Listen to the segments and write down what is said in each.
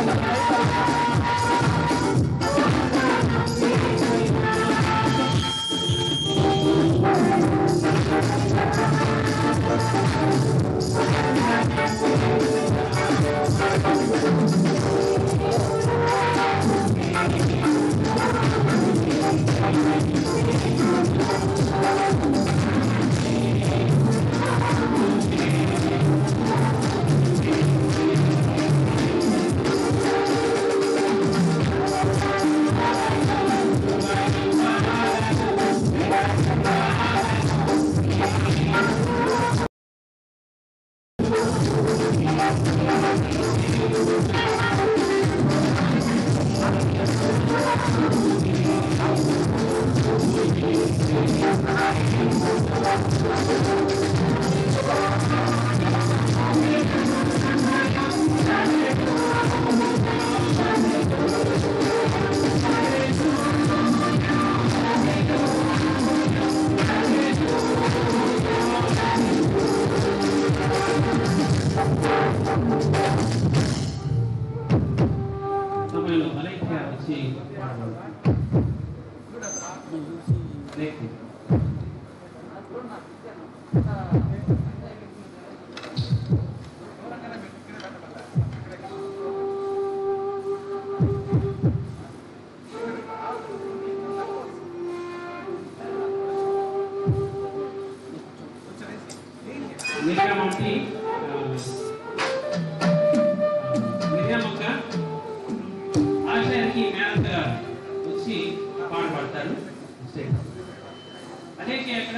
సమయంలో మలేషియా వచ్చి లేఖి. మిరియామకి మిరియామక్క ఆశయానికి మేనత్గా వచ్చి పాట పాడతారు అదేంటి అక్కడ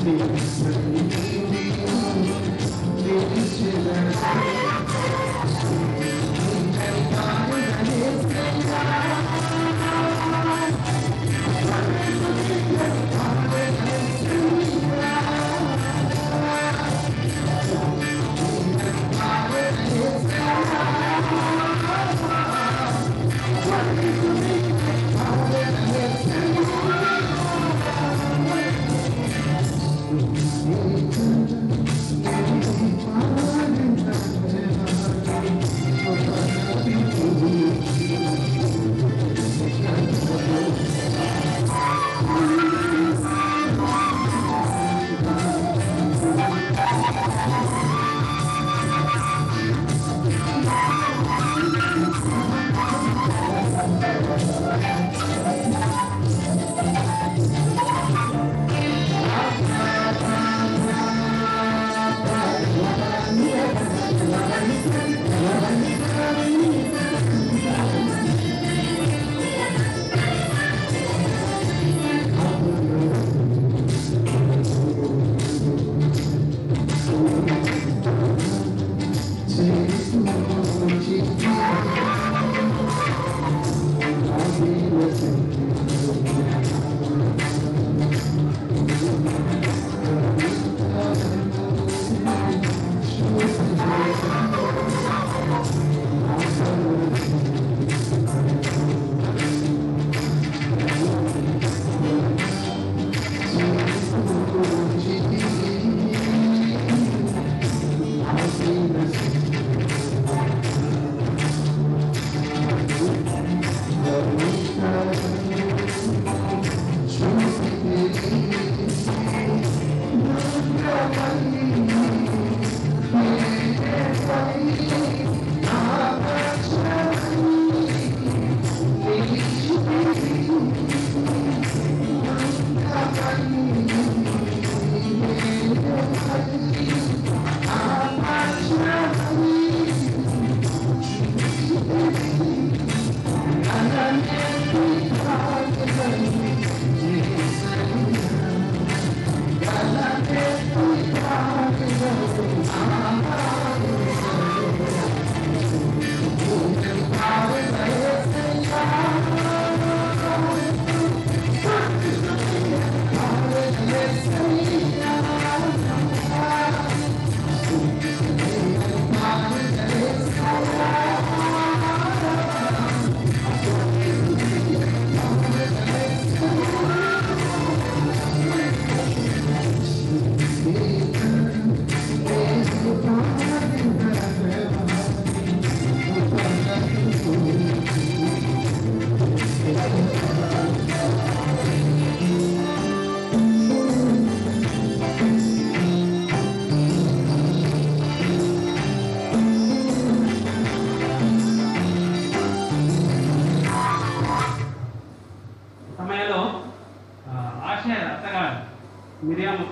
సమయంలో ఆ, ఆశయ అత్తగారు మిరియాముక్క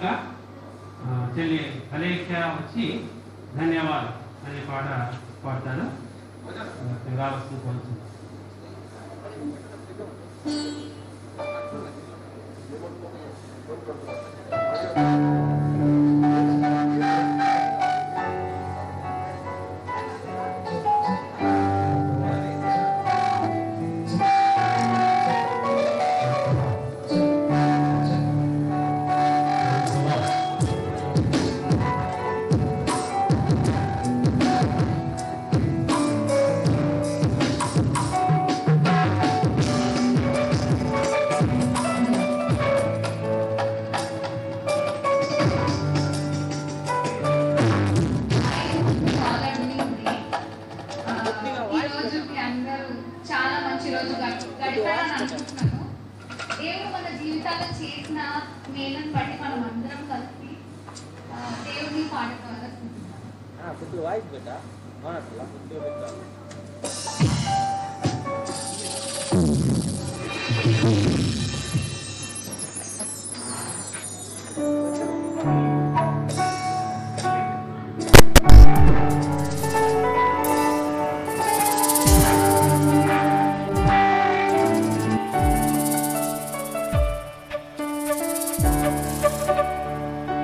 ఆ, చెల్లి అలేఖ్య వచ్చి ధన్యవాదాలు అనే పాట పాడతారు ఆ, రావాల్సిన కోరుతుంది ఈ రోజు మీ అందరూ చాలా మంచి రోజు గడి- గడిపారని అనుకుంటున్నాను దేవుడు మన జీవితాల్లో చేసిన మేలను బట్టి మనం అందరం కలిసి ఆ, దేవుడిని పాట పాడాలనుకుంటున్నాం కొద్దిగా వాయిస్ పెట్టా అవునట్లా కొద్దిగా పెట్టా ఆ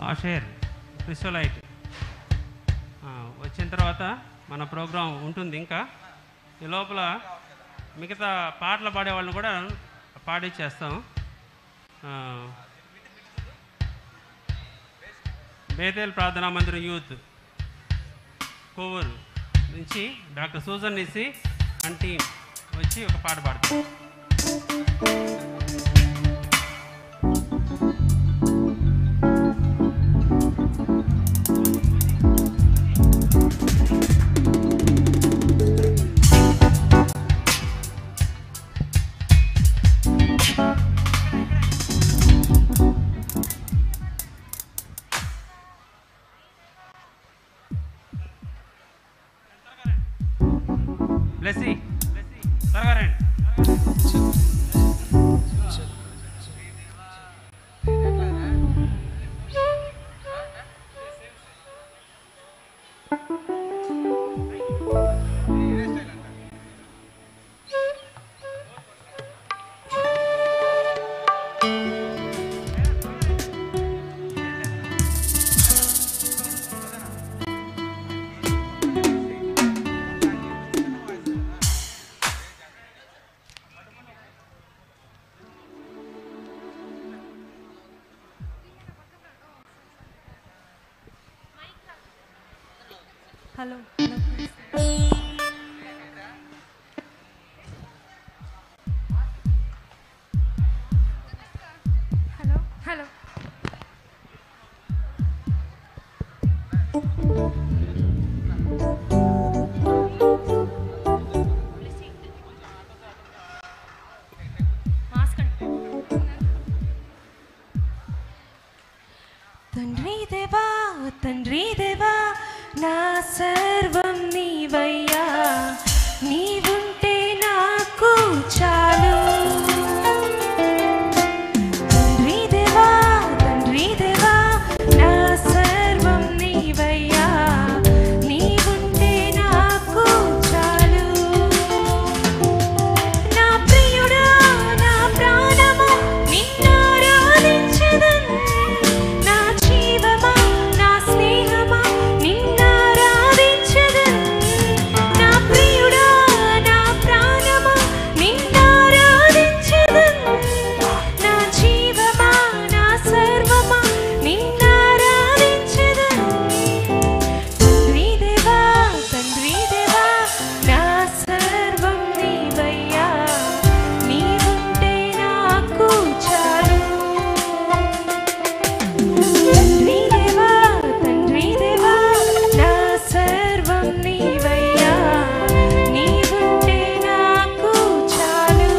ఆషేర్ క్రిస్టలైట్ ఆ, వచ్చిన తర్వాత మన ప్రోగ్రాం ఉంటుంది ఇంకా ఈ లోపల మిగతా పాటలు పాడే వాళ్ళని కూడా పాడిచ్చేస్తాం ఆ, బేతేల్ ప్రార్థనా మందిరం యూత్ కోవూరు నుంచి doctor Susan Nissi and team వచ్చి ఒక పాట పాడతారు బ్లెస్సీ త్వరగా రండి హలో హలో హలో మాస్క్ తండ్రి దేవా తండ్రి దేవా నా సర్వం నీవయ్యా నీవుంటే నాకు చాలు తండ్రి దేవా తండ్రి దేవా నా సర్వం నీవయ్యా నీవుంటే నాకు చాలు నా ప్రియుడా నా ప్రాణమా నిన్నారాధించెదన్ నా జీవమా నా స్నేహమా నిన్నారాధించెదన్ నా ప్రియుడా నా ప్రాణమా నిన్నారాధించెదన్ నా జీవమా నా సర్వమా నిన్నారాధించెదన్ తండ్రి దేవా తండ్రి దేవా నా సర్వం నీవయ్యా నీవుంటే నాకు చాలు తండ్రి దేవా తండ్రి దేవా నా సర్వం నీవయ్యా నీవుంటే నాకు చాలు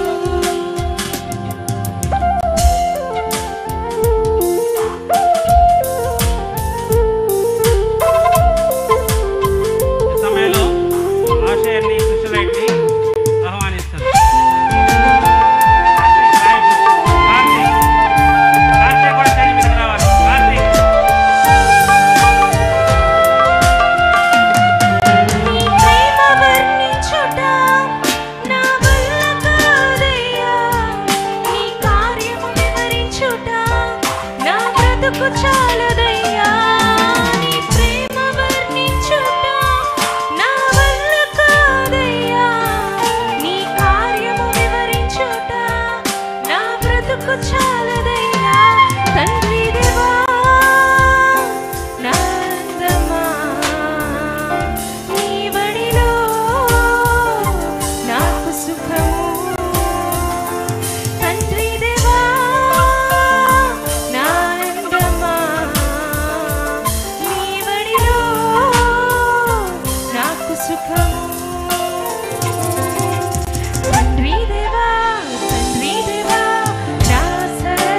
ఈ సమయంలో ఆషేర్ని క్రిస్టలైట్ని ఆహ్వానిస్తుంది కార్తీక్ కార్తీక్ కూడా స్టేజ్ మీదకి రావాలి కార్తీక్ నీ ప్రేమ వర్ణించుట నా వల్ల కాదయ్యా నీ కార్యము వివరించుట నా బ్రతుకు చాలదయ్యా నీ ప్రేమ వర్ణించుట నా వల్ల కాదయ్యా నీ కార్యము వివరించుట నా బ్రతుకు చాలదయ్యా తండ్రి దేవా నాందమా నీ బడిలో నాకు సుఖము తండ్రి దేవా నాందమా నీ బడిలో నాకు సుఖము తండ్రి దేవా తండ్రి దేవా నా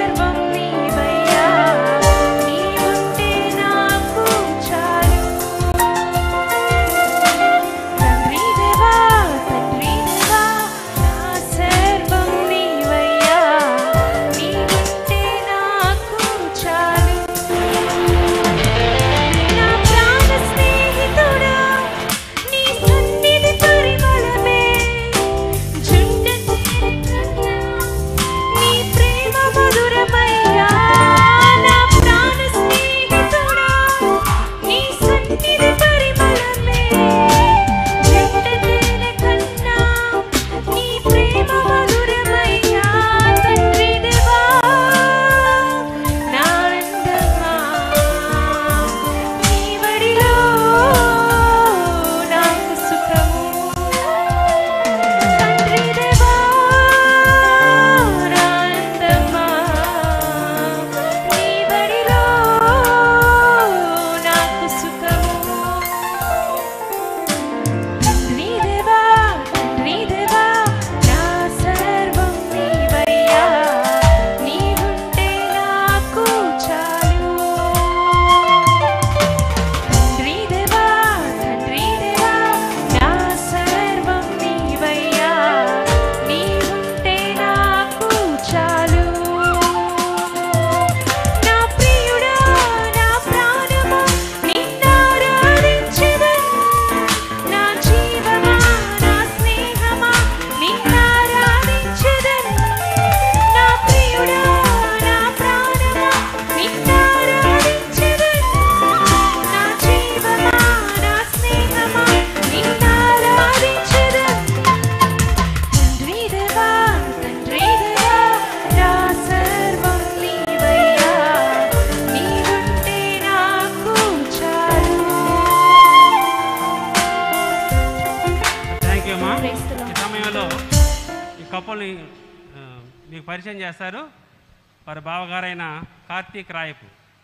పరిచయం చేస్తారు వారి బావగారైన Karthik Rayapu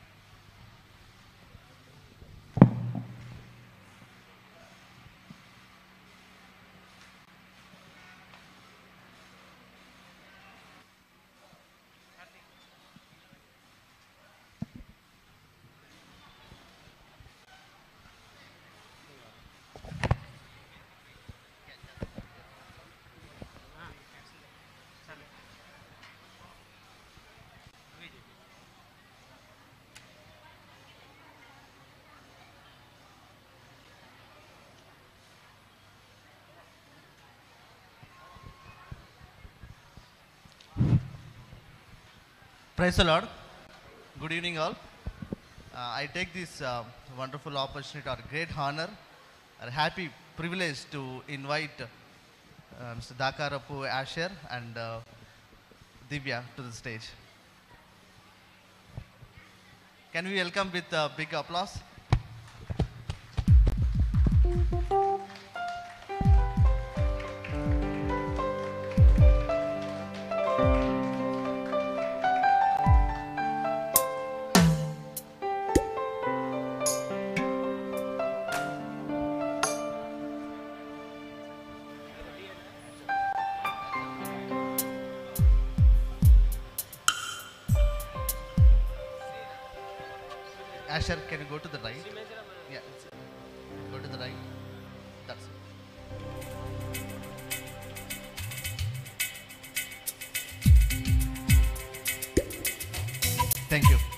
Praise the Lord. Good evening, all. Uh, I take this uh, wonderful opportunity or great honor or happy privilege to invite uh, Mr. Dakarapu Asher and uh, Divya to the stage. Can we welcome with a big applause? Asher, can you go to the right? Yeah. it's- Go to the right. That's it. Thank you.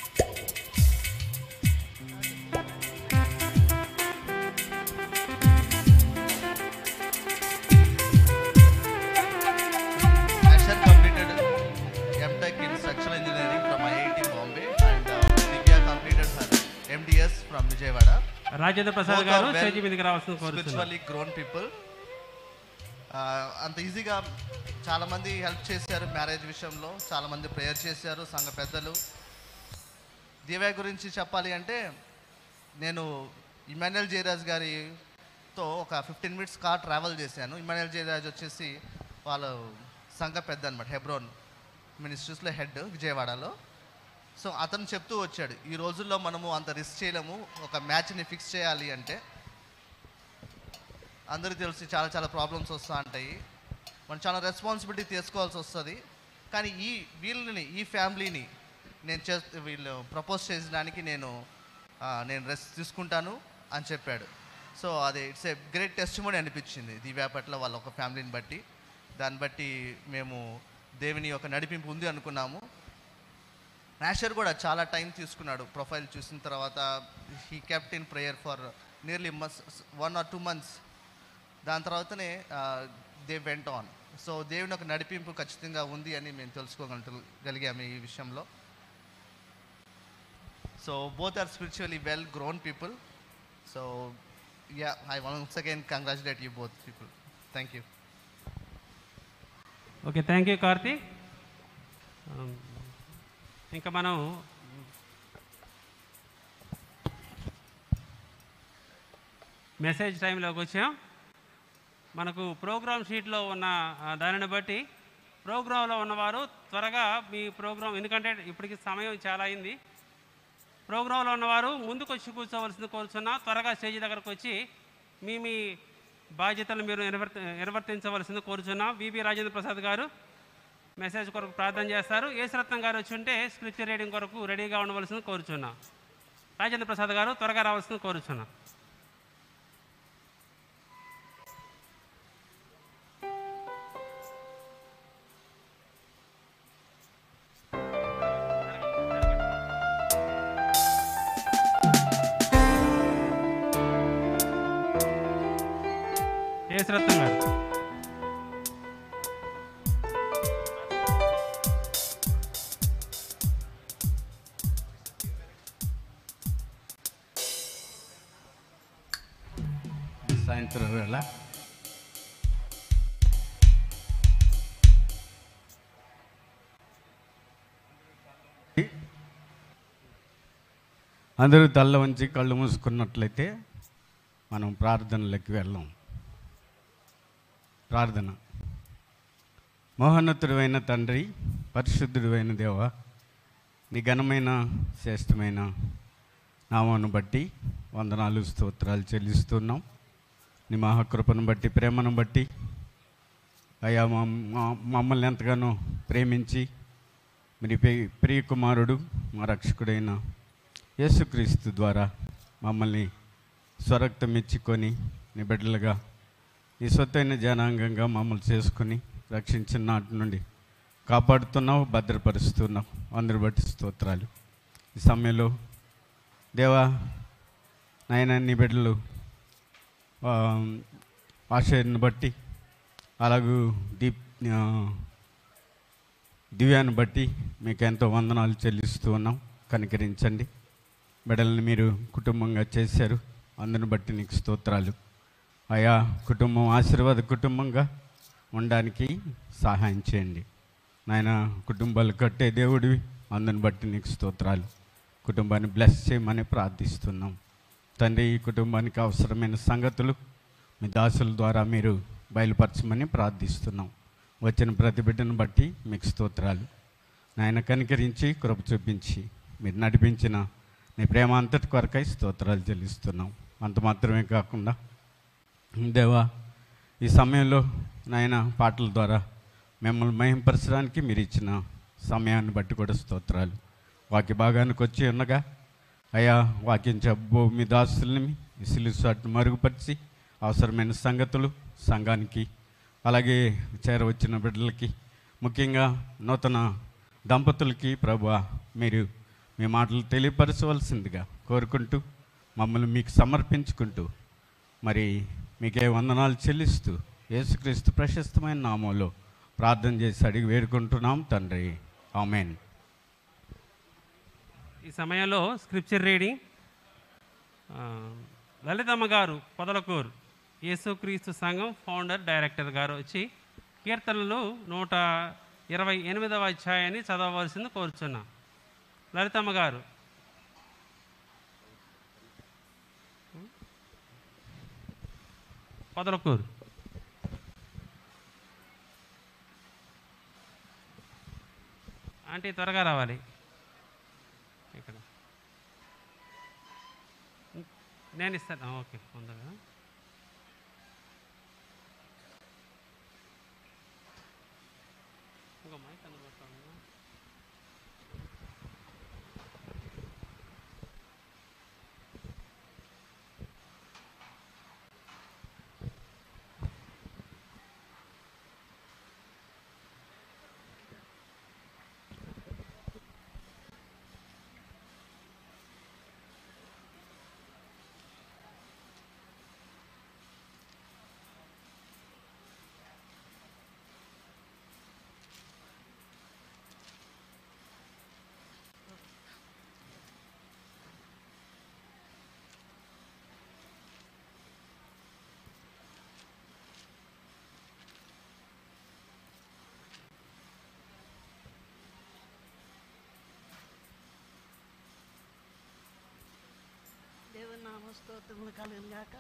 Asher completed MTech in Structural Engineering from IIT Bombay and uh, Divya completed her MDS from Vijayawada. Rajendra Prasad Both garu are well stage మీదకి రావాల్సిన కోరుతున్నాను spiritually grown people. Uh, అంత ఈజీగా చాలామంది help చేశారు marriage విషయంలో చాలామంది prayer చేశారు సంఘ పెద్దలు దివ్య గురించి చెప్పాలి అంటే నేను ఇమాన్యుయల్ జయరాజ్ గారితో ఒక ఫిఫ్టీన్ మినిట్స్ కార్ ట్రావెల్ చేశాను ఇమాన్యుయల్ జయరాజ్ వచ్చేసి వాళ్ళ సంఘ పెద్ద అనమాట హెబ్రోన్ మినిస్ట్రీస్లో హెడ్ విజయవాడలో సో అతను చెప్తూ వచ్చాడు ఈ రోజుల్లో మనము అంత రిస్క్ చేయలేము ఒక మ్యాచ్ని ఫిక్స్ చేయాలి అంటే అందరికీ తెలిసి చాలా చాలా ప్రాబ్లమ్స్ వస్తూ ఉంటాయి మనం చాలా రెస్పాన్సిబిలిటీ తీసుకోవాల్సి వస్తుంది కానీ ఈ వీళ్ళని ఈ ఫ్యామిలీని నేను చే వీళ్ళు ప్రపోజ్ చేసడానికి నేను ఆ, నేను రెస్ట్ తీసుకుంటాను అని చెప్పాడు సో అది ఇట్స్ ఏ గ్రేట్ టెస్ట్ అనిపించింది దివ్యా పట్ల వాళ్ళ ఒక ఫ్యామిలీని బట్టి దాన్ని బట్టి మేము దేవుని యొక్క నడిపింపు ఉంది అనుకున్నాము నాషర్ కూడా చాలా టైం తీసుకున్నాడు ప్రొఫైల్ చూసిన తర్వాత he kept in prayer for nearly మస్ వన్ ఆర్ టూ మంత్స్ దాని తర్వాతనే దే వెంట ఆన్ సో దేవుని ఒక నడిపింపు ఖచ్చితంగా ఉంది అని మేము తెలుసుకోగలిగాము ఈ విషయంలో so both are spiritually well grown people so yeah I once again congratulate you both people thank you okay thank you Karthik Um, ఇంకా మనం మెసేజ్ టైంలోకి వచ్చాం మనకు ప్రోగ్రామ్ షీట్లో ఉన్న ఆ, దానిని బట్టి ప్రోగ్రాంలో ఉన్నవారు త్వరగా మీ ప్రోగ్రాం ఎందుకంటే ఇప్పటికి సమయం చాలా అయింది ప్రోగ్రాంలో ఉన్నవారు ముందుకు వచ్చి కూర్చోవలసింది కోరుచున్నా త్వరగా స్టేజ్ దగ్గరకు వచ్చి మీ మీ బాధ్యతలు మీరు నిర్వర్తి నిర్వర్తించవలసింది కోరుచున్నా విబి రాజేంద్ర ప్రసాద్ గారు మెసేజ్ కొరకు ప్రార్థన చేస్తారు ఏసురత్నం గారు వచ్చి ఉంటే స్క్రిప్చర్ రీడింగ్ కొరకు రెడీగా ఉండవలసింది కోరుచున్నా రాజేంద్ర ప్రసాద్ గారు త్వరగా రావాల్సింది కోరుచున్నా ఏసురత్నం గారు సాయంత్రం వేళ అందరూ తల్ల వంచి కళ్ళు మూసుకున్నట్లయితే మనం ప్రార్థనలోకి వెళ్ళాం ప్రార్థన మహోన్నతుడైన తండ్రి పరిశుద్ధుడైన దేవ నీ ఘనమైన శ్రేష్టమైన నామాను బట్టి వందనాలు స్తోత్రాలు చెల్లిస్తున్నాం నీ మహాకృపను బట్టి ప్రేమను బట్టి అయ్యా మా మా- మమ్మల్ని ఎంతగానో ప్రేమించి మీ ప్రియ- ప్రియ కుమారుడు మా రక్షకుడైన యేసుక్రీస్తు ద్వారా మమ్మల్ని స్వరక్తం ఇచ్చుకొని నీ బిడ్డలుగా నీ సొత్తైన జనాంగంగా మమ్మల్ని చేసుకుని రక్షించిన నాటి నుండి కాపాడుతున్నావు భద్రపరుస్తున్నావు అందరు బట్టి స్తోత్రాలు ఈ సమయంలో దేవా నాయన నీ బిడ్డలు ఆ, ఆశయాన్ని బట్టి అలాగూ దీప్ ఆ, దివ్యాన్ని బట్టి మీకు ఎంతో వందనాలు చెల్లిస్తూ ఉన్నాం కనికరించండి బిడ్డల్ని మీరు కుటుంబంగా చేశారు అందుని బట్టి నీకు స్తోత్రాలు ఆయా కుటుంబం ఆశీర్వాద కుటుంబంగా ఉండడానికి సహాయం చేయండి నాయన కుటుంబాలు కట్టే దేవుడివి అందుని బట్టి నీకు స్తోత్రాలు కుటుంబాన్ని బ్లెస్ చేయమని ప్రార్థిస్తున్నాం తండ్రి ఈ కుటుంబానికి అవసరమైన సంగతులు మీ దాసుల ద్వారా మీరు బయలుపరచమని ప్రార్థిస్తున్నాం వచ్చిన ప్రతి బిడ్డను బట్టి మీకు స్తోత్రాలు నాయన కనికరించి కృప చూపించి మీరు నడిపించిన నీ ప్రేమ అంతటి కొరకై స్తోత్రాలు చెల్లిస్తున్నాం అంత మాత్రమే కాకుండా దేవా ఈ సమయంలో నాయన పాటల ద్వారా మిమ్మల్ని మహింపరచడానికి మీరు ఇచ్చిన సమయాన్ని బట్టి కూడా స్తోత్రాలు వాక్య భాగానికి వచ్చి ఉండగా అయ్యా వాక్యం చెప్పు మీ దాసుల్ని ఇసులుసాటును మరుగుపరిచి అవసరమైన సంగతులు సంఘానికి అలాగే చేరవచ్చిన బిడ్డలకి ముఖ్యంగా నూతన దంపతులకి ప్రభు మీరు మీ మాటలు తెలియపరచవలసిందిగా కోరుకుంటూ మమ్మల్ని మీకు సమర్పించుకుంటూ మరి మీకే వందనాలు చెల్లిస్తూ యేసుక్రీస్తు ప్రశస్తమైన నామంలో ప్రార్థన చేసి అడిగి వేడుకుంటున్నాం తండ్రి ఆమెన్ ఈ సమయంలో స్క్రిప్చర్ రీడింగ్ ఆ, లలితమ్మ గారు పొదలకూరు యేసుక్రీస్తు సంఘం ఫౌండర్ డైరెక్టర్ గారు వచ్చి కీర్తనలు నూట ఇరవై ఎనిమిదవ అధ్యాయాన్ని చదవవలసింది కోరుచున్నాం లలితమ్మ గారు పొదలకూరు ఆంటీ త్వరగా రావాలి ఇక్కడ నేను ఇస్తాను ఆ, ఓకే ముందుగా ఇంకో మైక్ అందుబాటులో ఉందా? దేవుని నామ స్తోత్రములు కలుగును గాక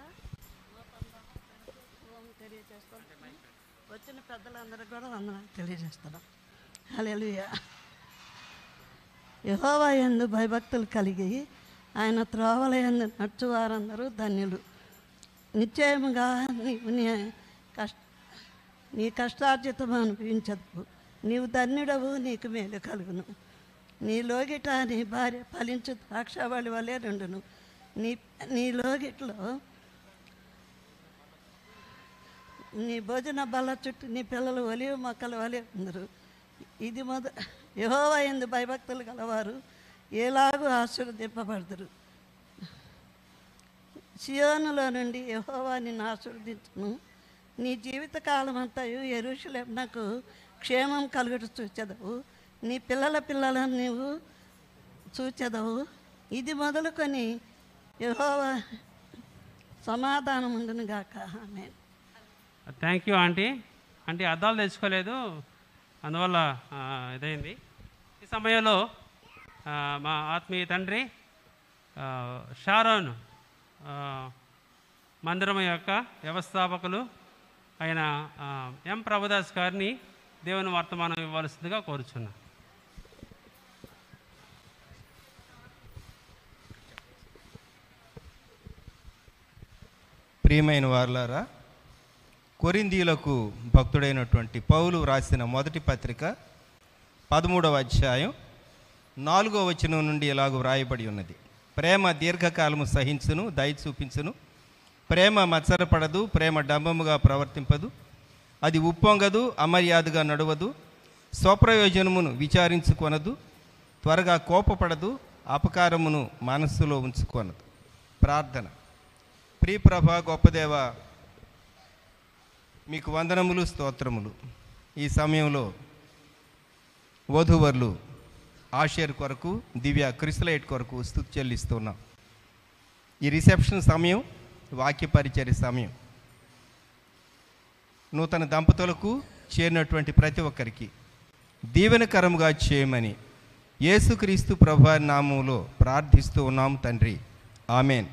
ఓం తెలియజేస్తాను వచ్చిన పెద్దలందరికీ కూడా వందనాలు తెలియజేస్తున్నాం హల్లెలూయా యహోవా యందు భయభక్తులు కలిగి ఆయన త్రోవల యందు నడుచువారందరూ ధన్యులు నిశ్చయముగా నీవు నీ కష్ట నీ కష్టార్జితం అనిపించదు నీవు ధన్యుడవు నీకు మేలు కలుగును నీ లోగిట నీ భార్య ఫలించు ద్రాక్షవళి వలె రెండును నీ నీ లోగిట్లో నీ భోజన బల్ల చుట్టూ నీ పిల్లలు ఒలివ మొక్కల వలె ఉందరు ఇది మొద యహోవా ఎందు భయభక్తులు గలవారు ఎలాగూ ఆశీర్వదింపబడదురు సియోనులో నుండి యహోవా నిన్ను ఆశీర్వదించును నీ జీవితకాలం అంతయు ఎరుషులేమునకు క్షేమం కలుగుట చూచెదవు నీ పిల్లల పిల్లలను నీవు చూచెదవు ఇది మొదలుకొని యహోవా సమాధానం ఉండును గాక ఆమె థ్యాంక్ యూ ఆంటీ ఆంటీ అద్దాలు తెచ్చుకోలేదు అందువల్ల ఆ, ఇదైంది ఈ సమయంలో ఆ, మా ఆత్మీయ తండ్రి ఆ, షారోన్ ఆ, మందిరం యొక్క వ్యవస్థాపకులు ఆయన ఆ, ఎం ప్రభుదాస్ గారిని దేవుని వర్తమానం ఇవ్వాల్సిందిగా కోరుచున్నాను ప్రియమైన వారులారా కొరిందీలకు భక్తుడైనటువంటి పౌలు వ్రాసిన మొదటి పత్రిక పదమూడవ అధ్యాయం నాలుగో వచనం నుండి ఇలాగ వ్రాయబడి ఉన్నది ప్రేమ దీర్ఘకాలము సహించును దయ చూపించును ప్రేమ మత్సరపడదు ప్రేమ డంబముగా ప్రవర్తింపదు అది ఉప్పొంగదు అమర్యాదగా నడవదు స్వప్రయోజనమును విచారించుకొనదు త్వరగా కోపపడదు అపకారమును మనస్సులో ఉంచుకొనదు ప్రార్థన ప్రియప్రభ గొప్పదేవ మీకు వందనములు స్తోత్రములు ఈ సమయంలో వధువర్లు ఆషేర్ కొరకు దివ్య క్రిస్లైట్ కొరకు స్థుతి చెల్లిస్తున్నాం ఈ రిసెప్షన్ సమయం వాక్య పరిచర్య సమయం నూతన దంపతులకు చేరినటువంటి ప్రతి ఒక్కరికి దీవెనకరముగా చేయమని యేసుక్రీస్తు ప్రభు నామంలో ప్రార్థిస్తూ ఉన్నాం తండ్రి ఆమెన్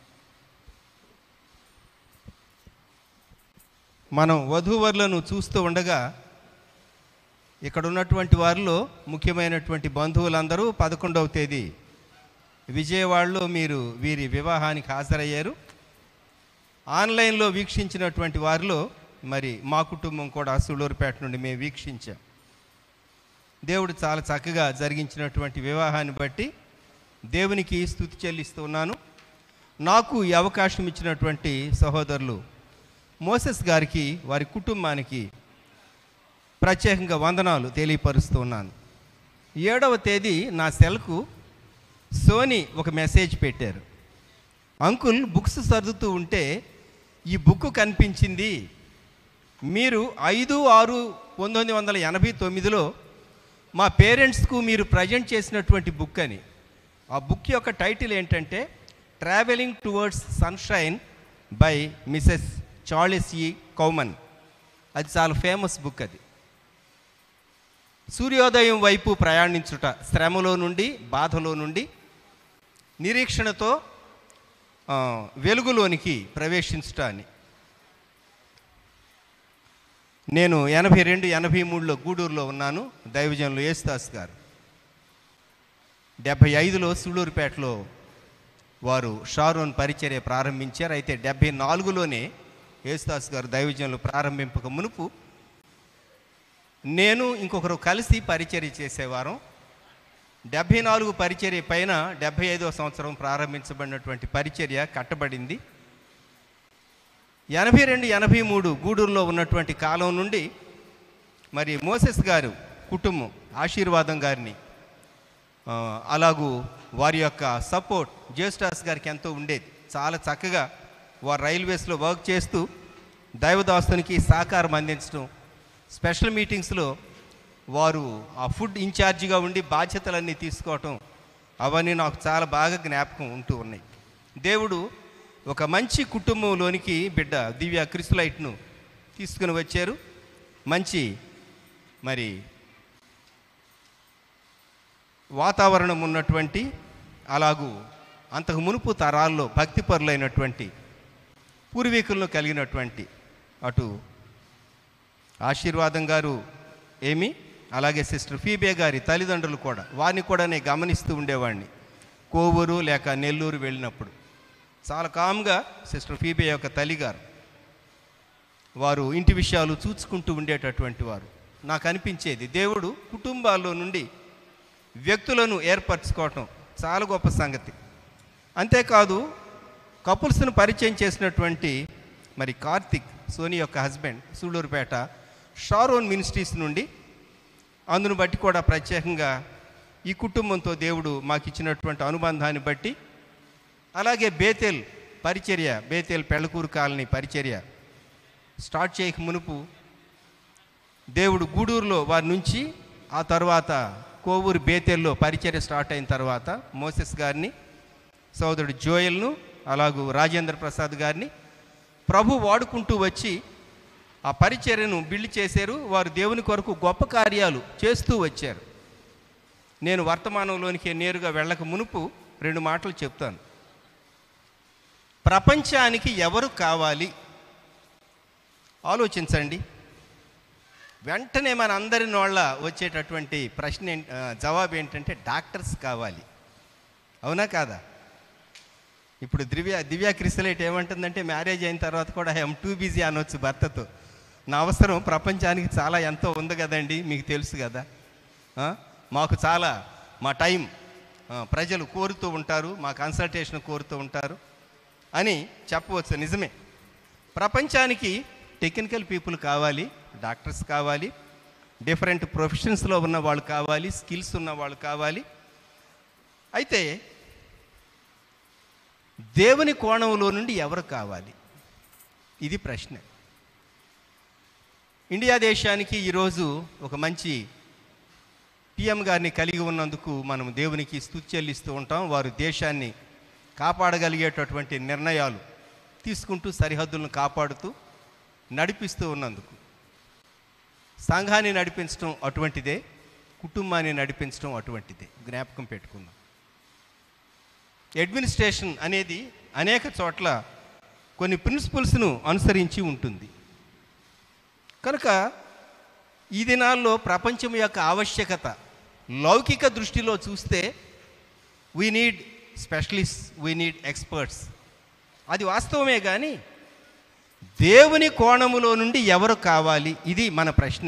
మనం వధూవరులను చూస్తూ ఉండగా ఇక్కడ ఉన్నటువంటి వారిలో ముఖ్యమైనటువంటి బంధువులందరూ పదకొండవ తేదీ విజయవాడలో మీరు వీరి వివాహానికి హాజరయ్యారు ఆన్లైన్లో వీక్షించినటువంటి వారిలో మరి మా కుటుంబం కూడా సూళ్ళూరుపేట నుండి మేము వీక్షించాం దేవుడు చాలా చక్కగా జరిగించినటువంటి వివాహాన్ని బట్టి దేవునికి స్థుతి చెల్లిస్తున్నాను నాకు ఈ అవకాశం ఇచ్చినటువంటి సహోదరులు మోసెస్ గారికి వారి కుటుంబానికి ప్రత్యేకంగా వందనాలు తెలియపరుస్తున్నాను ఏడవ తేదీ నా సెల్కు సోనీ ఒక మెసేజ్ పెట్టారు అంకుల్ బుక్స్ సర్దుతూ ఉంటే ఈ బుక్ కనిపించింది మీరు ఐదు ఆరు పంతొమ్మిది వందల ఎనభై తొమ్మిదిలో మా పేరెంట్స్కు మీరు ప్రజెంట్ చేసినటువంటి బుక్ అని ఆ బుక్ యొక్క టైటిల్ ఏంటంటే travelling towards sunshine by Mrs Charles E Cowman అది చాలా ఫేమస్ బుక్ అది సూర్యోదయం వైపు ప్రయాణించుట శ్రమలో నుండి బాధలో నుండి నిరీక్షణతో ఆ, వెలుగులోనికి ప్రవేశించుట అని నేను ఎనభై రెండు ఎనభై మూడులో గూడూరులో ఉన్నాను దైవజనులు యేసుదాస్ గారు డెబ్భై ఐదులో సూళ్ళూరుపేటలో వారు షారోన్ పరిచర్య ప్రారంభించారు అయితే డెబ్భై నాలుగులోనే యేసుదాస్ గారు దైవజనులు ప్రారంభింపక మునుపు నేను ఇంకొకరు కలిసి పరిచర్య చేసేవారం డెబ్భై నాలుగు పరిచర్య పైన డెబ్భై ఐదవ సంవత్సరం ప్రారంభించబడినటువంటి పరిచర్య కట్టబడింది ఎనభై రెండు ఎనభై మూడు గూడూరులో ఉన్నటువంటి కాలం నుండి మరి మోసెస్ గారు కుటుంబం ఆశీర్వాదం గారిని ఆ, అలాగూ వారి యొక్క సపోర్ట్ జేస్టాస్ గారికి ఎంతో ఉండేది చాలా చక్కగా వారు రైల్వేస్లో వర్క్ చేస్తూ దైవదాస్తునికి సహకారం అందించడం స్పెషల్ మీటింగ్స్లో వారు ఆ ఫుడ్ ఇన్ఛార్జిగా ఉండి బాధ్యతలన్నీ తీసుకోవటం అవన్నీ నాకు చాలా బాగా జ్ఞాపకం ఉంటూ ఉన్నాయి దేవుడు ఒక మంచి కుటుంబంలోనికి బిడ్డ దివ్య క్రిస్లైట్ను తీసుకుని వచ్చారు మంచి మరి వాతావరణం ఉన్నటువంటి అలాగూ అంతకు మునుపు తరాల్లో భక్తిపరులైనటువంటి పూర్వీకులను కలిగినటువంటి అటు ఆశీర్వాదం గారు ఏమి అలాగే సిస్టర్ ఫీబే గారి తల్లిదండ్రులు కూడా వారిని కూడా నేను గమనిస్తూ ఉండేవాడిని కోవూరు లేక నెల్లూరు వెళ్ళినప్పుడు చాలా కామ్గా సిస్టర్ ఫీబే యొక్క తల్లిగారు వారు ఇంటి విషయాలు చూసుకుంటూ ఉండేటటువంటి వారు నాకు అనిపించేది దేవుడు కుటుంబాల్లో నుండి వ్యక్తులను ఏర్పరచుకోవటం చాలా గొప్ప సంగతి అంతేకాదు కపుల్స్ను పరిచయం చేసినటువంటి మరి కార్తిక్ సోని యొక్క హస్బెండ్ సూళ్ళూరుపేట షారోన్ మినిస్ట్రీస్ నుండి అందును బట్టి కూడా ప్రత్యేకంగా ఈ కుటుంబంతో దేవుడు మాకు ఇచ్చినటువంటి అనుబంధాన్ని బట్టి అలాగే బేతేల్ పరిచర్య బేతేల్ పెళ్ళకూరు కాలనీ పరిచర్య స్టార్ట్ చేయక మునుపు దేవుడు గూడూరులో వారి నుంచి ఆ తర్వాత కోవూరు బేతేల్లో పరిచర్య స్టార్ట్ అయిన తర్వాత మోసెస్ గారిని సోదరుడు జోయల్ను అలాగూ రాజేంద్ర ప్రసాద్ గారిని ప్రభు వాడుకుంటూ వచ్చి ఆ పరిచర్యను బిల్డ్ చేశారు వారు దేవుని కొరకు గొప్ప కార్యాలు చేస్తూ వచ్చారు నేను వర్తమానంలోనికి నేరుగా వెళ్ళక మునుపు రెండు మాటలు చెప్తాను ప్రపంచానికి ఎవరు కావాలి ఆలోచించండి వెంటనే మన అందరి నోళ్ళ వచ్చేటటువంటి ప్రశ్న ఏం- ఆ, జవాబు ఏంటంటే డాక్టర్స్ కావాలి అవునా కాదా ఇప్పుడు దివ్య దివ్య క్రిస్టలైట్ ఏమంటుందంటే మ్యారేజ్ అయిన తర్వాత కూడా ఐఎమ్ టూ బిజీ అనొచ్చు భర్తతో నా అవసరం ప్రపంచానికి చాలా ఎంతో ఉంది కదండి మీకు తెలుసు కదా ఆ? మాకు చాలా మా టైం ఆ, ప్రజలు కోరుతూ ఉంటారు మా కన్సల్టేషన్ కోరుతూ ఉంటారు అని చెప్పవచ్చు నిజమే ప్రపంచానికి టెక్నికల్ పీపుల్ కావాలి డాక్టర్స్ కావాలి డిఫరెంట్ ప్రొఫెషన్స్లో ఉన్న వాళ్ళు కావాలి స్కిల్స్ ఉన్న వాళ్ళు కావాలి అయితే దేవుని కోణంలో నుండి ఎవరు కావాలి ఇది ప్రశ్న ఇండియా దేశానికి ఈరోజు ఒక మంచి పిఎం గారిని కలిగి ఉన్నందుకు మనం దేవునికి స్తుతి చెల్లిస్తూ ఉంటాం వారు దేశాన్ని కాపాడగలిగేటటువంటి నిర్ణయాలు తీసుకుంటూ సరిహద్దులను కాపాడుతూ నడిపిస్తూ ఉన్నందుకు సంఘాన్ని నడిపించడం అటువంటిదే కుటుంబాన్ని నడిపించడం అటువంటిదే జ్ఞాపకం పెట్టుకుందాం అడ్మినిస్ట్రేషన్ అనేది అనేక చోట్ల కొన్ని ప్రిన్సిపల్స్ను అనుసరించి ఉంటుంది కనుక ఈ దినాల్లో ప్రపంచం యొక్క ఆవశ్యకత లౌకిక దృష్టిలో చూస్తే we need specialist we need experts అది వాస్తవమే కానీ దేవుని కోణములో నుండి ఎవరు కావాలి ఇది మన ప్రశ్న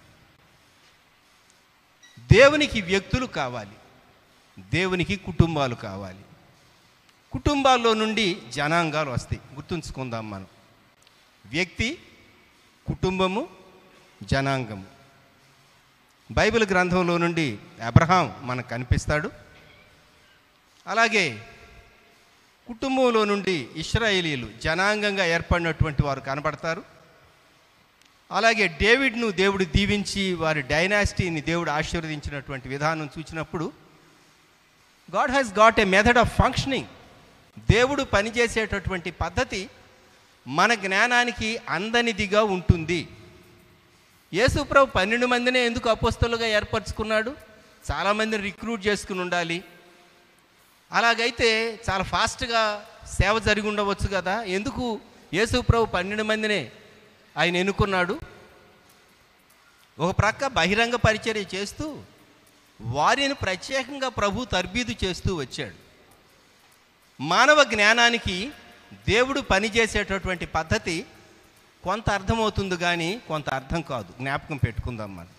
దేవునికి వ్యక్తులు కావాలి దేవునికి కుటుంబాలు కావాలి కుటుంబాల్లో నుండి జనాంగాలు వస్తాయి గుర్తుంచుకుందాం మనం వ్యక్తి కుటుంబము జనాంగము బైబిల్ గ్రంథంలో నుండి అబ్రహాం మనకు కనిపిస్తాడు అలాగే కుటుంబంలో నుండి ఇస్రాయేలీలు జనాంగంగా ఏర్పడినటువంటి వారు కనబడతారు అలాగే డేవిడ్ను దేవుడు దీవించి వారి డైనాసిటీని దేవుడు ఆశీర్వదించినటువంటి విధానం చూసినప్పుడు God has got a method of functioning దేవుడు పనిచేసేటటువంటి పద్ధతి మన జ్ఞానానికి అందనిదిగా ఉంటుంది యేసుప్రభు పన్నెండు మందినే ఎందుకు అపోస్తలుగా ఏర్పరచుకున్నాడు చాలామందిని రిక్రూట్ చేసుకుని ఉండాలి అలాగైతే చాలా ఫాస్ట్గా సేవ జరిగి ఉండవచ్చు కదా ఎందుకు యేసుప్రభు పన్నెండు మందినే ఆయన ఎన్నుకున్నాడు ఒక ప్రక్క బహిరంగ పరిచర్య చేస్తూ వారిని ప్రత్యేకంగా ప్రభు తర్బీదు చేస్తూ వచ్చాడు మానవ జ్ఞానానికి దేవుడు పనిచేసేటటువంటి పద్ధతి కొంత అర్థమవుతుంది కానీ కొంత అర్థం కాదు జ్ఞాపకం పెట్టుకుందాం మనం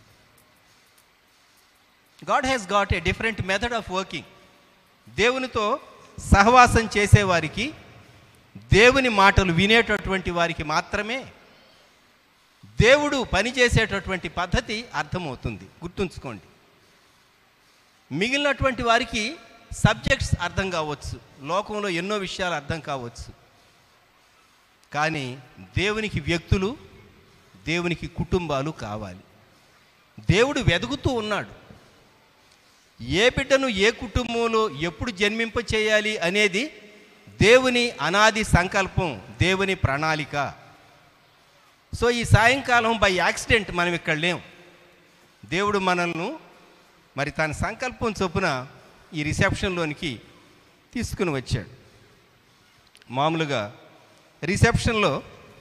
God has got a different method of working దేవునితో సహవాసం చేసేవారికి దేవుని మాటలు వినేటటువంటి వారికి మాత్రమే దేవుడు పనిచేసేటటువంటి పద్ధతి అర్థమవుతుంది గుర్తుంచుకోండి మిగిలినటువంటి వారికి సబ్జెక్ట్స్ అర్థం కావచ్చు లోకంలో ఎన్నో విషయాలు అర్థం కావచ్చు కానీ దేవునికి వ్యక్తులు దేవునికి కుటుంబాలు కావాలి దేవుడు వెదుగుతూ ఉన్నాడు ఏ బిడ్డను ఏ కుటుంబంలో ఎప్పుడు జన్మింప చేయాలి అనేది దేవుని అనాది సంకల్పం దేవుని ప్రణాళిక సో ఈ సాయంకాలం బై యాక్సిడెంట్ మనం ఇక్కడ లేం దేవుడు మనల్ని మరి తన సంకల్పం చొప్పున ఈ రిసెప్షన్లోనికి తీసుకుని వచ్చాడు మామూలుగా రిసెప్షన్లో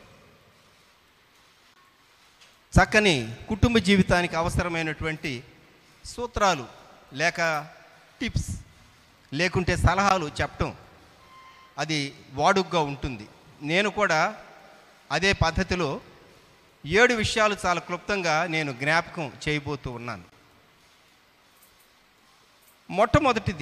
చక్కని కుటుంబ జీవితానికి అవసరమైనటువంటి సూత్రాలు లేక టిప్స్ లేకుంటే సలహాలు చెప్పటం అది వాడుగ్గా ఉంటుంది నేను కూడా అదే పద్ధతిలో ఏడు విషయాలు చాలా క్లుప్తంగా నేను జ్ఞాపకం చేయబోతూ ఉన్నాను మొట్టమొదటిది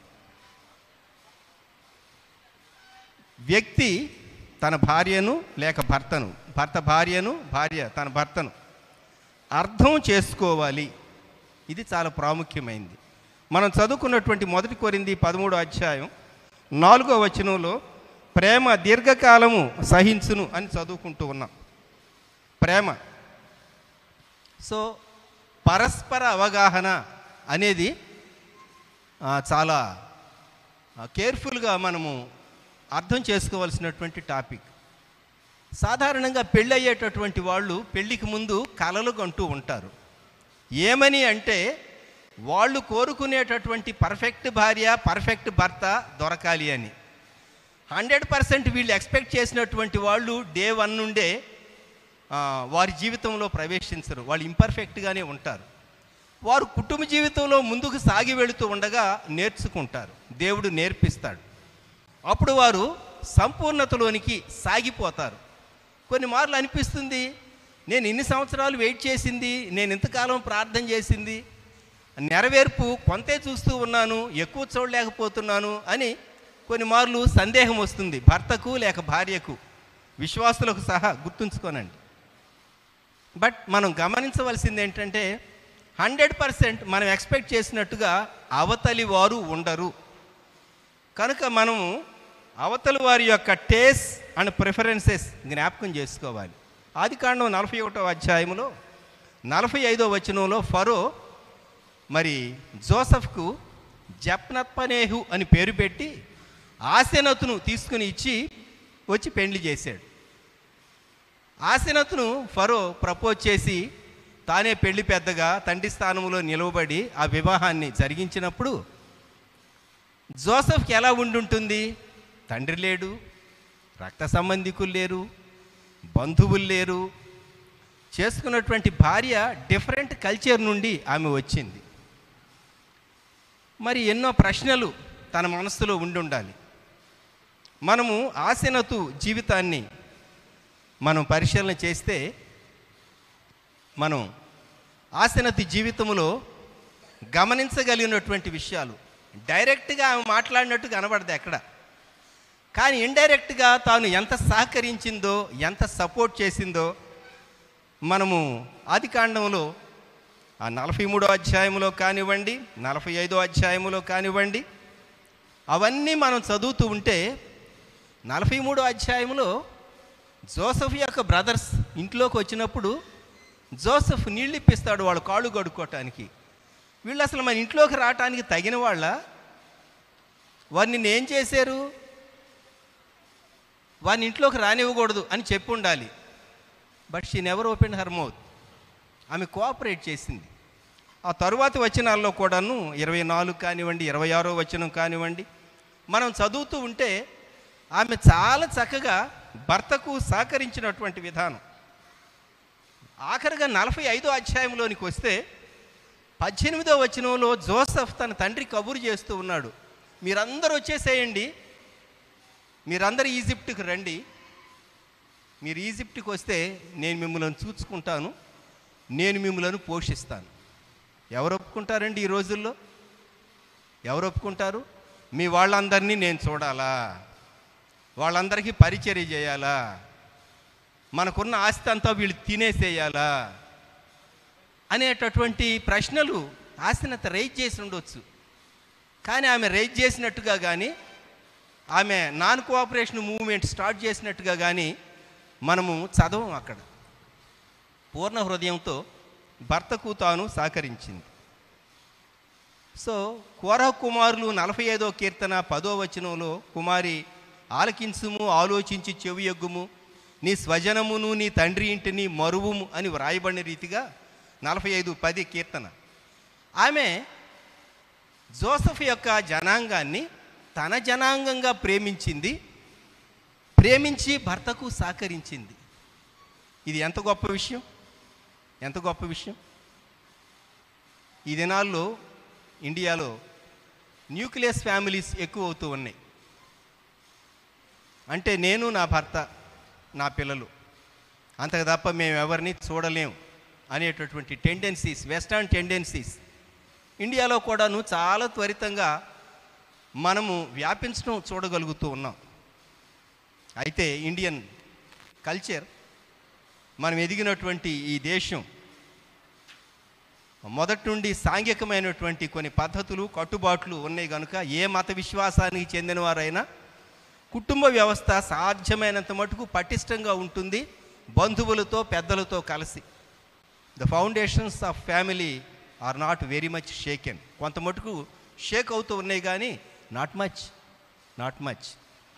వ్యక్తి తన భార్యను లేక భర్తను భర్త భార్యను భార్య తన భర్తను అర్థం చేసుకోవాలి ఇది చాలా ప్రాముఖ్యమైంది మనం చదువుకున్నటువంటి మొదటి కొరింది పదమూడో అధ్యాయం నాలుగో వచనంలో ప్రేమ దీర్ఘకాలము సహించును అని చదువుకుంటూ ఉన్నాం ప్రేమ సో పరస్పర అవగాహన అనేది ఆ, చాలా కేర్ఫుల్గా మనము అర్థం చేసుకోవాల్సినటువంటి టాపిక్ సాధారణంగా పెళ్ళి అయ్యేటటువంటి వాళ్ళు పెళ్ళికి ముందు కలలు కంటూ ఉంటారు ఏమని అంటే వాళ్ళు కోరుకునేటటువంటి పర్ఫెక్ట్ భార్య పర్ఫెక్ట్ భర్త దొరకాలి అని హండ్రెడ్ పర్సెంట్ వీళ్ళు ఎక్స్పెక్ట్ చేసినటువంటి వాళ్ళు డే వన్ నుండే ఆ, వారి జీవితంలో ప్రవేశించరు వాళ్ళు ఇంపర్ఫెక్ట్గానే ఉంటారు వారు కుటుంబ జీవితంలో ముందుకు సాగి వెళుతూ ఉండగా నేర్చుకుంటారు దేవుడు నేర్పిస్తాడు అప్పుడు వారు సంపూర్ణతలోనికి సాగిపోతారు కొన్ని మార్లు అనిపిస్తుంది నేను ఇన్ని సంవత్సరాలు వెయిట్ చేసింది నేను ఇంతకాలం ప్రార్థన చేసింది నెరవేర్పు కొంతే చూస్తూ ఉన్నాను ఎక్కువ చూడలేకపోతున్నాను అని కొన్ని మార్లు సందేహం వస్తుంది భర్తకు లేక భార్యకు విశ్వాసులకు సహా గుర్తుంచుకోనండి బట్ మనం గమనించవలసింది ఏంటంటే హండ్రెడ్ పర్సెంట్ మనం ఎక్స్పెక్ట్ చేసినట్టుగా అవతలి వారు ఉండరు కనుక మనము అవతలి వారి యొక్క టేస్ట్ అండ్ ప్రిఫరెన్సెస్ జ్ఞాపకం చేసుకోవాలి ఆది కాండం నలభై ఒకటో అధ్యాయంలో నలభై ఐదో వచనంలో ఫరో మరి జోసఫ్కు జప్నత్పనేహు అని పేరు పెట్టి ఆసెనతును తీసుకుని ఇచ్చి వచ్చి పెండ్లి చేశాడు ఆసెనతును ఫరో ప్రపోజ్ చేసి తానే పెళ్లి పెద్దగా తండ్రి స్థానంలో నిలవబడి ఆ వివాహాన్ని జరిగించినప్పుడు జోసఫ్కి ఎలా ఉండుంటుంది తండ్రి లేడు రక్త సంబంధికులు లేరు బంధువులు లేరు చేసుకున్నటువంటి భార్య డిఫరెంట్ కల్చర్ నుండి ఆమె వచ్చింది మరి ఎన్నో ప్రశ్నలు తన మనస్సులో ఉండి ఉండాలి మనము ఆసెనతు జీవితాన్ని మనం పరిశీలన చేస్తే మనం ఆసెనతి జీవితంలో గమనించగలిగినటువంటి విషయాలు డైరెక్ట్గా ఆమె మాట్లాడినట్టు కనబడదు ఎక్కడ కానీ ఇండైరెక్ట్గా తాను ఎంత సహకరించిందో ఎంత సపోర్ట్ చేసిందో మనము ఆది కాండంలో ఆ నలభై మూడో అధ్యాయంలో కానివ్వండి నలభై ఐదో అధ్యాయంలో కానివ్వండి అవన్నీ మనం చదువుతూ ఉంటే నలభై మూడో అధ్యాయంలో జోసఫ్ యొక్క బ్రదర్స్ ఇంట్లోకి వచ్చినప్పుడు జోసఫ్ నీళ్ళు ఇప్పిస్తాడు వాళ్ళ కాళ్ళు కడుక్కోవటానికి వీళ్ళు అసలు మన ఇంట్లోకి రావటానికి తగిన వాళ్ళ వారు నిన్ను ఏం చేశారు వారిని ఇంట్లోకి రానివ్వకూడదు అని చెప్పి ఉండాలి but she never open her mouth ఆమె కోఆపరేట్ చేసింది ఆ తరువాత వచనాల్లో కూడాను ఇరవై నాలుగు కానివ్వండి ఇరవై ఆరో వచనం కానివ్వండి మనం చదువుతూ ఉంటే ఆమె చాలా చక్కగా భర్తకు సహకరించినటువంటి విధానం ఆఖరిగా నలభై ఐదో అధ్యాయంలోనికి వస్తే పద్దెనిమిదో వచనంలో జోసఫ్ తన తండ్రి కబురు చేస్తూ ఉన్నాడు మీరందరూ వచ్చేసేయండి మీరందరూ ఈజిప్ట్కి రండి మీరు ఈజిప్ట్కి వస్తే నేను మిమ్మల్ని చూసుకుంటాను నేను మిమ్మల్ని పోషిస్తాను ఎవరు ఒప్పుకుంటారండి ఈ రోజుల్లో ఎవరు ఒప్పుకుంటారు మీ వాళ్ళందరినీ నేను చూడాలా వాళ్ళందరికీ పరిచర్య చేయాలా మనకున్న ఆస్తి అంతా వీళ్ళు తినేసేయాలా అనేటటువంటి ప్రశ్నలు ఆస్తినంత రైజ్ చేసి ఉండొచ్చు కానీ ఆమె రైజ్ చేసినట్టుగా కానీ ఆమె నాన్ కోఆపరేషన్ మూవ్మెంట్ స్టార్ట్ చేసినట్టుగా కానీ మనము చదవం అక్కడ పూర్ణ హృదయంతో భర్తకు తాను సహకరించింది సో కోర కుమారులు నలభై ఐదో కీర్తన పదో వచనంలో కుమారి ఆలకించుము ఆలోచించి చెవి ఎగ్గుము నీ స్వజనమును నీ తండ్రి ఇంటిని మరువుము అని వ్రాయబడిన రీతిగా నలభై ఐదు పది కీర్తన ఆమె జోసఫ్ యొక్క జనాంగాన్ని తన జనాంగంగా ప్రేమించింది ప్రేమించి భర్తకు సహకరించింది ఇది ఎంత గొప్ప విషయం ఎంత గొప్ప విషయం ఈ దినాల్లో ఇండియాలో న్యూక్లియస్ ఫ్యామిలీస్ ఎక్కువ అవుతూ ఉన్నాయి అంటే నేను నా భర్త నా పిల్లలు అంతకు తప్ప మేము ఎవరిని చూడలేం అనేటటువంటి టెండెన్సీస్ వెస్టర్న్ టెండెన్సీస్ ఇండియాలో కూడాను చాలా త్వరితంగా మనము వ్యాపించడం చూడగలుగుతూ ఉన్నాం అయితే ఇండియన్ కల్చర్ మనం ఎదిగినటువంటి ఈ దేశం మొదటి నుండి సాంఘికమైనటువంటి కొన్ని పద్ధతులు కట్టుబాట్లు ఉన్నాయి కనుక ఏ మత విశ్వాసానికి చెందినవారైనా కుటుంబ వ్యవస్థ సాధ్యమైనంత మటుకు పటిష్టంగా ఉంటుంది బంధువులతో పెద్దలతో కలిసి the foundations of family are not very much shaken కొంత మటుకు షేక్ అవుతూ ఉన్నాయి కానీ నాట్ మచ్ నాట్ మచ్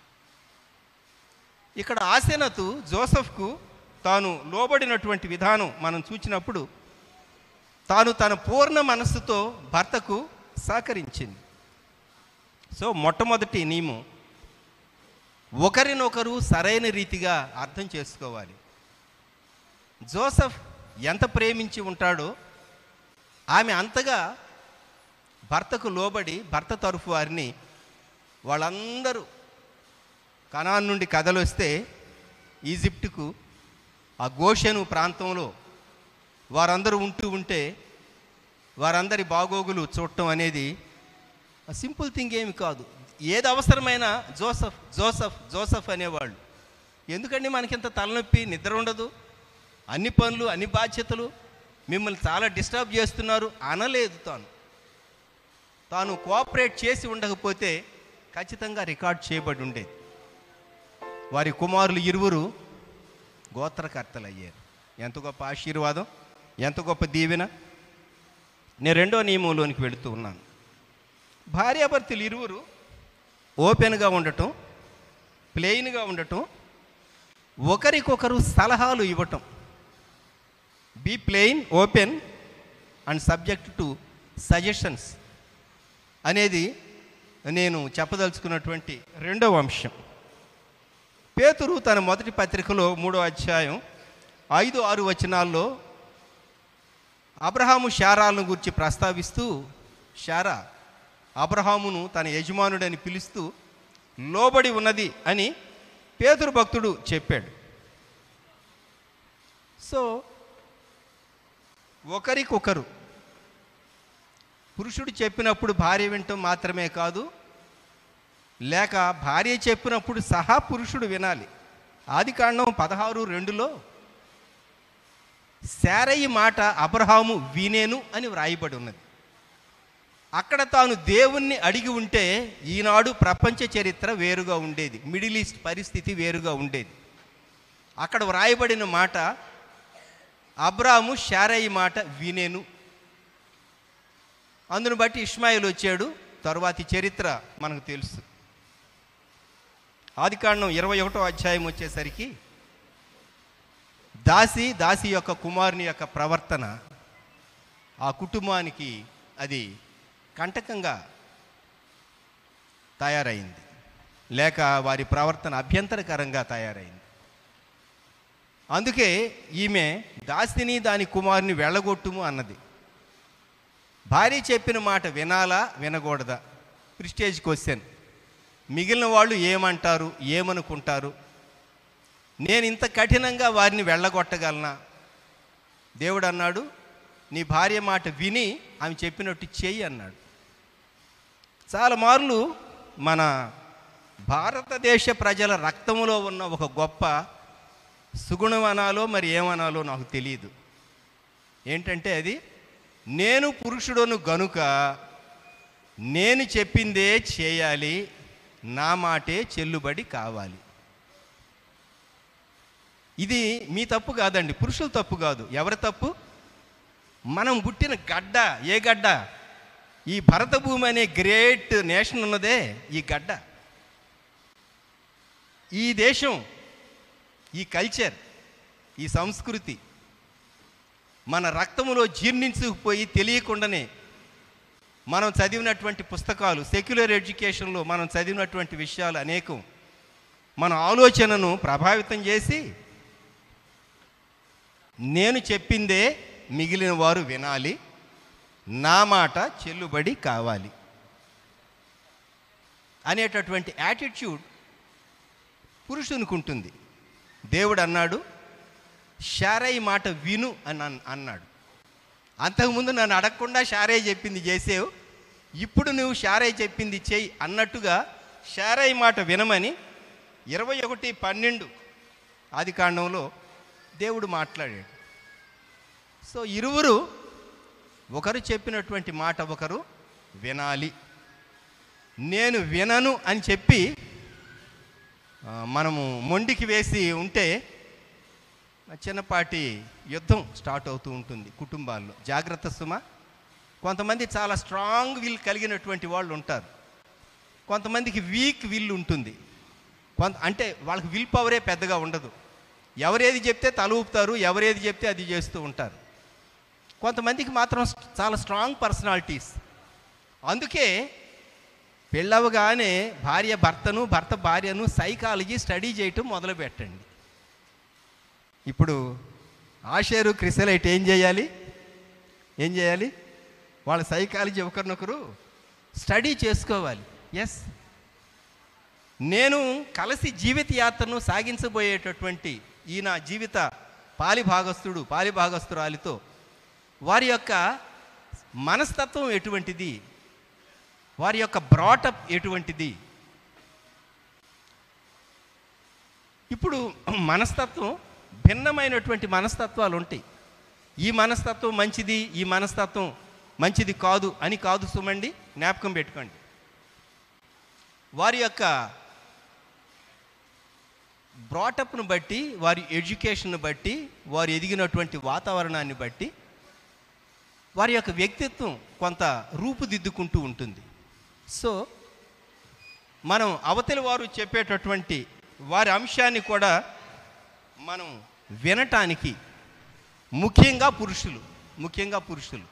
ఇక్కడ ఆసెనతు జోసఫ్కు తాను లోబడినటువంటి విధానం మనం చూచినప్పుడు తాను తన పూర్ణ మనస్సుతో భర్తకు సహకరించింది సో మొట్టమొదటి నియమం ఒకరినొకరు సరైన రీతిగా అర్థం చేసుకోవాలి జోసఫ్ ఎంత ప్రేమించి ఉంటాడో ఆమె అంతగా భర్తకు లోబడి భర్త తరఫు వారిని వాళ్ళందరూ కనాన్ నుండి కథలు వస్తే ఈజిప్టుకు ఆ గోషెను ప్రాంతంలో వారందరూ ఉంటూ ఉంటే వారందరి బాగోగులు చూడటం అనేది సింపుల్ థింగ్ ఏమి కాదు ఏది అవసరమైనా జోసఫ్ జోసఫ్ జోసఫ్ అనేవాళ్ళు ఎందుకండి మనకింత తలనొప్పి నిద్ర ఉండదు అన్ని పనులు అన్ని బాధ్యతలు మిమ్మల్ని చాలా డిస్టర్బ్ చేస్తున్నారు అనలేదు తాను తాను కోఆపరేట్ చేసి ఉండకపోతే ఖచ్చితంగా రికార్డ్ చేయబడి ఉండేది వారి కుమారులు ఇరువురు గోత్రకర్తలు అయ్యారు ఎంత గొప్ప ఆశీర్వాదం ఎంత గొప్ప దీవెన నేను రెండో నియమంలోనికి వెళుతూ ఉన్నాను భార్యాభర్తలు ఇరువురు ఓపెన్గా ఉండటం ప్లెయిన్గా ఉండటం ఒకరికొకరు సలహాలు ఇవ్వటం be plain open and subject to suggestions అనేది నేను చెప్పదలుచుకున్నటువంటి రెండవ అంశం పేతురు తన మొదటి పత్రికలో మూడో అధ్యాయం ఐదు ఆరు వచనాల్లో అబ్రహాము శారాలను గురించి ప్రస్తావిస్తూ శారా అబ్రహామును తన యజమానుడని పిలుస్తూ లోబడి ఉన్నది అని పేతురు భక్తుడు చెప్పాడు సో ఒకరికొకరు పురుషుడు చెప్పినప్పుడు భార్య వినటం మాత్రమే కాదు లేక భార్య చెప్పినప్పుడు సహా పురుషుడు వినాలి ఆది కాండం పదహారు రెండులో శారయి మాట అబ్రహాము వినేను అని వ్రాయబడి ఉన్నది అక్కడ తాను దేవుణ్ణి అడిగి ఉంటే ఈనాడు ప్రపంచ చరిత్ర వేరుగా ఉండేది మిడిల్ ఈస్ట్ పరిస్థితి వేరుగా ఉండేది అక్కడ వ్రాయబడిన మాట అబ్రాము శారయి మాట వినేను అందును బట్టి ఇష్మాయిల్ వచ్చాడు తరువాతి చరిత్ర మనకు తెలుసు ఆదికాండం ఇరవై ఒకటో అధ్యాయం వచ్చేసరికి దాసి దాసి యొక్క కుమారుని యొక్క ప్రవర్తన ఆ కుటుంబానికి అది కంటకంగా తయారైంది లేక వారి ప్రవర్తన అభ్యంతరకరంగా తయారైంది అందుకే ఈమె దాసిని దాని కుమారుని వెళ్ళగొట్టుము అన్నది భార్య చెప్పిన మాట వినాలా వినకూడదా ప్రిస్టేజ్ క్వశ్చన్ మిగిలిన వాళ్ళు ఏమంటారు ఏమనుకుంటారు నేను ఇంత కఠినంగా వారిని వెళ్ళగొట్టగలనా దేవుడు అన్నాడు నీ భార్య మాట విని ఆమె చెప్పినట్టు చెయ్యి అన్నాడు చాలా మార్లు మన భారతదేశ ప్రజల రక్తములో ఉన్న ఒక గొప్ప సుగుణం అనాలో మరి ఏమనాలో నాకు తెలియదు ఏంటంటే అది నేను పురుషుడను గనుక నేను చెప్పిందే చేయాలి నా మాటే చెల్లుబడి కావాలి ఇది మీ తప్పు కాదండి పురుషుల తప్పు కాదు ఎవరి తప్పు మనం పుట్టిన గడ్డ ఏ గడ్డ ఈ భరత భూమి అనే గ్రేట్ నేషన్ ఉన్నదే ఈ గడ్డ ఈ దేశం ఈ కల్చర్ ఈ సంస్కృతి మన రక్తములో జీర్ణించుకుపోయి తెలియకుండానే మనం చదివినటువంటి పుస్తకాలు సెక్యులర్ ఎడ్యుకేషన్లో మనం చదివినటువంటి విషయాలు అనేకం మన ఆలోచనను ప్రభావితం చేసి నేను చెప్పిందే మిగిలిన వారు వినాలి నా మాట చెల్లుబడి కావాలి అనేటటువంటి యాటిట్యూడ్ పురుషునికి ఉంటుంది దేవుడు అన్నాడు షారయ్య మాట విను అని అన్- అన్నాడు అంతకుముందు నన్ను అడగకుండా షారయ్య చెప్పింది చేసేవు ఇప్పుడు నువ్వు షారయ్య చెప్పింది చెయ్యి అన్నట్టుగా షారయ్య మాట వినమని ఇరవై ఒకటి పన్నెండు ఆది కాండంలో దేవుడు మాట్లాడాడు సో ఇరువురు ఒకరు చెప్పినటువంటి మాట ఒకరు వినాలి నేను వినను అని చెప్పి ఆ, మనము మొండికి వేసి ఉంటే చిన్నపాటి యుద్ధం స్టార్ట్ అవుతూ ఉంటుంది కుటుంబాల్లో జాగ్రత్త సుమ కొంతమంది చాలా స్ట్రాంగ్ విల్ కలిగినటువంటి వాళ్ళు ఉంటారు కొంతమందికి వీక్ విల్ ఉంటుంది కొంత అంటే వాళ్ళకి విల్ పవరే పెద్దగా ఉండదు ఎవరేది చెప్తే తల ఊపుతారు ఎవరేది చెప్తే అది చేస్తూ ఉంటారు కొంతమందికి మాత్రం చాలా స్ట్రాంగ్ పర్సనాలిటీస్ అందుకే పెళ్ళవగానే భార్య భర్తను భర్త భార్యను సైకాలజీ స్టడీ చేయటం మొదలు పెట్టండి ఇప్పుడు ఆషేరు క్రిసలైట్ ఏం చేయాలి ఏం చేయాలి వాళ్ళ సైకాలజీ ఒకరినొకరు స్టడీ చేసుకోవాలి ఎస్ నేను కలిసి జీవిత యాత్రను సాగించబోయేటటువంటి ఈ నా జీవిత పాలిభాగస్థుడు పాలిభాగస్థురాలితో వారి యొక్క మనస్తత్వం ఎటువంటిది వారి యొక్క బ్రాటప్ ఎటువంటిది ఇప్పుడు మనస్తత్వం భిన్నమైనటువంటి మనస్తత్వాలు ఉంటాయి ఈ మనస్తత్వం మంచిది ఈ మనస్తత్వం మంచిది కాదు అని కాదు సుమండి జ్ఞాపకం పెట్టుకోండి వారి యొక్క బ్రాటప్ను బట్టి వారి ఎడ్యుకేషన్ బట్టి వారు ఎదిగినటువంటి వాతావరణాన్ని బట్టి వారి యొక్క వ్యక్తిత్వం కొంత రూపుదిద్దుకుంటూ ఉంటుంది సో మనం అవతలి వారు చెప్పేటటువంటి వారి అంశాన్ని కూడా మనం వినటానికి ముఖ్యంగా పురుషులు ముఖ్యంగా పురుషులు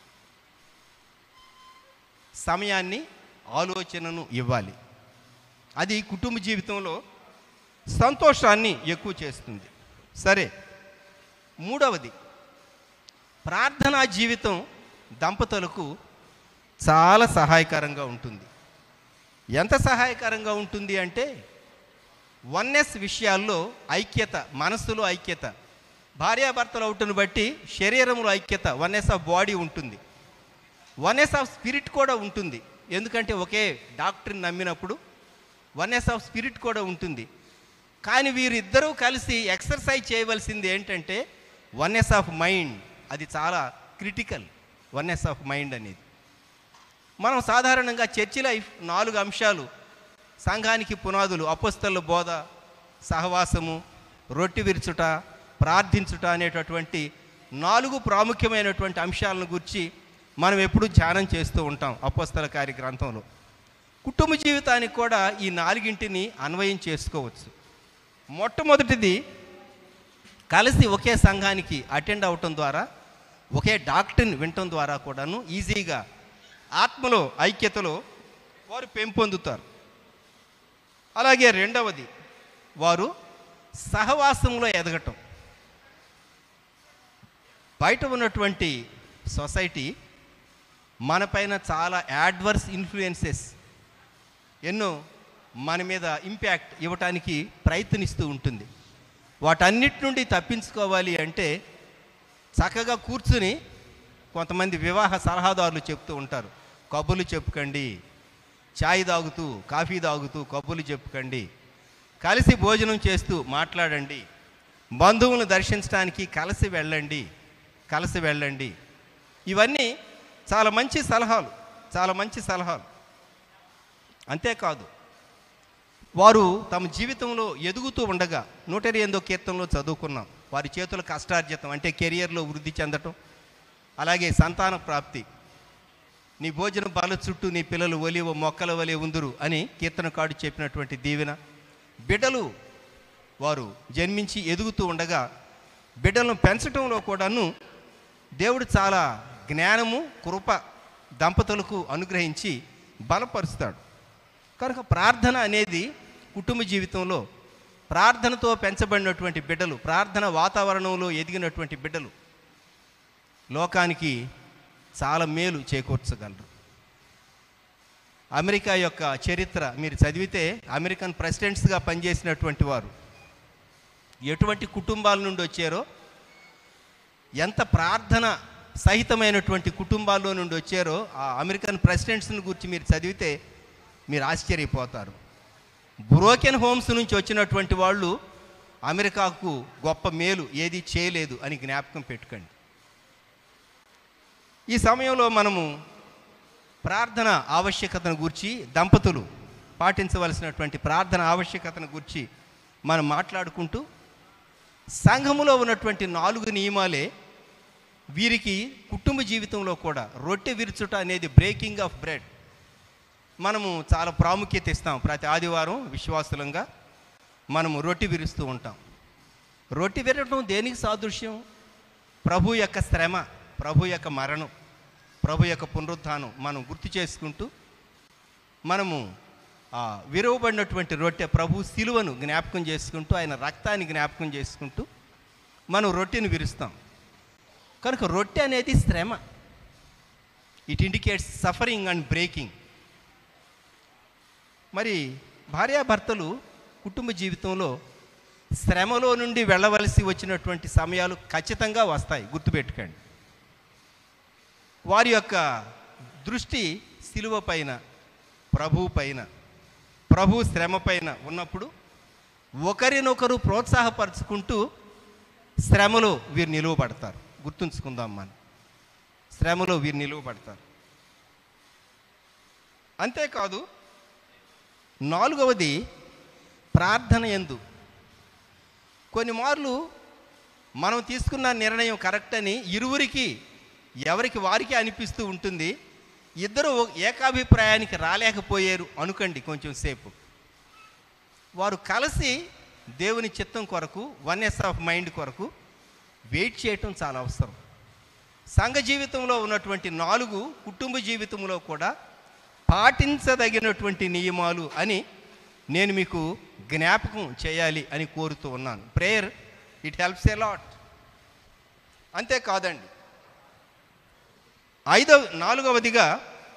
సమయాన్ని ఆలోచనను ఇవ్వాలి అది కుటుంబ జీవితంలో సంతోషాన్ని ఎక్కువ చేస్తుంది సరే మూడవది ప్రార్థనా జీవితం దంపతులకు చాలా సహాయకరంగా ఉంటుంది ఎంత సహాయకరంగా ఉంటుంది అంటే వన్నెస్ విషయాల్లో ఐక్యత మనస్సులో ఐక్యత భార్యాభర్తలు అవుటును బట్టి శరీరంలో ఐక్యత వన్నెస్ ఆఫ్ బాడీ ఉంటుంది వన్నెస్ ఆఫ్ స్పిరిట్ కూడా ఉంటుంది ఎందుకంటే ఒకే డాక్టర్ని నమ్మినప్పుడు వన్నెస్ ఆఫ్ స్పిరిట్ కూడా ఉంటుంది కానీ వీరిద్దరూ కలిసి ఎక్సర్సైజ్ చేయవలసింది ఏంటంటే వన్నెస్ ఆఫ్ మైండ్ అది చాలా క్రిటికల్ వన్నెస్ ఆఫ్ మైండ్ అనేది మనం సాధారణంగా చర్చి లైఫ్ నాలుగు అంశాలు సంఘానికి పునాదులు అపస్తల బోధ సహవాసము రొట్టె విరుచుట ప్రార్థించుట అనేటటువంటి నాలుగు ప్రాముఖ్యమైనటువంటి అంశాలను గురించి మనం ఎప్పుడూ ధ్యానం చేస్తూ ఉంటాం అపస్తల కార్య గ్రంథంలో కుటుంబ జీవితానికి కూడా ఈ నాలుగింటిని అన్వయం చేసుకోవచ్చు మొట్టమొదటిది కలిసి ఒకే సంఘానికి అటెండ్ అవటం ద్వారా ఒకే డాక్టర్ని వినటం ద్వారా కూడాను ఈజీగా ఆత్మలో ఐక్యతలో వారు పెంపొందుతారు అలాగే రెండవది వారు సహవాసంలో ఎదగటం బయట ఉన్నటువంటి సొసైటీ మనపైన చాలా యాడ్వర్స్ ఇన్ఫ్లుయెన్సెస్ ఎన్నో మన మీద ఇంపాక్ట్ ఇవ్వటానికి ప్రయత్నిస్తూ ఉంటుంది వాటన్నిటి నుండి తప్పించుకోవాలి అంటే చక్కగా కూర్చుని కొంతమంది వివాహ సలహాదారులు చెప్తూ ఉంటారు కబుర్లు చెప్పుకండి ఛాయ్ తాగుతూ కాఫీ తాగుతూ కబుర్లు చెప్పుకండి కలిసి భోజనం చేస్తూ మాట్లాడండి బంధువులను దర్శించడానికి కలిసి వెళ్ళండి కలిసి వెళ్ళండి ఇవన్నీ చాలా మంచి సలహాలు చాలా మంచి సలహాలు అంతేకాదు వారు తమ జీవితంలో ఎదుగుతూ ఉండగా నూట ఎనిమిదో కీర్తనలో చదువుకున్నాం వారి చేతుల కష్టార్జితం అంటే కెరియర్లో వృద్ధి చెందటం అలాగే సంతాన ప్రాప్తి నీ భోజనం బాల చుట్టూ నీ పిల్లలు ఒలివ మొక్కల వలె ఉందురు అని కీర్తనకాడు చెప్పినటువంటి దీవెన బిడ్డలు వారు జన్మించి ఎదుగుతూ ఉండగా బిడ్డలను పెంచడంలో కూడాను దేవుడు చాలా జ్ఞానము కృప దంపతులకు అనుగ్రహించి బలపరుస్తాడు కనుక ప్రార్థన అనేది కుటుంబ జీవితంలో ప్రార్థనతో పెంచబడినటువంటి బిడ్డలు ప్రార్థన వాతావరణంలో ఎదిగినటువంటి బిడ్డలు లోకానికి చాలా మేలు చేకూర్చగలరు అమెరికా యొక్క చరిత్ర మీరు చదివితే అమెరికన్ ప్రెసిడెంట్స్గా పనిచేసినటువంటి వారు ఎటువంటి కుటుంబాల నుండి వచ్చారో ఎంత ప్రార్థన సహితమైనటువంటి కుటుంబాల్లో నుండి వచ్చారో ఆ అమెరికన్ ప్రెసిడెంట్స్ని గురించి మీరు చదివితే మీరు ఆశ్చర్యపోతారు బ్రోకెన్ హోమ్స్ నుంచి వచ్చినటువంటి వాళ్ళు అమెరికాకు గొప్ప మేలు ఏది చేయలేదు అని జ్ఞాపకం పెట్టుకోండి ఈ సమయంలో మనము ప్రార్థన ఆవశ్యకతను గురించి దంపతులు పాటించవలసినటువంటి ప్రార్థన ఆవశ్యకతను గురించి మనం మాట్లాడుకుంటూ సంఘములో ఉన్నటువంటి నాలుగు నియమాలే వీరికి కుటుంబ జీవితంలో కూడా రొట్టె విరుచుట అనేది బ్రేకింగ్ ఆఫ్ బ్రెడ్ మనము చాలా ప్రాముఖ్యత ఇస్తాం ప్రతి ఆదివారం విశ్వాసులంగా మనము రొట్టె విరుస్తూ ఉంటాం రొట్టె విరగటం దేనికి సాదృశ్యం ప్రభు యొక్క శ్రమ ప్రభు యొక్క మరణం ప్రభు యొక్క పునరుత్థానం మనం గుర్తు చేసుకుంటూ మనము ఆ విరవబడినటువంటి రొట్టె ప్రభు శిలువను జ్ఞాపకం చేసుకుంటూ ఆయన రక్తాన్ని జ్ఞాపకం చేసుకుంటూ మనం రొట్టెని విరుస్తాం కనుక రొట్టె అనేది శ్రమ it indicates suffering and breaking మరి భార్యాభర్తలు కుటుంబ జీవితంలో శ్రమలో నుండి వెళ్ళవలసి వచ్చినటువంటి సమయాలు ఖచ్చితంగా వస్తాయి గుర్తుపెట్టుకోండి వారి యొక్క దృష్టి శిలువ పైన ప్రభు పైన ప్రభు శ్రమ పైన ఉన్నప్పుడు ఒకరినొకరు ప్రోత్సాహపరుచుకుంటూ శ్రమలో వీరు నిలువబడతారు గుర్తుంచుకుందాం మనం శ్రమలో వీరు నిలువబడతారు అంతేకాదు నాలుగవది ప్రార్థన ఎందు కొన్ని మార్లు మనం తీసుకున్న నిర్ణయం కరెక్ట్ అని ఇరువురికి ఎవరికి వారికి అనిపిస్తూ ఉంటుంది ఇద్దరు ఏకాభిప్రాయానికి రాలేకపోయారు అనుకోండి కొంచెం సేపు వారు కలిసి దేవుని చిత్తం కొరకు వన్నెస్ ఆఫ్ మైండ్ కొరకు వెయిట్ చేయటం చాలా అవసరం సంఘ జీవితంలో ఉన్నటువంటి నాలుగు కుటుంబ జీవితంలో కూడా పాటించదగినటువంటి నియమాలు అని నేను మీకు జ్ఞాపకం చేయాలి అని కోరుతూ ఉన్నాను prayer it helps a lot అంతేకాదండి ఐదవ నాలుగవదిగా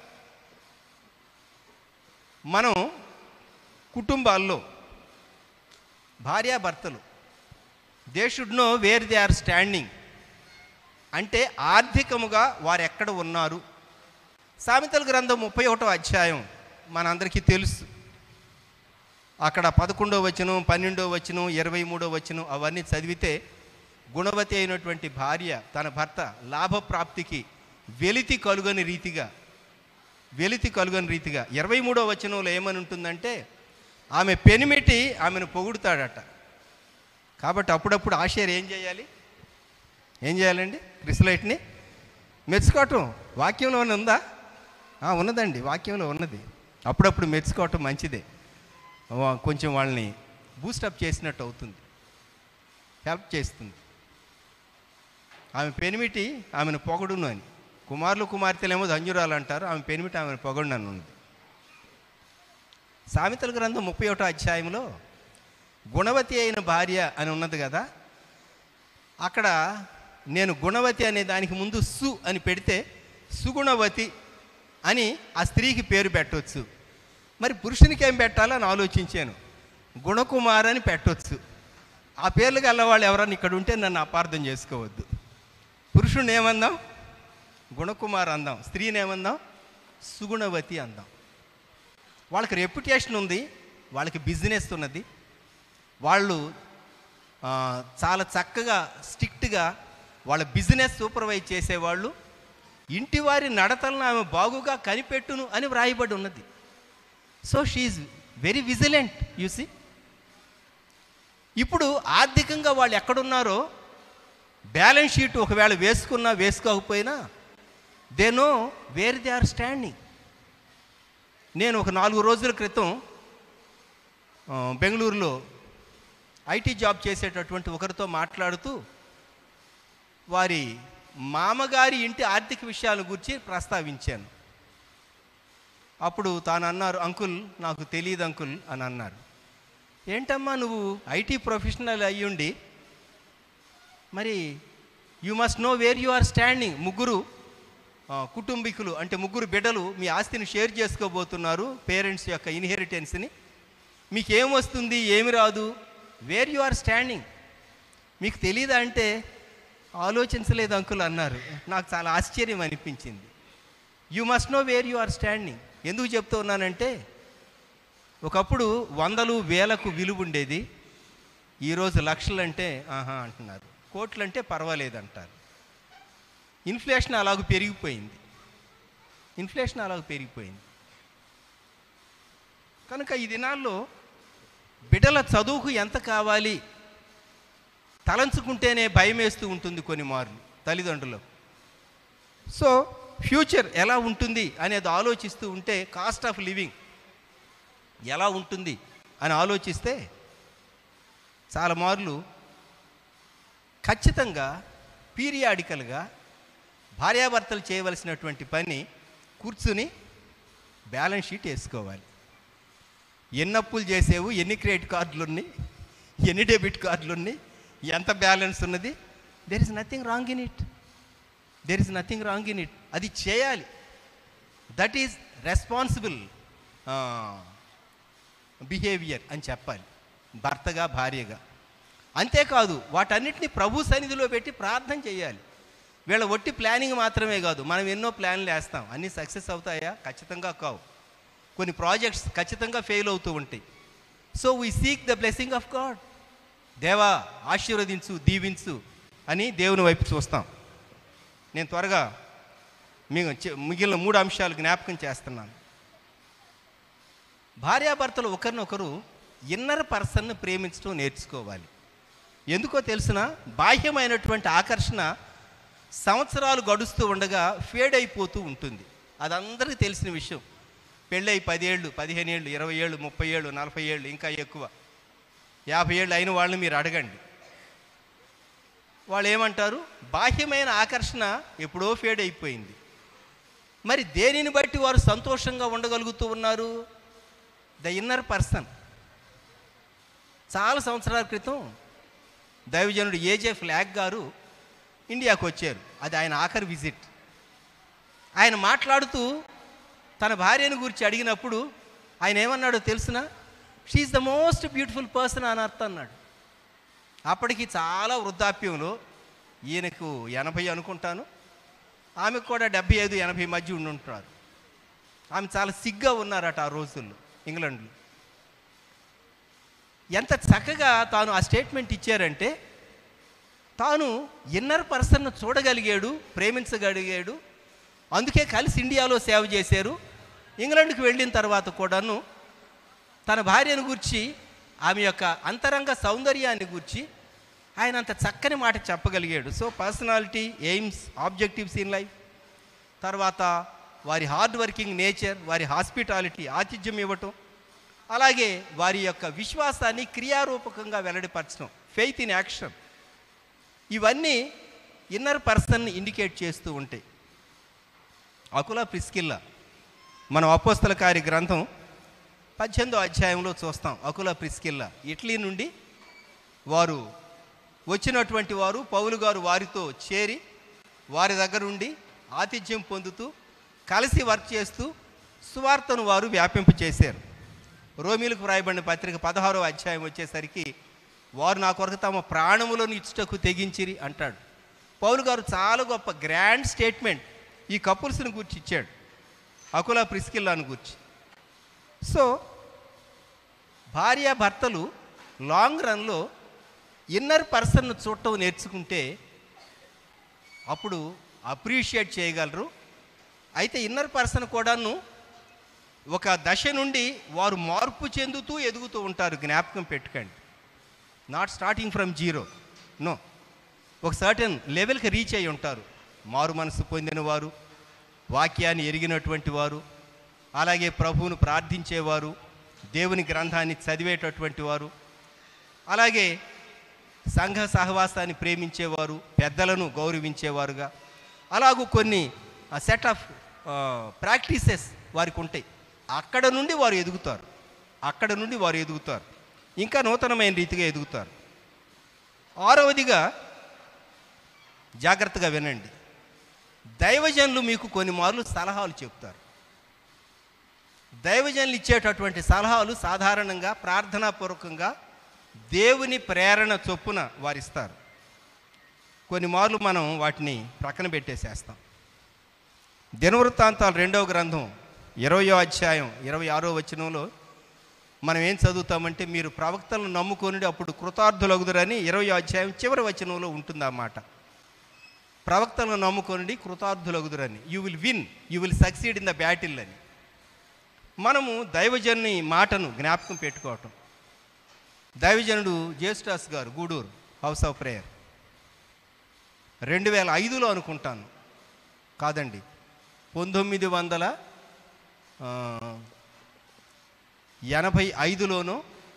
మనం కుటుంబాల్లో భార్యాభర్తలు they should know where they are standing అంటే ఆర్థికముగా వారు ఎక్కడ ఉన్నారు సామెతల గ్రంథం ముప్పై ఒకటో అధ్యాయం మనందరికీ తెలుసు అక్కడ పదకొండో వచనం పన్నెండో వచనం ఇరవై మూడో వచనం అవన్నీ చదివితే గుణవతి అయినటువంటి భార్య తన భర్త లాభప్రాప్తికి వెలితి కలుగని రీతిగా వెలితి కలుగని రీతిగా ఇరవై మూడో వచనంలో ఏమని ఉంటుందంటే ఆమె పెనిమిటి ఆమెను పొగుడుతాడట కాబట్టి అప్పుడప్పుడు ఆశేర్ ఏం చేయాలి ఏం చేయాలండి క్రిస్లైట్ని మెచ్చుకోవటం వాక్యంలో ఉందా ఆ, ఉన్నదండి వాక్యంలో ఉన్నది అప్పుడప్పుడు మెచ్చుకోవటం మంచిదే వా- కొంచెం వాళ్ళని బూస్టప్ చేసినట్టు అవుతుంది హెల్ప్ చేస్తుంది ఆమె పెనిమిటి ఆమెను పొగడును అని కుమారులు కుమార్తెలేమో ధన్యురాలు అంటారు ఆమె పెనిమిటి ఆమెను పొగడును అని ఉన్నది సామెతల గ్రంథం ముప్పై ఒకటో అధ్యాయంలో గుణవతి అయిన భార్య అని ఉన్నది కదా అక్కడ నేను గుణవతి అనే దానికి ముందు సు అని పెడితే సుగుణవతి అని ఆ స్త్రీకి పేరు పెట్టవచ్చు మరి పురుషునికి ఏం పెట్టాలో అని ఆలోచించాను గుణకుమార్ అని పెట్టవచ్చు ఆ పేర్లు గల వాళ్ళు ఎవరన్నా ఇక్కడ ఉంటే నన్ను అపార్థం చేసుకోవద్దు పురుషుడిని ఏమందాం గుణకుమార్ అందాం స్త్రీని ఏమందాం సుగుణవతి అందాం వాళ్ళకి రెప్యుటేషన్ ఉంది వాళ్ళకి బిజినెస్ ఉన్నది వాళ్ళు ఆ, చాలా చక్కగా స్ట్రిక్ట్గా వాళ్ళ బిజినెస్ సూపర్వైజ్ చేసేవాళ్ళు ఇంటి వారి నడతలను ఆమె బాగుగా కనిపెట్టును అని వ్రాయబడి ఉన్నది so she's very vigilant you see ఇప్పుడు ఆర్థికంగా వాళ్ళు ఎక్కడున్నారో బ్యాలెన్స్ షీట్ ఒకవేళ వేసుకున్నా వేసుకోకపోయినా they know where they are standing నేను ఒక నాలుగు రోజుల క్రితం ఆ, బెంగళూరులో ఐటీ జాబ్ చేసేటటువంటి ఒకరితో మాట్లాడుతూ వారి మామగారి ఇంటి ఆర్థిక విషయాల గురించి ప్రస్తావించాను అప్పుడు తాను అన్నారు అంకుల్ నాకు తెలియదు అంకుల్ అని అన్నారు ఏంటమ్మా నువ్వు ఐటీ ప్రొఫెషనల్ అయ్యుండి మరి you must know where you are standing ముగ్గురు ఆ, కుటుంబీకులు అంటే ముగ్గురు బిడ్డలు మీ ఆస్తిని షేర్ చేసుకోబోతున్నారు పేరెంట్స్ యొక్క ఇన్హెరిటెన్స్ని మీకు ఏం వస్తుంది ఏమి రాదు వేర్ యు ఆర్ స్టాండింగ్ మీకు తెలియదా అంటే ఆలోచించలేదు అంకుల్ అన్నారు నాకు చాలా ఆశ్చర్యం అనిపించింది you must know where you are standing ఎందుకు చెప్తూ ఉన్నానంటే ఒకప్పుడు వందలు వేలకు విలువ ఉండేది ఈరోజు లక్షలు అంటే ఆహా అంటున్నారు కోట్లు అంటే పర్వాలేదు అంటారు ఇన్ఫ్లేషన్ అలాగ పెరిగిపోయింది ఇన్ఫ్లేషన్ అలాగ పెరిగిపోయింది కనుక ఈ దినాల్లో బిడ్డల చదువుకు ఎంత కావాలి తలంచుకుంటేనే భయం వేస్తూ ఉంటుంది కొన్ని మార్లు తల్లిదండ్రులకు సో ఫ్యూచర్ ఎలా ఉంటుంది అనేది ఆలోచిస్తూ ఉంటే కాస్ట్ ఆఫ్ లివింగ్ ఎలా ఉంటుంది అని ఆలోచిస్తే చాలా మార్లు ఖచ్చితంగా పీరియాడికల్గా భార్యాభర్తలు చేయవలసినటువంటి పని కూర్చుని బ్యాలెన్స్ షీట్ వేసుకోవాలి ఎన్ని అప్పులు చేసేవు ఎన్ని క్రెడిట్ కార్డులు ఉన్నాయి ఎన్ని డెబిట్ కార్డులు ఉన్నాయి ఎంత బ్యాలెన్స్ ఉన్నది there is nothing wrong in it there is nothing wrong in it అది చేయాలి దట్ ఈజ్ రెస్పాన్సిబుల్ బిహేవియర్ అని చెప్పాలి భర్తగా భార్యగా అంతేకాదు వాటన్నిటిని ప్రభు సన్నిధిలో పెట్టి ప్రార్థన చేయాలి వీళ్ళ ఒట్టి ప్లానింగ్ మాత్రమే కాదు మనం ఎన్నో ప్లాన్లు వేస్తాం అన్నీ సక్సెస్ అవుతాయా ఖచ్చితంగా కావు కొన్ని ప్రాజెక్ట్స్ ఖచ్చితంగా ఫెయిల్ అవుతూ ఉంటాయి so we seek the blessing of God దేవా ఆశీర్వదించు దీవించు అని దేవుని వైపు చూస్తాం నేను త్వరగా మీకు చె- మిగిలిన మూడు అంశాలు జ్ఞాపకం చేస్తున్నాను భార్యాభర్తలు ఒకరినొకరు ఇన్నర్ పర్సన్ను ప్రేమించడం నేర్చుకోవాలి ఎందుకో తెలిసిన బాహ్యమైనటువంటి ఆకర్షణ సంవత్సరాలు గడుస్తూ ఉండగా ఫేడ్ అయిపోతూ ఉంటుంది అది అందరికీ తెలిసిన విషయం పెళ్ళై పదేళ్ళు పదిహేను ఏళ్ళు ఇరవై ఏళ్ళు ముప్పై ఏళ్ళు నలభై ఏళ్ళు ఇంకా ఎక్కువ యాభై ఏళ్ళు అయిన వాళ్ళని మీరు అడగండి వాళ్ళు ఏమంటారు బాహ్యమైన ఆకర్షణ ఎప్పుడో ఫేడ్ అయిపోయింది మరి దేనిని బట్టి వారు సంతోషంగా ఉండగలుగుతూ ఉన్నారు ద ఇన్నర్ పర్సన్ చాలా సంవత్సరాల క్రితం దైవజనుడు ఏజే ఫ్లాగ్ గారు ఇండియాకు వచ్చారు అది ఆయన ఆఖరి విజిట్ ఆయన మాట్లాడుతూ తన భార్యను గురించి అడిగినప్పుడు ఆయన ఏమన్నాడో తెలుసిన she's the most beautiful person అని అర్థం అన్నాడు అప్పటికి చాలా వృద్ధాప్యంలో ఈయనకు ఎనభై అనుకుంటాను ఆమెకు కూడా డెబ్బై ఐదు ఎనభై మధ్య ఉండి ఉంటారు ఆమె చాలా సిగ్గా ఉన్నారట ఆ రోజుల్లో ఇంగ్లాండ్లో ఎంత చక్కగా తాను ఆ స్టేట్మెంట్ ఇచ్చారంటే తాను ఇన్నర్ పర్సన్ను చూడగలిగాడు ప్రేమించగలిగాడు అందుకే కలిసి ఇండియాలో సేవ చేశారు ఇంగ్లాండ్కి వెళ్ళిన తర్వాత కూడాను తన భార్యను గురించి ఆమె యొక్క అంతరంగ సౌందర్యాన్ని గురించి ఆయన అంత చక్కని మాట చెప్పగలిగాడు so personality aims objectives in life తర్వాత వారి హార్డ్ వర్కింగ్ నేచర్ వారి హాస్పిటాలిటీ ఆతిథ్యం ఇవ్వటం అలాగే వారి యొక్క విశ్వాసాన్ని క్రియారూపకంగా వెల్లడిపరచడం ఫెయిత్ ఇన్ యాక్షన్ ఇవన్నీ ఇన్నర్ పర్సన్ని ఇండికేట్ చేస్తూ ఉంటాయి అకుల ప్రిస్కిల్లా మనం అపోస్తల కార్య గ్రంథం పద్దెనిమిదో అధ్యాయంలో చూస్తాం అకుల ప్రిస్కిల్లా ఇటలీ నుండి వారు వచ్చినటువంటి వారు పౌలు గారు వారితో చేరి వారి దగ్గర ఉండి ఆతిథ్యం పొందుతూ కలిసి వర్క్ చేస్తూ సువార్తను వారు వ్యాపింప చేశారు రోమిలకు వ్రాయబడిన పత్రిక పదహారో అధ్యాయం వచ్చేసరికి వారు నా కొరకు తమ ప్రాణములను ఇచ్చుటకు తెగించిరి అంటాడు పౌలు గారు చాలా గొప్ప గ్రాండ్ స్టేట్మెంట్ ఈ కపుల్స్ని గురించి ఇచ్చాడు అకుల ప్రిస్కిల్లాను గురించి సో భార్య భర్తలు లాంగ్ రన్లో ఇన్నర్ పర్సన్ను చూడటం నేర్చుకుంటే అప్పుడు అప్రిషియేట్ చేయగలరు అయితే ఇన్నర్ పర్సన్ కూడాను ఒక దశ నుండి వారు మార్పు చెందుతూ ఎదుగుతూ ఉంటారు జ్ఞాపకం పెట్టుకోండి not starting from zero no ఒక సర్టన్ లెవెల్కి రీచ్ అయి ఉంటారు మారు మనసు పొందిన వారు వాక్యాన్ని ఎరిగినటువంటి వారు అలాగే ప్రభువును ప్రార్థించేవారు దేవుని గ్రంథాన్ని చదివేటటువంటి వారు అలాగే సంఘ సహవాసాన్ని ప్రేమించేవారు పెద్దలను గౌరవించేవారుగా అలాగూ కొన్ని సెట్ ఆఫ్ ప్రాక్టీసెస్ వారికి ఉంటాయి అక్కడ నుండి వారు ఎదుగుతారు అక్కడ నుండి వారు ఎదుగుతారు ఇంకా నూతనమైన రీతిగా ఎదుగుతారు ఆరవదిగా జాగ్రత్తగా వినండి దైవజనులు మీకు కొన్ని మార్లు సలహాలు చెప్తారు దైవజనులు ఇచ్చేటటువంటి సలహాలు సాధారణంగా ప్రార్థనాపూర్వకంగా దేవుని ప్రేరణ చొప్పున వారిస్తారు కొన్ని మార్లు మనం వాటిని ప్రక్కన పెట్టేసేస్తాం దినవృత్తాంతాలు రెండవ గ్రంథం ఇరవయో అధ్యాయం ఇరవై ఆరో వచనంలో మనం ఏం చదువుతామంటే మీరు ప్రవక్తలను నమ్ముకొని అప్పుడు కృతార్థులగుదురని ఇరవయో అధ్యాయం చివరి వచనంలో ఉంటుంది ఆ మాట ప్రవక్తలను నమ్ముకొని కృతార్థులగుదురని you will win you will succeed in the battle అని మనము దైవజనుని మాటను జ్ఞాపకం పెట్టుకోవటం దైవజనుడు జేస్టాస్ గారు గూడూరు హౌస్ ఆఫ్ ప్రేయర్ రెండు వేల ఐదులో అనుకుంటాను కాదండి పంతొమ్మిది వందల ఆ, ఎనభై ఐదులోనో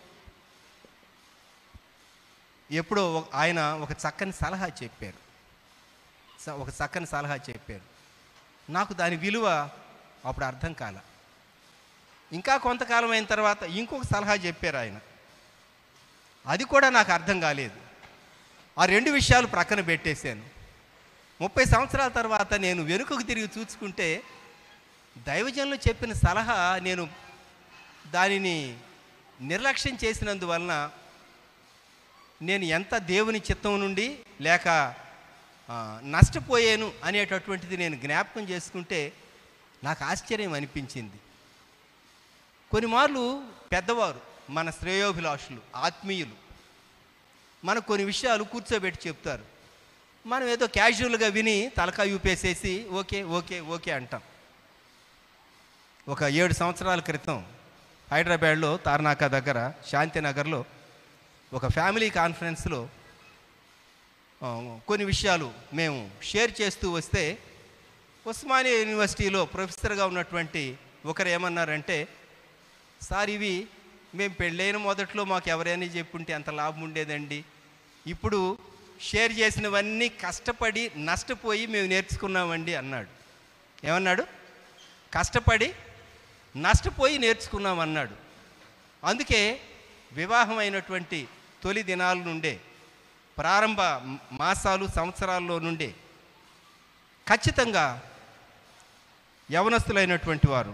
ఎప్పుడో ఒక- ఆయన ఒక చక్కని సలహా చెప్పారు స- ఒక చక్కని సలహా చెప్పారు నాకు దాని విలువ అప్పుడు అర్థం కాల ఇంకా కొంతకాలం అయిన తర్వాత ఇంకొక సలహా చెప్పారు ఆయన అది కూడా నాకు అర్థం కాలేదు ఆ రెండు విషయాలు ప్రక్కన పెట్టేశాను ముప్పై సంవత్సరాల తర్వాత నేను వెనుకకు తిరిగి చూసుకుంటే దైవజనులు చెప్పిన సలహా నేను దానిని నిర్లక్ష్యం చేసినందువలన నేను ఎంత దేవుని చిత్తం నుండి లేక ఆ, నష్టపోయాను అనేటటువంటిది నేను జ్ఞాపకం చేసుకుంటే నాకు ఆశ్చర్యం అనిపించింది కొన్ని మార్లు పెద్దవారు మన శ్రేయోభిలాషులు ఆత్మీయులు మనకు కొన్ని విషయాలు కూర్చోబెట్టి చెప్తారు మనం ఏదో క్యాజువల్గా విని తలకాయ ఊపేసేసి ఓకే ఓకే ఓకే అంటాం ఒక ఏడు సంవత్సరాల క్రితం హైదరాబాద్లో తార్నాక దగ్గర శాంతినగర్లో ఒక ఫ్యామిలీ కాన్ఫరెన్స్లో ఆ, కొన్ని విషయాలు మేము షేర్ చేస్తూ వస్తే ఉస్మానియా యూనివర్సిటీలో ప్రొఫెసర్గా ఉన్నటువంటి ఒకరు ఏమన్నారంటే సార్ ఇవి మేము పెళ్ళైన మొదట్లో మాకు ఎవరైనా చెప్పుంటే అంత లాభం ఉండేదండి ఇప్పుడు షేర్ చేసినవన్నీ కష్టపడి నష్టపోయి మేము నేర్చుకున్నామండి అన్నాడు ఏమన్నాడు కష్టపడి నష్టపోయి నేర్చుకున్నాం అన్నాడు అందుకే వివాహమైనటువంటి తొలి దినాల నుండే ప్రారంభ మ- మాసాలు సంవత్సరాల్లో నుండే ఖచ్చితంగా యవనస్తులైనటువంటి వారు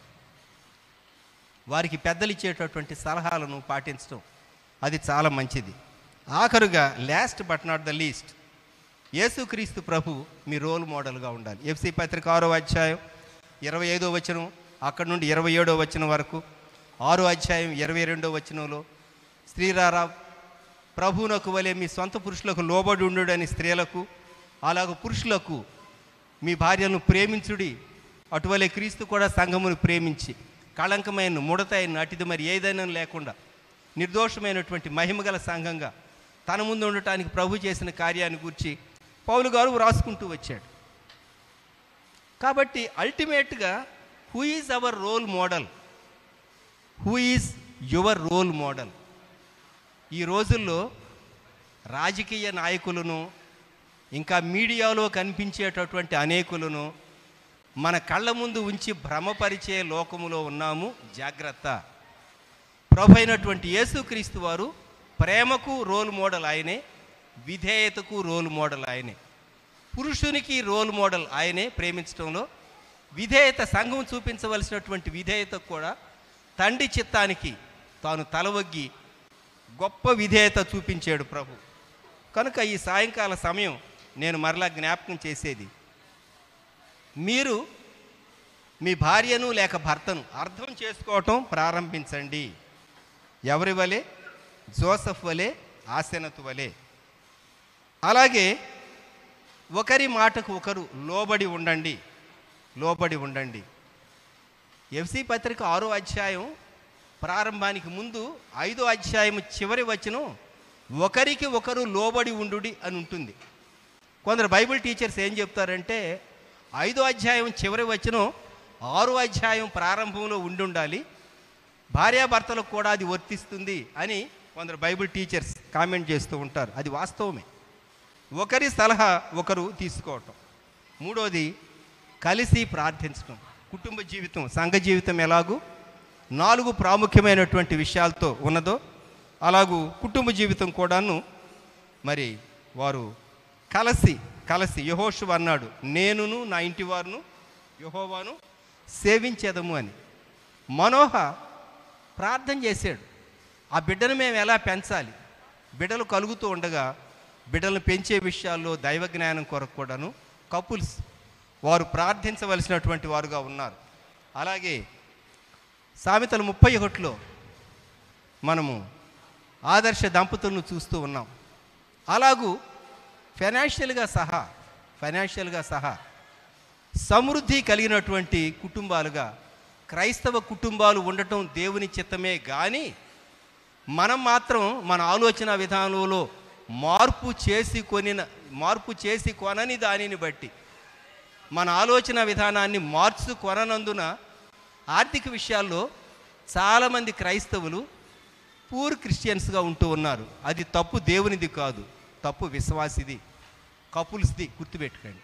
వారికి పెద్దలు ఇచ్చేటటువంటి సలహాలను పాటించడం అది చాలా మంచిది ఆఖరుగా last but not the least Yesu Kristu ప్రభు మీ రోల్ మోడల్గా ఉండాలి ఎఫ్సి పత్రిక ఆరో అధ్యాయం ఇరవై ఐదో వచనం అక్కడ నుండి ఇరవై ఏడో వచనం వరకు ఆరో అధ్యాయం ఇరవై రెండో వచనంలో స్త్రీరారా ప్రభువునకు వలె మీ సొంత పురుషులకు లోబడి ఉండుడని స్త్రీలకు అలాగ పురుషులకు మీ భార్యను ప్రేమించుడి అటువలే క్రీస్తు కూడా సంఘమును ప్రేమించి కళంకమైన ముడతైన అటిది మరి ఏదైనా లేకుండా నిర్దోషమైనటువంటి మహిమగల సంఘంగా తన ముందు ఉండటానికి ప్రభు చేసిన కార్యాన్ని గురించి పౌలు గారు రాసుకుంటూ వచ్చాడు కాబట్టి అల్టిమేట్గా who is our role model who is your role model ఈ రోజుల్లో రాజకీయ నాయకులను ఇంకా మీడియాలో కనిపించేటటువంటి అనేకులను మన కళ్ళ ముందు ఉంచి భ్రమపరిచే లోకములో ఉన్నాము జాగ్రత్త ప్రభు అయినటువంటి యేసుక్రీస్తు వారు ప్రేమకు రోల్ మోడల్ ఆయనే విధేయతకు రోల్ మోడల్ ఆయనే పురుషునికి రోల్ మోడల్ ఆయనే ప్రేమించడంలో విధేయత సంఘం చూపించవలసినటువంటి విధేయత కూడా తండ్రి చిత్తానికి తాను తలవగ్గి గొప్ప విధేయత చూపించాడు ప్రభు కనుక ఈ సాయంకాల సమయం నేను మరలా జ్ఞాపకం చేసేది మీరు మీ భార్యను లేక భర్తను అర్థం చేసుకోవటం ప్రారంభించండి ఎవరి వలె జోసఫ్ వలె ఆసెనతు వలె అలాగే ఒకరి మాటకు ఒకరు లోబడి ఉండండి లోబడి ఉండండి ఎఫ్సి పత్రిక ఆరో అధ్యాయం ప్రారంభానికి ముందు ఐదో అధ్యాయం చివరి వచనం ఒకరికి ఒకరు లోబడి ఉండుడి అని ఉంటుంది కొందరు బైబిల్ టీచర్స్ ఏం చెప్తారంటే ఐదో అధ్యాయం చివరి వచనం ఆరో అధ్యాయం ప్రారంభంలో ఉండి ఉండాలి భార్యాభర్తలకు కూడా అది వర్తిస్తుంది అని కొందరు బైబిల్ టీచర్స్ కామెంట్ చేస్తూ ఉంటారు అది వాస్తవమే ఒకరి సలహా ఒకరు తీసుకోవటం మూడోది కలిసి ప్రార్థించడం కుటుంబ జీవితం సంఘ జీవితం ఎలాగూ నాలుగు ప్రాముఖ్యమైనటువంటి విషయాలతో ఉన్నదో అలాగూ కుటుంబ జీవితం కూడాను మరి వారు కలిసి కలిసి యహోషు అన్నాడు నేనును నా ఇంటి వారును యహోవాను సేవించేదము అని మనోహ ప్రార్థన చేశాడు ఆ బిడ్డను మేము ఎలా పెంచాలి బిడ్డలు కలుగుతూ ఉండగా బిడ్డలను పెంచే విషయాల్లో దైవ జ్ఞానం కొరకు కూడాను కపుల్స్ వారు ప్రార్థించవలసినటువంటి వారుగా ఉన్నారు అలాగే సామెతలు ముప్పై ఒకటిలో మనము ఆదర్శ దంపతులను చూస్తూ ఉన్నాం అలాగూ ఫైనాన్షియల్గా సహా ఫైనాన్షియల్గా సహా సమృద్ధి కలిగినటువంటి కుటుంబాలుగా క్రైస్తవ కుటుంబాలు ఉండటం దేవుని చిత్తమే కానీ మనం మాత్రం మన ఆలోచన విధానంలో మార్పు చేసి కొనిన మార్పు చేసి కొనని దానిని బట్టి మన ఆలోచన విధానాన్ని మార్చు కొననందున ఆర్థిక విషయాల్లో చాలామంది క్రైస్తవులు పూర్ క్రిస్టియన్స్గా ఉంటూ ఉన్నారు అది తప్పు దేవునిది కాదు తప్పు విశ్వాసిది కపుల్స్ది గుర్తుపెట్టుకోండి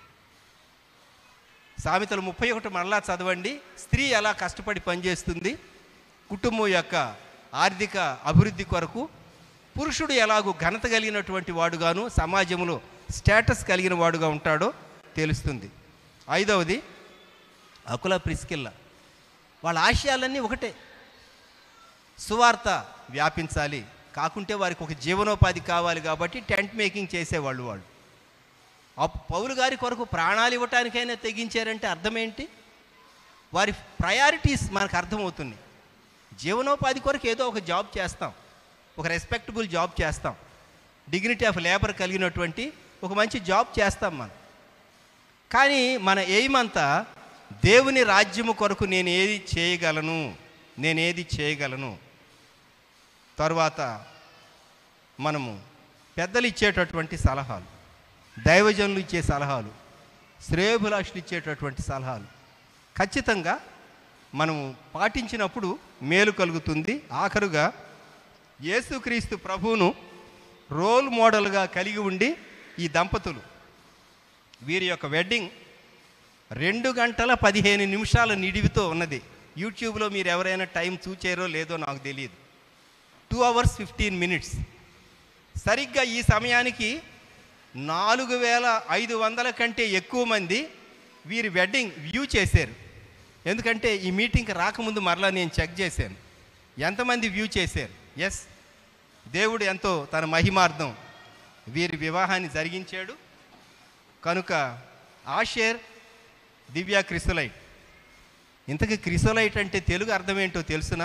సామెతలు ముప్పై ఒకటి మరలా చదవండి స్త్రీ ఎలా కష్టపడి పనిచేస్తుంది కుటుంబం యొక్క ఆర్థిక అభివృద్ధి కొరకు పురుషుడు ఎలాగూ ఘనత కలిగినటువంటి వాడుగాను సమాజంలో స్టేటస్ కలిగిన వాడుగా ఉంటాడో తెలుస్తుంది ఐదవది అకుల ప్రిస్కిల్ల వాళ్ళ ఆశయాలన్నీ ఒకటే సువార్త వ్యాపించాలి కాకుంటే వారికి ఒక జీవనోపాధి కావాలి కాబట్టి టెంట్ మేకింగ్ చేసేవాళ్ళు వాళ్ళు అప్ పౌలు గారి కొరకు ప్రాణాలు ఇవ్వటానికైనా తెగించారంటే అర్థం ఏంటి వారి ప్రయారిటీస్ మనకు అర్థమవుతుంది జీవనోపాధి కొరకు ఏదో ఒక జాబ్ చేస్తాం ఒక రెస్పెక్టబుల్ జాబ్ చేస్తాం డిగ్నిటీ ఆఫ్ లేబర్ కలిగినటువంటి ఒక మంచి జాబ్ చేస్తాం మనం కానీ మన ఎయిమ్ అంతా దేవుని రాజ్యము కొరకు నేను ఏది చేయగలను నేను ఏది చేయగలను తర్వాత మనము పెద్దలు ఇచ్చేటటువంటి సలహాలు దైవజనులు ఇచ్చే సలహాలు శ్రేయోభిలాషులు ఇచ్చేటటువంటి సలహాలు ఖచ్చితంగా మనము పాటించినప్పుడు మేలు కలుగుతుంది ఆఖరుగా యేసుక్రీస్తు ప్రభువును రోల్ మోడల్గా కలిగి ఉండి ఈ దంపతులు వీరి యొక్క వెడ్డింగ్ రెండు గంటల పదిహేను నిమిషాల నిడివితో ఉన్నది యూట్యూబ్లో మీరు ఎవరైనా టైం చూచారో లేదో నాకు తెలియదు టూ అవర్స్ ఫిఫ్టీన్ మినిట్స్ సరిగ్గా ఈ సమయానికి నాలుగు వేల ఐదు వందల కంటే ఎక్కువ మంది వీరి వెడ్డింగ్ వ్యూ చేశారు ఎందుకంటే ఈ మీటింగ్కి రాకముందు మరలా నేను చెక్ చేశాను ఎంతమంది వ్యూ చేశారు ఎస్ దేవుడు ఎంతో తన మహిమార్థం వీరి వివాహాన్ని జరిగించాడు కనుక ఆషేర్ దివ్య క్రిసోలైట్ ఇంతకీ క్రిసోలైట్ అంటే తెలుగు అర్థం ఏంటో తెలుసునా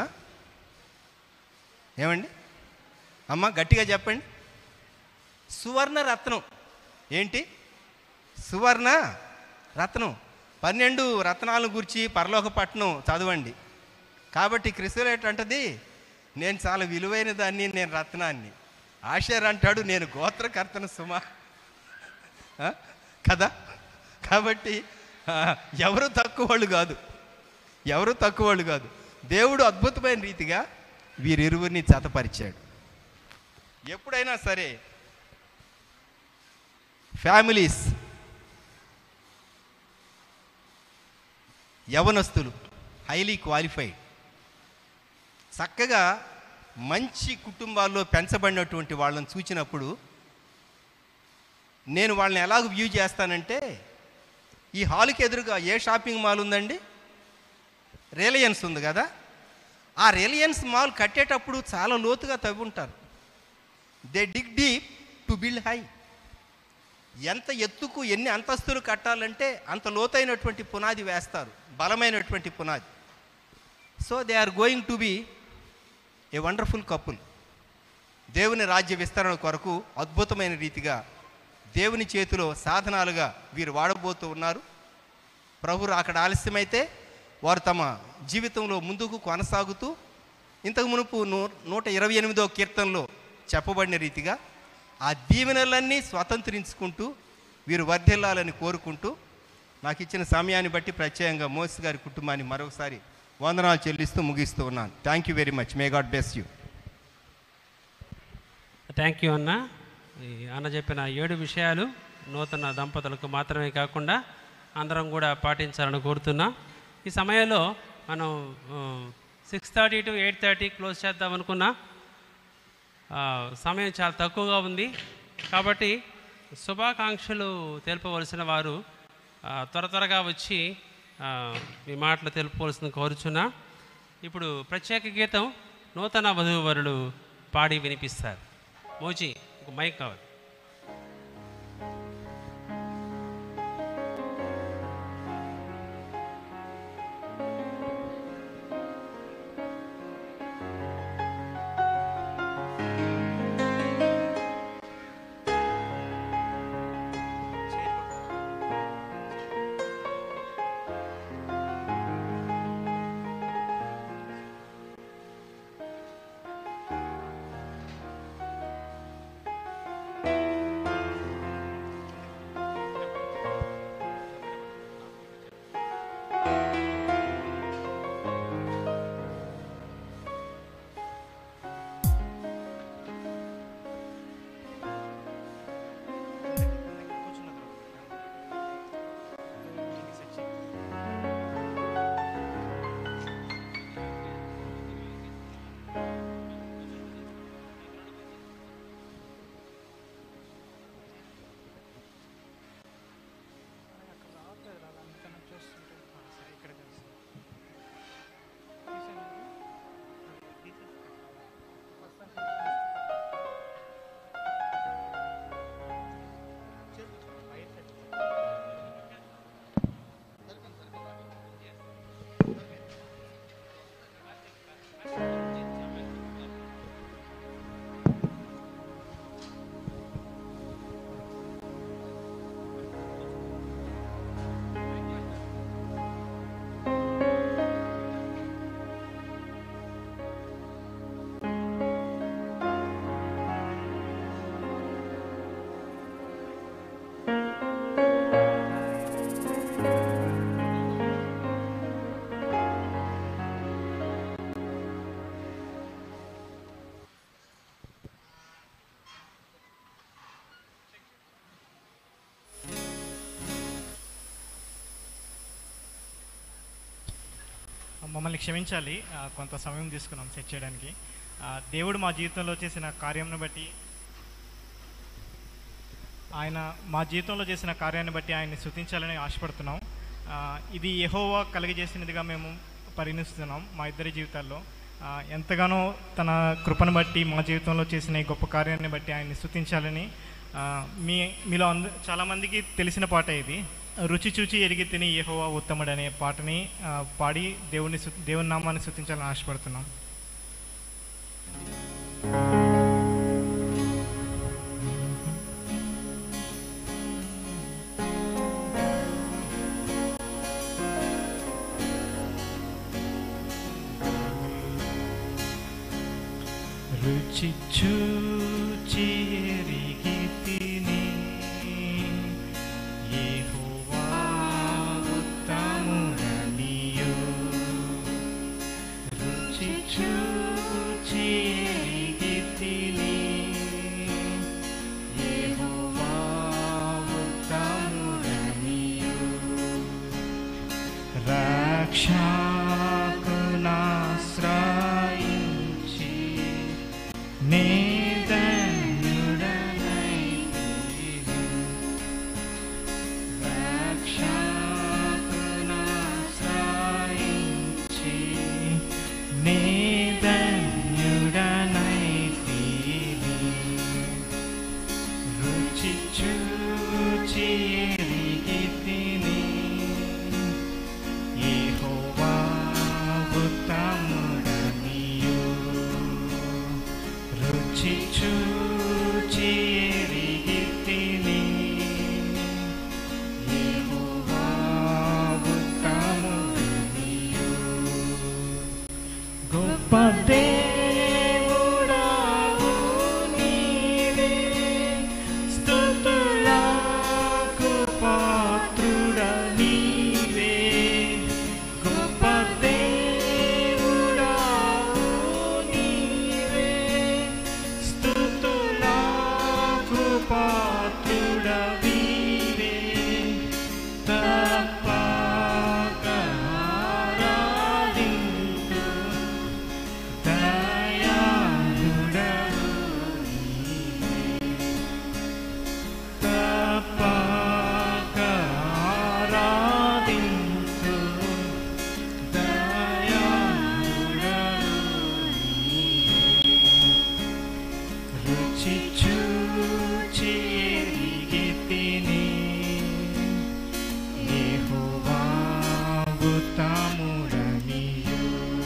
ఏమండి అమ్మ గట్టిగా చెప్పండి సువర్ణ రత్నం ఏంటి సువర్ణ రత్నం పన్నెండు రత్నాలను గురించి పరలోక పట్టణం చదవండి కాబట్టి క్రిసోలైట్ అంటది నేను చాలా విలువైన దాన్ని నేను రత్నాన్ని ఆషేర్ అంటాడు నేను గోత్రకర్తను సుమా ఆ? కదా కాబట్టి ఆ, ఎవరు తక్కువ వాళ్ళు కాదు ఎవరు తక్కువ వాళ్ళు కాదు దేవుడు అద్భుతమైన రీతిగా వీరిరువురిని జతపరిచాడు ఎప్పుడైనా సరే ఫ్యామిలీస్ యవనస్తులు హైలీ క్వాలిఫైడ్ చక్కగా మంచి కుటుంబాల్లో పెంచబడినటువంటి వాళ్ళని చూచినప్పుడు నేను వాళ్ళని ఎలాగ వ్యూ చేస్తానంటే ఈ హాల్కి ఎదురుగా ఏ షాపింగ్ మాల్ ఉందండి రిలయన్స్ ఉంది కదా ఆ రిలయన్స్ మాల్ కట్టేటప్పుడు చాలా లోతుగా తవ్వుంటారు they dig deep to build high ఎంత ఎత్తుకు ఎన్ని అంతస్తులు కట్టాలంటే అంత లోతైనటువంటి పునాది వేస్తారు బలమైనటువంటి పునాది so they are going to be a wonderful couple దేవుని రాజ్య విస్తరణ కొరకు అద్భుతమైన రీతిగా దేవుని చేతిలో సాధనాలుగా వీరు వాడబోతూ ఉన్నారు ప్రభు అక్కడ ఆలస్యమైతే వారు తమ జీవితంలో ముందుకు కొనసాగుతూ ఇంతకు మునుపు నూ నూట ఇరవై ఎనిమిదో కీర్తనలో చెప్పబడిన రీతిగా ఆ దీవెనలన్నీ స్వతంత్రించుకుంటూ వీరు వర్ధిల్లాలని కోరుకుంటూ నాకు ఇచ్చిన సమయాన్ని బట్టి ప్రత్యేకంగా మోస్ గారి కుటుంబాన్ని మరొకసారి వందనాలు చెల్లిస్తూ ముగిస్తూ ఉన్నాను thank you very much may God bless you thank you అన్న ఈ అన్న చెప్పిన ఏడు విషయాలు నూతన దంపతులకు మాత్రమే కాకుండా అందరం కూడా పాటించాలని కోరుతున్నా ఈ సమయంలో మనం six thirty to eight thirty close చేద్దాం అనుకున్నా ఆ, సమయం చాలా తక్కువగా ఉంది కాబట్టి శుభాకాంక్షలు తెలుపవలసిన వారు ఆ, త్వర త్వరగా వచ్చి ఆ, మీ మాటలు తెలుపవలసింది కోరుచున్నా ఇప్పుడు ప్రత్యేక గీతం నూతన వధూవరులు పాడి వినిపిస్తారు మోజీ ఒక మైక్ కావాలి ఆ మమ్మల్ని క్షమించాలి ఆ, కొంత సమయం తీసుకున్నాం సెట్ చేయడానికి ఆ, దేవుడు మా జీవితంలో చేసిన కార్యంను బట్టి ఆయన మా జీవితంలో చేసిన కార్యాన్ని బట్టి ఆయన్ని స్థుతించాలని ఆశపడుతున్నాం ఆ, ఇది యెహోవా కలిగజేసినదిగా మేము పరిగణిస్తున్నాం మా ఇద్దరి జీవితాల్లో ఆ, ఎంతగానో తన కృపను బట్టి మా జీవితంలో చేసిన ఈ గొప్ప కార్యాన్ని బట్టి ఆయన్ని స్థుతించాలని ఆ, మీ మీలో అంద చాలామందికి తెలిసిన పాట ఇది రుచి చూచి ఎరిగి తిని యెహోవా ఉత్తముడు అనే పాటని ఆ, పాడి దేవుని స్తు- దేవుని నామాన్ని స్థుతించాలని ఆశపడుతున్నాం రుచి చూచి ఎరిగి తిని యెహోవా ఉత్తముడనియు రుచి చూచి ఎరిగి తిని యెహోవా ఉత్తముడనియు రక్షకునాశ్రయించి నేదన్యుడనైతిని. రక్షకునాశ్రయించి నేదన్యుడనైతిని. రుచి చూచి ఎరిగి తిని యెహోవా ఉత్తముడనియు రుచి చూచి ఎరిగి తిని యెహోవా ఉత్తముడనియు గొప్ప దేవుడావు నీవే స్తుతులకు పాత్రుడ నీవే గొప్ప దేవుడావు నీవే స్తుతులకు పాత్రుడ వీరే తప్పక ఆరాధింతు దయాళుడవు నీవే. తప్పక ఆరాధింతు దయాళుడవు నీవే. రుచి చూచి ఎరిగి తిని యెహోవా ఉత్తముడనియు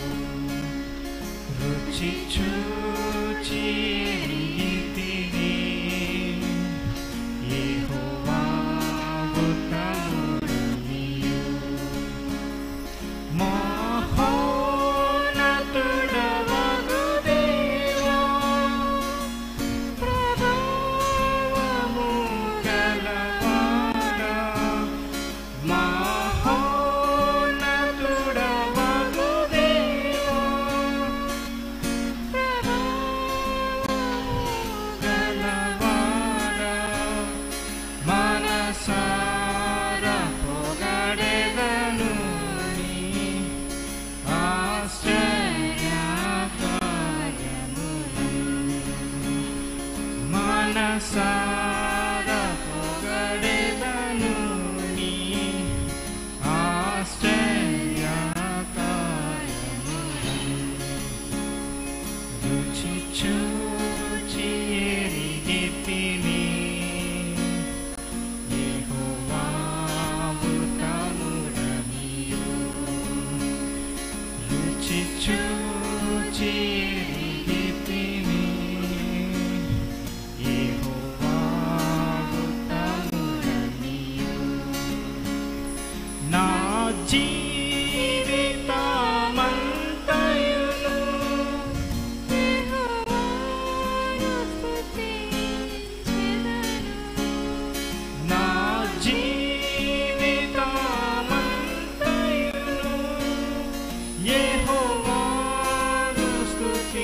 రుచి చూచి ఎరిగి తిని యెహోవా ఉత్తముడనియు మహోన్నతుడవగు దేవా ప్రభావము గలవాడా మహోన్నతుడవగు దేవా గలవాడా మనసార పొగడెదను నీ ఆశ్చర్యకార్యములు. మనసార పొగడెదను నీ ఆశ్చర్యకార్యములు. రుచి చూచి ఎరిగి తిని యెహోవా ఉత్తముడనియు. రుచి చూచి ఎరిగి తిని యెహోవా ఉత్తముడనియు. నా జీవితమంతయును నా జీవితమంతయును యెహోవాను స్తుతించెదను.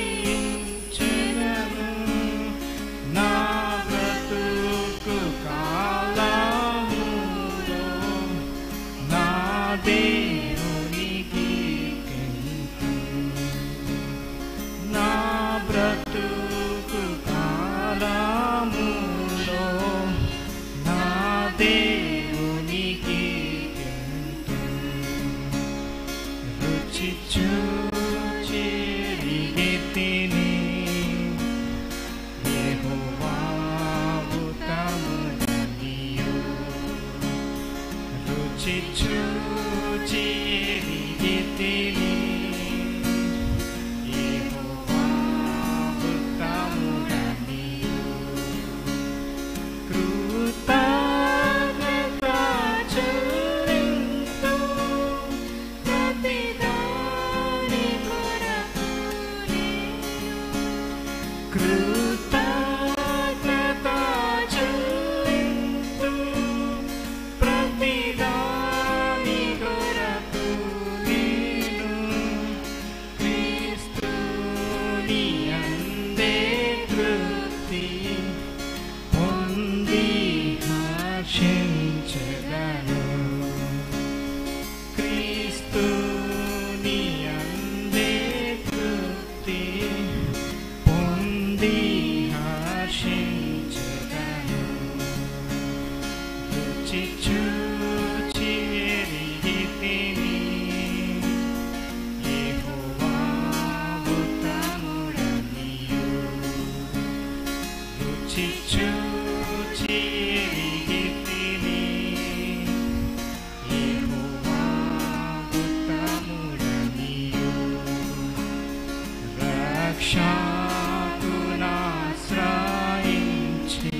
రక్షకునాశ్రయించి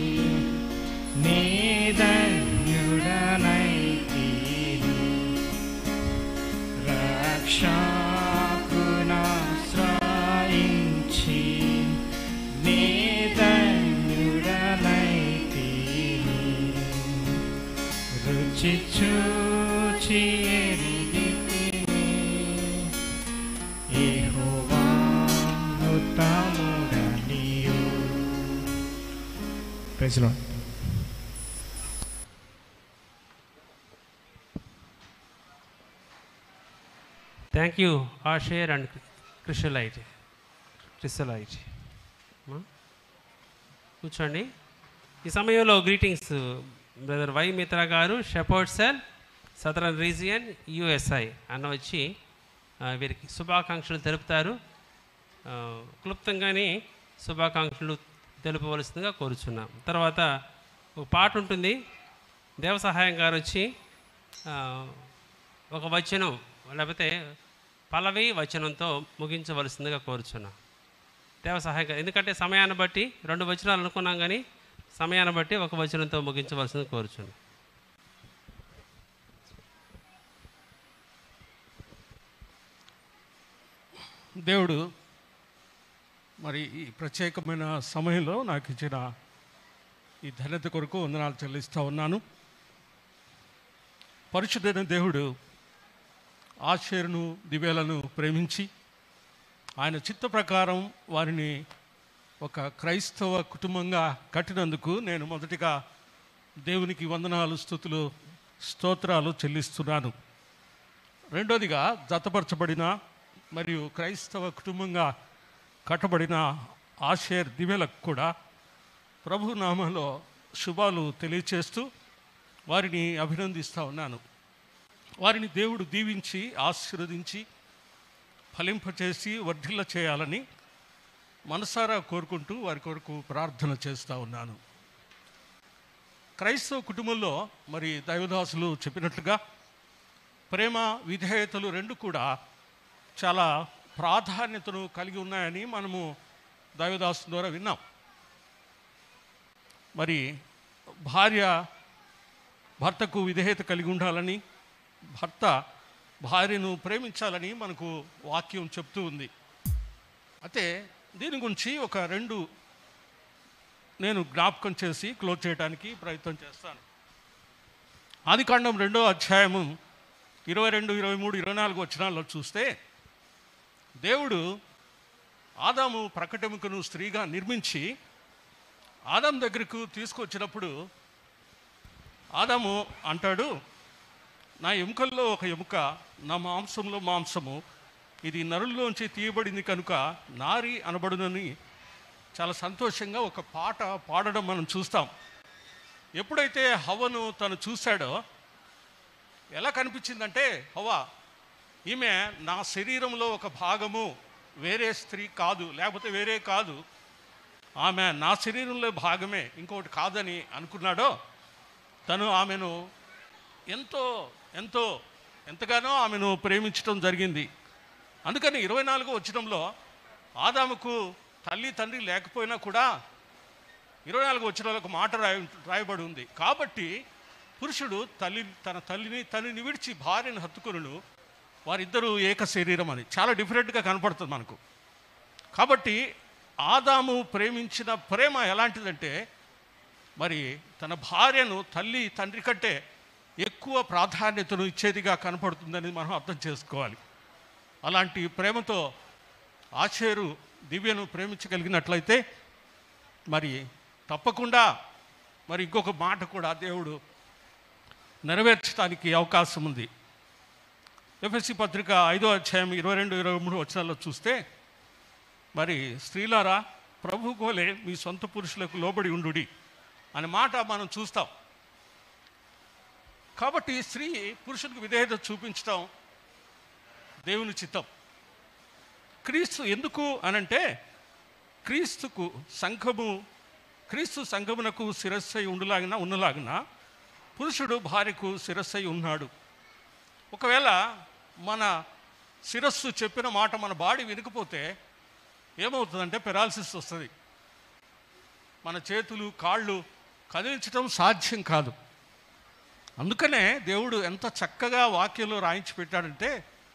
నేదన్యుడనైతిని రక్షకునాశ్రయించి నేదన్యుడనైతిని రుచి చూచి ఎరిగితిని యెహోవా ఉత్తముడనియు praise Lord thank you Asher and Chrysolite Chrysolite కూర్చోండి ఈ సమయంలో గ్రీటింగ్స్ బ్రదర్ వై మిత్రా గారు shepherd cell southern region USI అన్న వచ్చి ఆ, వీరికి శుభాకాంక్షలు తెలుపుతారు ఆ, క్లుప్తంగానే శుభాకాంక్షలు తెలుపవలసిందిగా కోరుచున్నాం తర్వాత ఒక పాట ఉంటుంది దేవ సహాయం గారు వచ్చి ఆ, ఒక వచనం లేకపోతే పల్లవి వచనంతో ముగించవలసిందిగా కోరుచున్నాం దేవ సహాయం గారు ఎందుకంటే సమయాన్ని బట్టి రెండు వచనాలు అనుకున్నాం కానీ సమయాన్ని బట్టి ఒక వచనంతో ముగించవలసింది కోరుచున్నాం దేవుడు మరి ఈ ప్రత్యేకమైన సమయంలో నాకు ఇచ్చిన ఈ ధన్యత కొరకు వందనాలు చెల్లిస్తూ ఉన్నాను పరిశుద్ధైన దేవుడు ఆశేరును దివేలను ప్రేమించి ఆయన చిత్త ప్రకారం వారిని ఒక క్రైస్తవ కుటుంబంగా కట్టినందుకు నేను మొదటిగా దేవునికి వందనాలు స్థుతులు స్తోత్రాలు చెల్లిస్తున్నాను రెండోదిగా జతపరచబడిన మరియు క్రైస్తవ కుటుంబంగా కట్టబడిన ఆషేర్ దివ్యలకు కూడా ప్రభు నామంలో శుభాలు తెలియచేస్తూ వారిని అభినందిస్తూ ఉన్నాను వారిని దేవుడు దీవించి ఆశీర్వదించి ఫలింపచేసి వర్ధిల్ల చేయాలని మనసారా కోరుకుంటూ వారి కొరకు ప్రార్థన చేస్తూ ఉన్నాను క్రైస్తవ కుటుంబంలో మరి దైవదాసులు చెప్పినట్లుగా ప్రేమ విధేయతలు రెండు కూడా చాలా ప్రాధాన్యతను కలిగి ఉన్నాయని మనము దైవదాసు ద్వారా విన్నాం మరి భార్య భర్తకు విధేయత కలిగి ఉండాలని భర్త భార్యను ప్రేమించాలని మనకు వాక్యం చెప్తూ ఉంది అయితే దీని గురించి ఒక రెండు నేను జ్ఞాపకం చేసి క్లోజ్ చేయడానికి ప్రయత్నం చేస్తాను ఆదికాండం రెండో అధ్యాయము ఇరవై రెండు ఇరవై మూడు ఇరవై నాలుగు వచనాల్లో చూస్తే దేవుడు ఆదాము ప్రకటముకను స్త్రీగా నిర్మించి ఆదాం దగ్గరకు తీసుకొచ్చినప్పుడు ఆదాము అంటాడు నా ఎముకల్లో ఒక ఎముక నా మాంసంలో మాంసము ఇది నరుల్లోంచి తీయబడింది కనుక నారి అనబడునని చాలా సంతోషంగా ఒక పాట పాడడం మనం చూస్తాం ఎప్పుడైతే హవ్వను తను చూశాడో ఎలా కనిపించిందంటే హవ్వ ఈమె నా శరీరంలో ఒక భాగము వేరే స్త్రీ కాదు లేకపోతే వేరే కాదు ఆమె నా శరీరంలో భాగమే ఇంకొకటి కాదని అనుకున్నాడో తను ఆమెను ఎంతో ఎంతో ఎంతగానో ఆమెను ప్రేమించడం జరిగింది అందుకని ఇరవై నాలుగు వచ్చినంలో ఆదాముకు తల్లి తండ్రి లేకపోయినా కూడా ఇరవై నాలుగు వచ్చిన ఒక మాట రాయ రాయబడి ఉంది కాబట్టి పురుషుడు తల్లి తన తల్లిని తల్లిని విడిచి భార్యను హత్తుకును వారిద్దరూ ఏక శరీరం అని చాలా డిఫరెంట్గా కనపడుతుంది మనకు కాబట్టి ఆదాము ప్రేమించిన ప్రేమ ఎలాంటిదంటే మరి తన భార్యను తల్లి తండ్రి కంటే ఎక్కువ ప్రాధాన్యతను ఇచ్చేదిగా కనపడుతుందని మనం అర్థం చేసుకోవాలి అలాంటి ప్రేమతో ఆచేరు దివ్యను ప్రేమించగలిగినట్లయితే మరి తప్పకుండా మరి ఇంకొక మాట కూడా దేవుడు నెరవేర్చడానికి అవకాశం ఉంది ఎఫ్ఎస్సి పత్రిక ఐదో అధ్యాయం ఇరవై రెండు ఇరవై మూడు వచనాల్లో చూస్తే మరి స్త్రీలారా ప్రభు కోలే మీ సొంత పురుషులకు లోబడి ఉండుడి అనే మాట మనం చూస్తాం కాబట్టి స్త్రీ పురుషునికి విధేయత చూపించటం దేవుని చిత్తం క్రీస్తు ఎందుకు అనంటే క్రీస్తుకు సంఘము క్రీస్తు సంఘమునకు శిరస్సై ఉండులాగిన ఉన్నలాగిన పురుషుడు భార్యకు శిరస్సై ఉన్నాడు ఒకవేళ మన శిరస్సు చెప్పిన మాట మన బాడీ వినకపోతే ఏమవుతుందంటే పెరాలసిస్ వస్తుంది మన చేతులు కాళ్ళు కదిలించడం సాధ్యం కాదు అందుకనే దేవుడు ఎంత చక్కగా వాక్యంలో రాయించి పెట్టాడంటే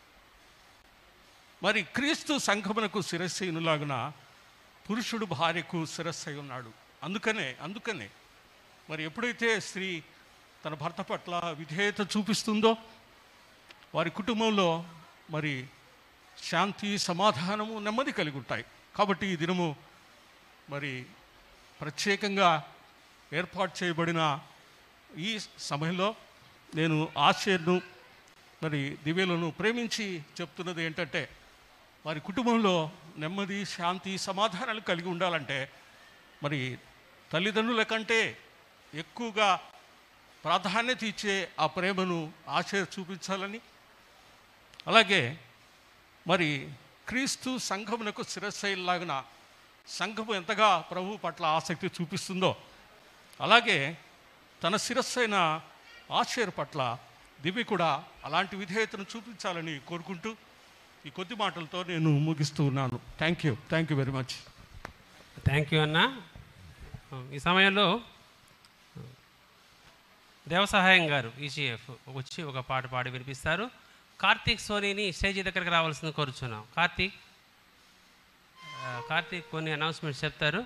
మరి క్రీస్తు సంఘమునకు శిరస్సైనులాగున పురుషుడు భార్యకు శిరస్సై ఉన్నాడు అందుకనే అందుకనే మరి ఎప్పుడైతే స్త్రీ తన భర్త పట్ల విధేయత చూపిస్తుందో వారి కుటుంబంలో మరి శాంతి సమాధానము నెమ్మది కలిగి ఉంటాయి కాబట్టి ఈ దినము మరి ప్రత్యేకంగా ఏర్పాటు చేయబడిన ఈ సమయంలో నేను ఆశయను మరి దివ్యలను ప్రేమించి చెప్తున్నది ఏంటంటే వారి కుటుంబంలో నెమ్మది శాంతి సమాధానాలు కలిగి ఉండాలంటే మరి తల్లిదండ్రుల కంటే ఎక్కువగా ప్రాధాన్యత ఇచ్చే ఆ ప్రేమను ఆశ చూపించాలని అలాగే మరి క్రీస్తు సంఘమునకు శిరస్సైలాగిన సంఘము ఎంతగా ప్రభు పట్ల ఆసక్తి చూపిస్తుందో అలాగే తన శిరస్సైన ఆశ్చర్య పట్ల దివ్య కూడా అలాంటి విధేయతను చూపించాలని కోరుకుంటూ ఈ కొద్ది మాటలతో నేను ముగిస్తూ ఉన్నాను thank you thank you very much thank you అన్న ఈ సమయంలో దేవసహాయం గారు ఈజీఎఫ్ వచ్చి ఒక పాట పాడి వినిపిస్తారు కార్తీక్ సోనీని స్టేజ్ దగ్గరికి రావాల్సింది కోరుచున్నాం కార్తీక్ ఆ, కార్తీక్ కొన్ని అనౌన్స్మెంట్స్ చెప్తారు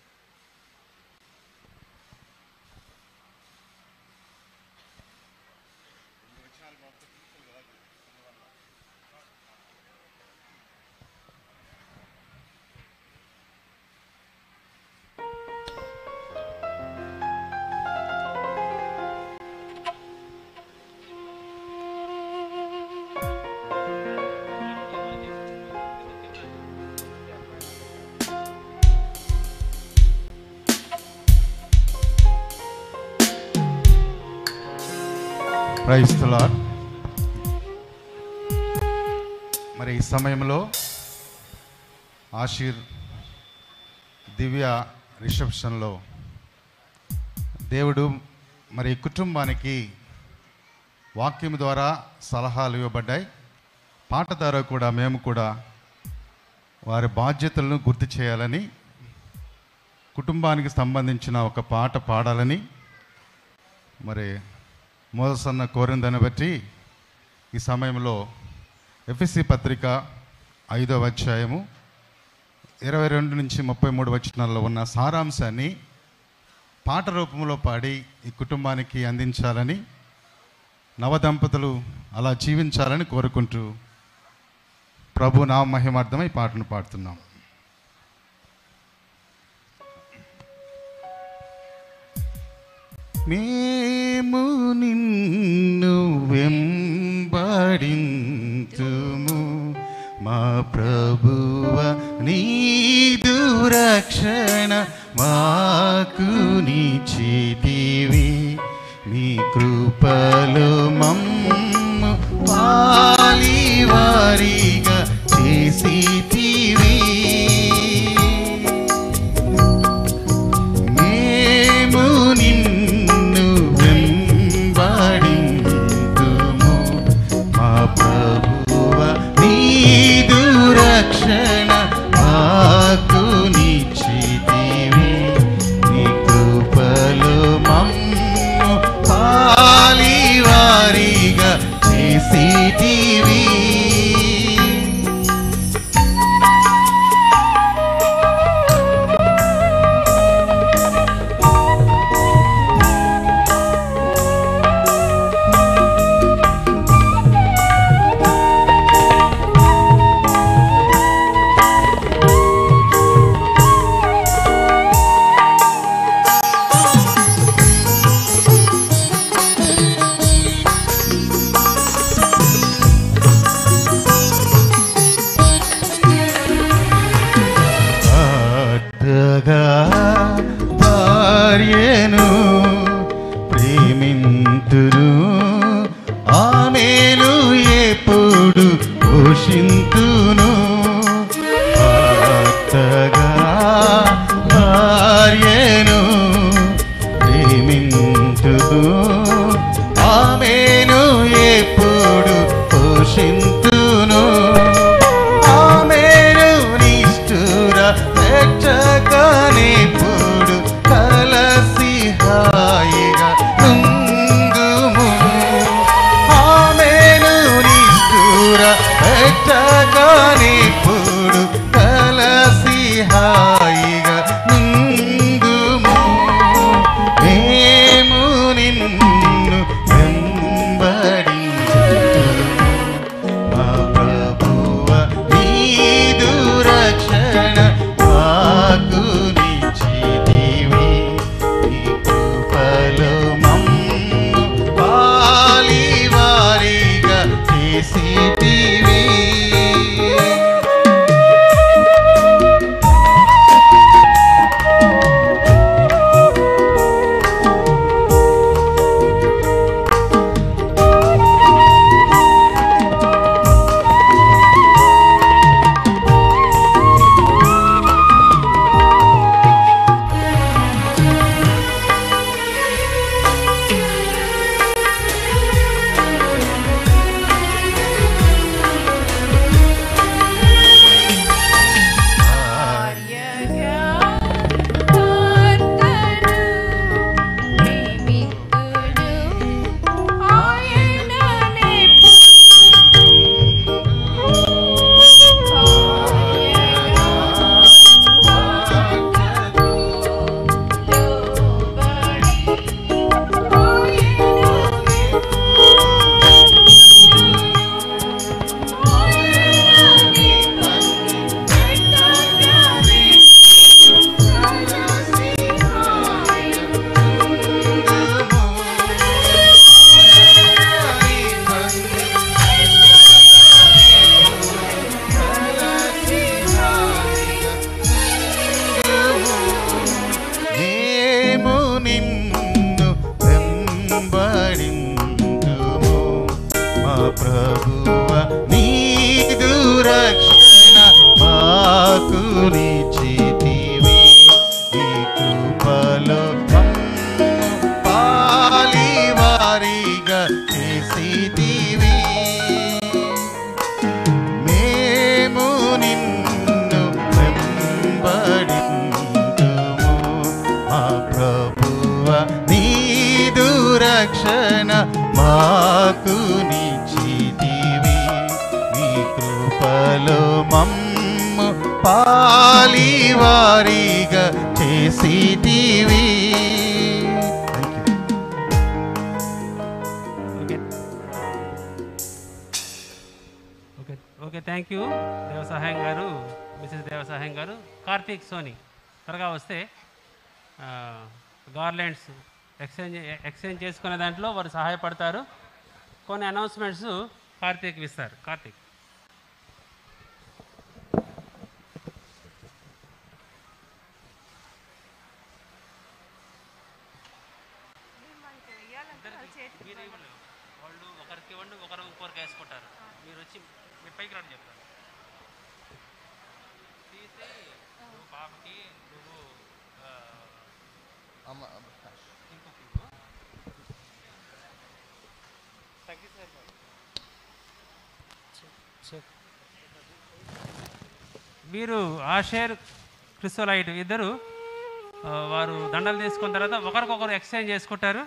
క్రైస్తలార్ మరి ఈ సమయంలో ఆశీర్ దివ్య రిసెప్షన్లో దేవుడు మరి ఈ కుటుంబానికి వాక్యం ద్వారా సలహాలు ఇవ్వబడ్డాయి పాట ద్వారా కూడా మేము కూడా వారి బాధ్యతలను గుర్తు చేయాలని కుటుంబానికి సంబంధించిన ఒక పాట పాడాలని మరి మోదసన్న కోరిన దాన్ని బట్టి ఈ సమయంలో ఎఫ్ఎస్సి పత్రిక ఐదవ అధ్యాయము ఇరవై రెండు నుంచి ముప్పై మూడు వచనాల్లో ఉన్న సారాంశాన్ని పాట రూపంలో పాడి ఈ కుటుంబానికి అందించాలని నవదంపతులు అలా జీవించాలని కోరుకుంటూ ప్రభు నా మహిమార్థమై ఈ పాటను పాడుతున్నాం మేము నిన్ను వెంబడింతుము మా ప్రభువ నీదు రక్షణ మాకు నిచితివి నీ కృపలు మమ్ము పాలివారిగా చేసితివి మేము నిన్ను వెంబడింతుము మా ప్రభువ నీదు రక్షణ మాకు నిచ్చితివి నీ కృపలు మమ్ము పాలివారిగా చేసితివి ఆలి వారిగా చేసి టీవీ okay okay okay thank you Devasahayam గారు మిసెస్ దేవసహాయం గారు కార్తీక్ సోని త్వరగా వస్తే గార్లెండ్స్ ఎక్స్చేంజ్ ఎక్స్చేంజ్ చేసుకునే దాంట్లో వారు సహాయపడతారు కొన్ని అనౌన్స్మెంట్స్ కార్తీక్ ఇస్తారు కార్తీక్ వాళ్ళు ఒకరికి ఇవ్వండి ఒకరు ఇంకొకరికి వేసుకుంటారు మీరు వచ్చి మీరు పైకి రండి చెప్తారు తీసి నువ్వు పాపకి నువ్వు ఆ, అమ్మ ఇంకొక ఇవ్వు. తగ్గిస్తారు బాబు. వీరు ఆషేర్ క్రిస్టోలైట్ ఇద్దరు ఆ, వారు దండలు తీసుకున్న తర్వాత ఒకరికొకరు ఎక్స్చేంజ్ చేసుకుంటారు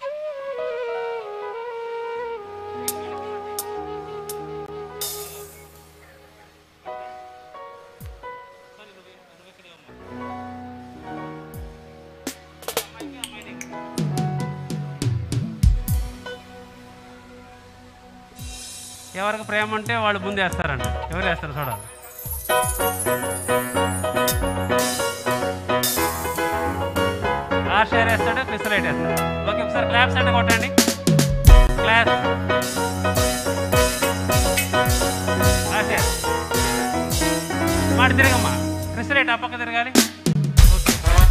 ఎవరికి ప్రేమ ఉంటే వాళ్ళు ముందు వేస్తారంట ఎవరు వేస్తారు చూడాలి ఆ షేర్ వేస్తాడు క్రిస్టలైట్ వేస్తాడు ఓకే ఒకసారి క్లాప్స్ అంటే కొట్టండి క్లాస్ ఆ షేర్ మాట తిరగమ్మా క్రిస్టలైట్ ఆ పక్క తిరగాలి ఓకే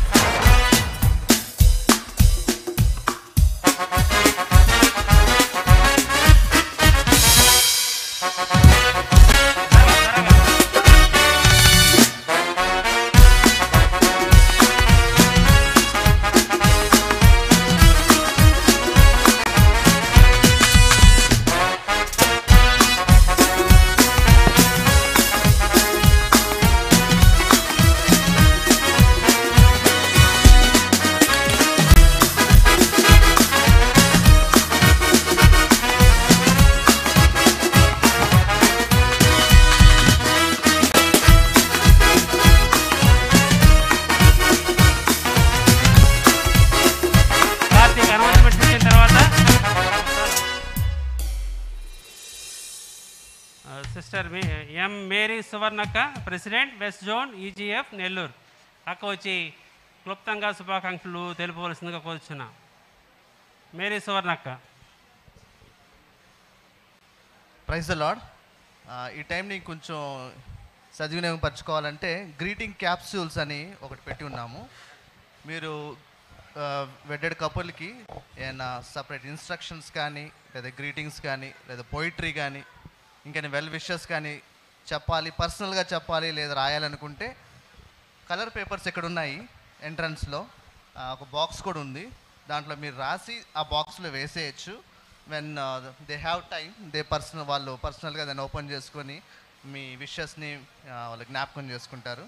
కార్తీక్ అనౌన్స్మెంట్ ఇచ్చిన తర్వాత సిస్టర్ మీ ఎం మేరీ సువర్ణక్క president west zone EGF Nellore అక్క వచ్చి క్లుప్తంగా శుభాకాంక్షలు తెలుపవలసిందిగా కోరుచున్నా మేరీ సువర్ణక్క ప్రైజ్ ద లాడ్ ఈ టైంని కొంచెం సద్వినియోగపరచుకోవాలంటే గ్రీటింగ్ క్యాప్సూల్స్ అని ఒకటి పెట్టి ఉన్నాము మీరు వెడ్డెడ్ కపుల్కి ఏమైనా సపరేట్ ఇన్స్ట్రక్షన్స్ కానీ లేదా గ్రీటింగ్స్ కానీ లేదా పోయిటరీ కానీ ఇంకా వెల్ విషెస్ కానీ చెప్పాలి పర్సనల్గా చెప్పాలి లేదా రాయాలనుకుంటే కలర్ పేపర్స్ ఇక్కడ ఉన్నాయి ఎంట్రన్స్లో ఒక బాక్స్ కూడా ఉంది దాంట్లో మీరు రాసి ఆ బాక్స్లో వేసేయచ్చు when they have time they personal వాళ్ళు పర్సనల్గా దాన్ని ఓపెన్ చేసుకొని మీ విషెస్ని వాళ్ళు జ్ఞాపకం చేసుకుంటారు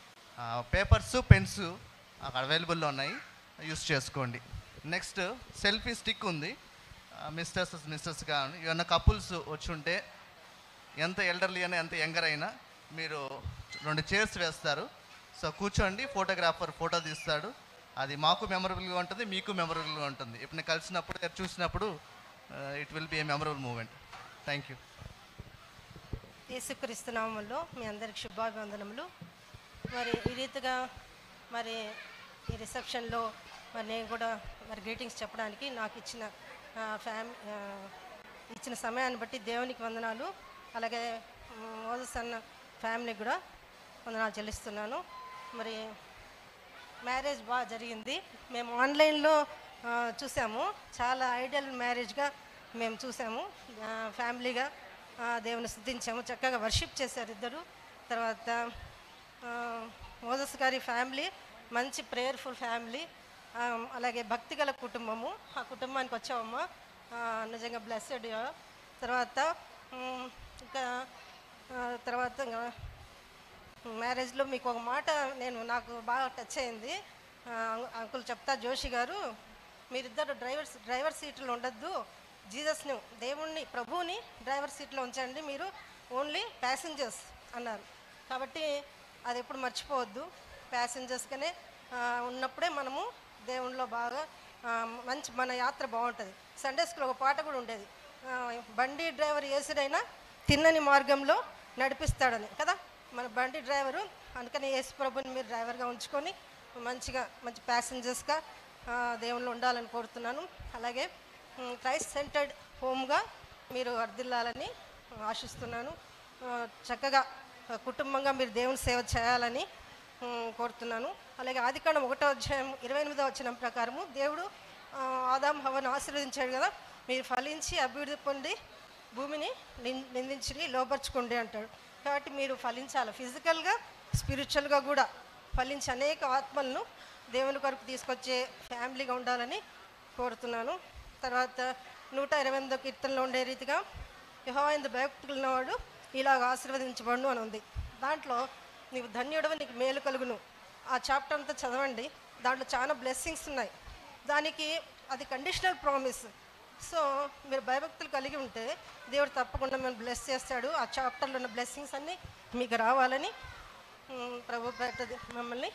పేపర్స్ పెన్స్ అక్కడ అవైలబుల్లో ఉన్నాయి యూస్ చేసుకోండి నెక్స్ట్ సెల్ఫీ స్టిక్ ఉంది మిస్టర్స్ మిస్టర్స్గా ఏమన్నా కపుల్స్ వచ్చి ఉంటే ఎంత ఎల్డర్లీ అయినా ఎంత యంగర్ అయినా మీరు రెండు చైర్స్ వేస్తారు సో కూర్చోండి ఫోటోగ్రాఫర్ ఫోటో తీస్తాడు అది మాకు మెమరబుల్గా ఉంటుంది మీకు మెమరబుల్గా ఉంటుంది ఇప్పుడు నేను కలిసినప్పుడు లేదా చూసినప్పుడు it will be a memorable moment thank you Yesu Kristu నామంలో మీ అందరికి శుభాభివందనములు మరి ఈ రీతిగా మరి ఈ రిసెప్షన్లో మరి నేను కూడా మరి గ్రీటింగ్స్ చెప్పడానికి నాకు ఇచ్చిన ఫ్యామ్ ఇచ్చిన సమయాన్ని బట్టి దేవునికి వందనాలు అలాగే మోదస్ అన్న ఫ్యామిలీకి కూడా వందనాలు చెల్లిస్తున్నాను మరి మ్యారేజ్ బాగా జరిగింది మేము ఆన్లైన్లో ఆ, చూసాము చాలా ఐడియల్ మ్యారేజ్గా మేము చూసాము ఆ, ఫ్యామిలీగా ఆ, దేవుని స్థుతించాము చక్కగా వర్షిప్ చేశారు ఇద్దరు తర్వాత ఆ, మోదస్ గారి ఫ్యామిలీ మంచి ప్రేయర్ఫుల్ ఫ్యామిలీ ఆ, అలాగే భక్తిగల కుటుంబము ఆ కుటుంబానికి వచ్చామమ్మా ఆ, నిజంగా బ్లెస్సెడ్ తర్వాత ఉమ్, ఇంకా ఆ, తర్వాత ఇంకా మ్యారేజ్లో మీకు ఒక మాట నేను నాకు బాగా టచ్ అయింది ఆ, అంకుల్ చెప్తా జోషి గారు మీరిద్దరు డ్రైవర్ డ్రైవర్ సీట్లో ఉండొద్దు జీసస్ని దేవుణ్ణి ప్రభువుని డ్రైవర్ సీట్లో ఉంచండి మీరు ఓన్లీ ప్యాసింజర్స్ అన్నారు కాబట్టి అది ఎప్పుడు మర్చిపోవద్దు ప్యాసింజర్స్గానే ఉన్నప్పుడే మనము దేవునిలో బాగా ఆ, మంచి మన యాత్ర బాగుంటుంది సండే స్కూల్ ఒక పాట కూడా ఉండేది ఆ, బండి డ్రైవర్ ఏసుడైనా తిన్నని మార్గంలో నడిపిస్తాడని కదా మన బండి డ్రైవరు అందుకని యేసు ప్రభుని మీరు డ్రైవర్గా ఉంచుకొని మంచిగా మంచి ప్యాసింజర్స్గా దేవుళ్ళు ఉండాలని కోరుతున్నాను అలాగే ఉమ్, క్రైస్ట్ సెంటర్డ్ హోమ్గా మీరు వర్ధిల్లాలని ఆశిస్తున్నాను ఆ, చక్కగా ఆ, కుటుంబంగా మీరు దేవుని సేవ చేయాలని ఉమ్, కోరుతున్నాను అలాగే ఆదికాండం ఒకటో అధ్యాయం ఇరవై ఎనిమిదో వచ్చిన ప్రకారము దేవుడు ఆ, ఆదాం హవను ఆశీర్వదించాడు కదా మీరు ఫలించి అభివృద్ధి పొంది భూమిని నిం- నిందించి లోపరుచుకోండి అంటాడు కాబట్టి మీరు ఫలించాలి ఫిజికల్గా స్పిరిచువల్గా కూడా ఫలించి అనేక ఆత్మలను దేవుని కొరకు తీసుకొచ్చే ఫ్యామిలీగా ఉండాలని కోరుతున్నాను తర్వాత నూట ఇరవై ఎనిమిదో కీర్తనలో ఉండే రీతిగా యహోవైందు భయభక్తులున్నవాడు ఇలాగ ఆశీర్వదించబడును అని ఉంది దాంట్లో నీవు ధన్యుడవు నీకు మేలు కలుగును ఆ చాప్టర్ అంతా చదవండి దాంట్లో చాలా బ్లెస్సింగ్స్ ఉన్నాయి దానికి అది కండిషనల్ ప్రామిస్ సో మీరు భయభక్తులు కలిగి ఉంటే దేవుడు తప్పకుండా మేము బ్లెస్ చేస్తాడు ఆ చాప్టర్లో ఉన్న బ్లెస్సింగ్స్ అన్నీ మీకు రావాలని ఉమ్, ప్రభు పెట్టది మమ్మల్ని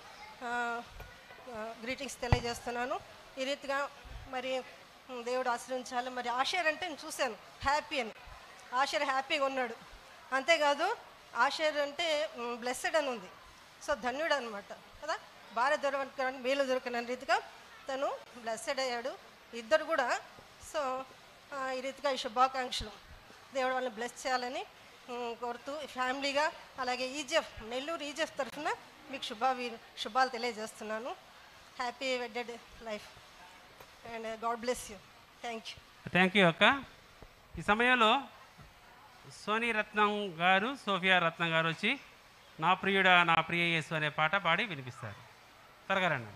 గ్రీటింగ్స్ తెలియజేస్తున్నాను ఈ రీతిగా మరి ఉమ్, దేవుడు ఆశ్రయించాలి మరి ఆషర్ అంటే నేను చూశాను హ్యాపీ అని ఆషర్ హ్యాపీగా ఉన్నాడు అంతేకాదు ఆషర్ అంటే బ్లెస్సెడ్ అని ఉంది సో ధన్యుడు అనమాట కదా భార్య దొరకని మేలు దొరకని రీతిగా తను బ్లెస్సెడ్ అయ్యాడు ఇద్దరు కూడా సో ఆ, ఈ రీతిగా ఈ శుభాకాంక్షలు దేవుడు వాళ్ళని బ్లెస్ చేయాలని ఉమ్, కోరుతూ ఫ్యామిలీగా అలాగే ఈజెఫ్ నెల్లూరు ఈజెఫ్ తరఫున మీకు శుభావి శుభాలు తెలియజేస్తున్నాను happy wedded life and God bless you thank you thank you అక్క ఈ సమయంలో సోనీ రత్నం గారు సోఫియా రత్నం గారు వచ్చి నా ప్రియుడా నా ప్రియ యేసు అనే పాట పాడి వినిపిస్తారు త్వరగా రండి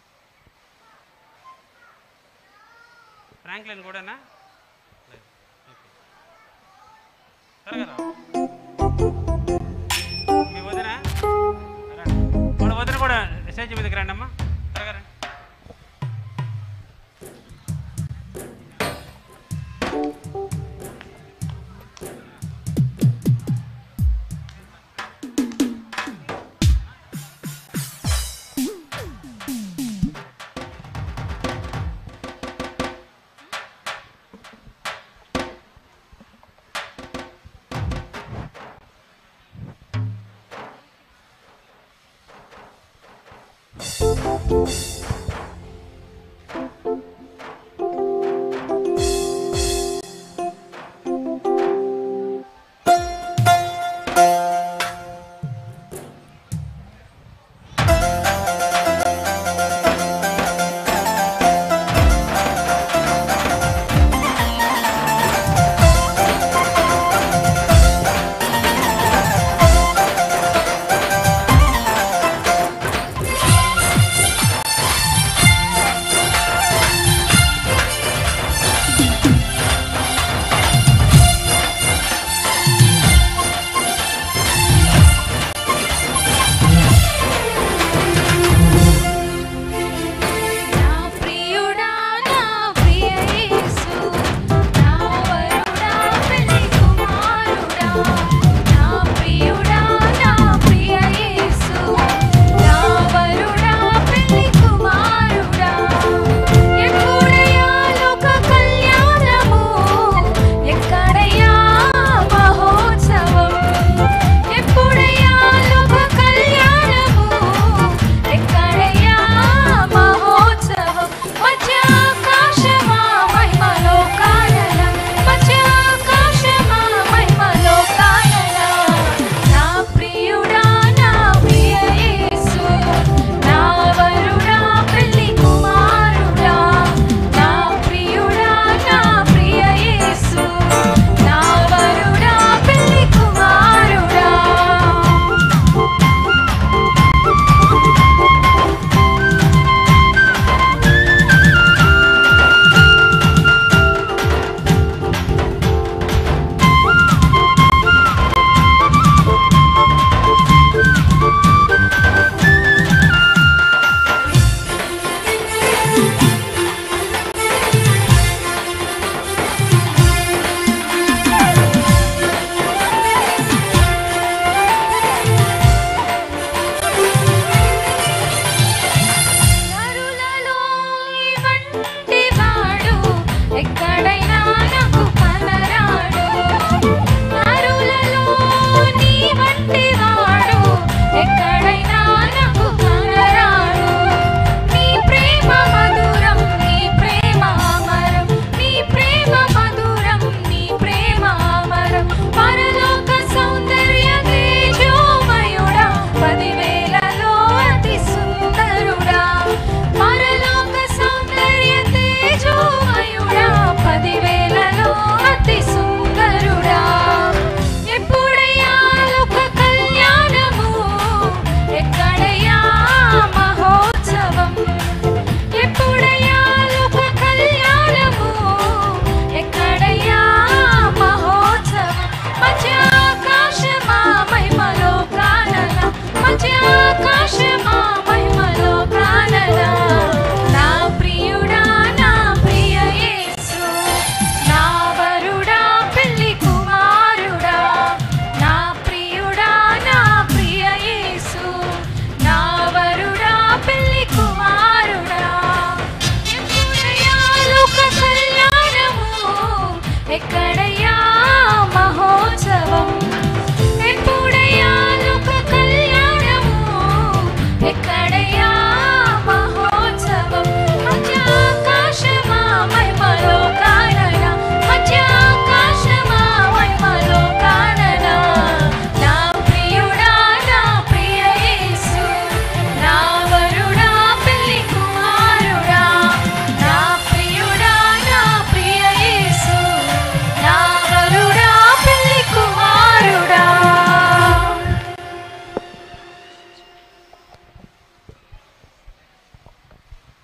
ఫ్రాంక్లిన్ కూడానా త్వరగా రా మీ వదిన రండి. మన వదిన కూడా స్టేజ్ మీదకి రండి అమ్మా త్వరగా రండి Thank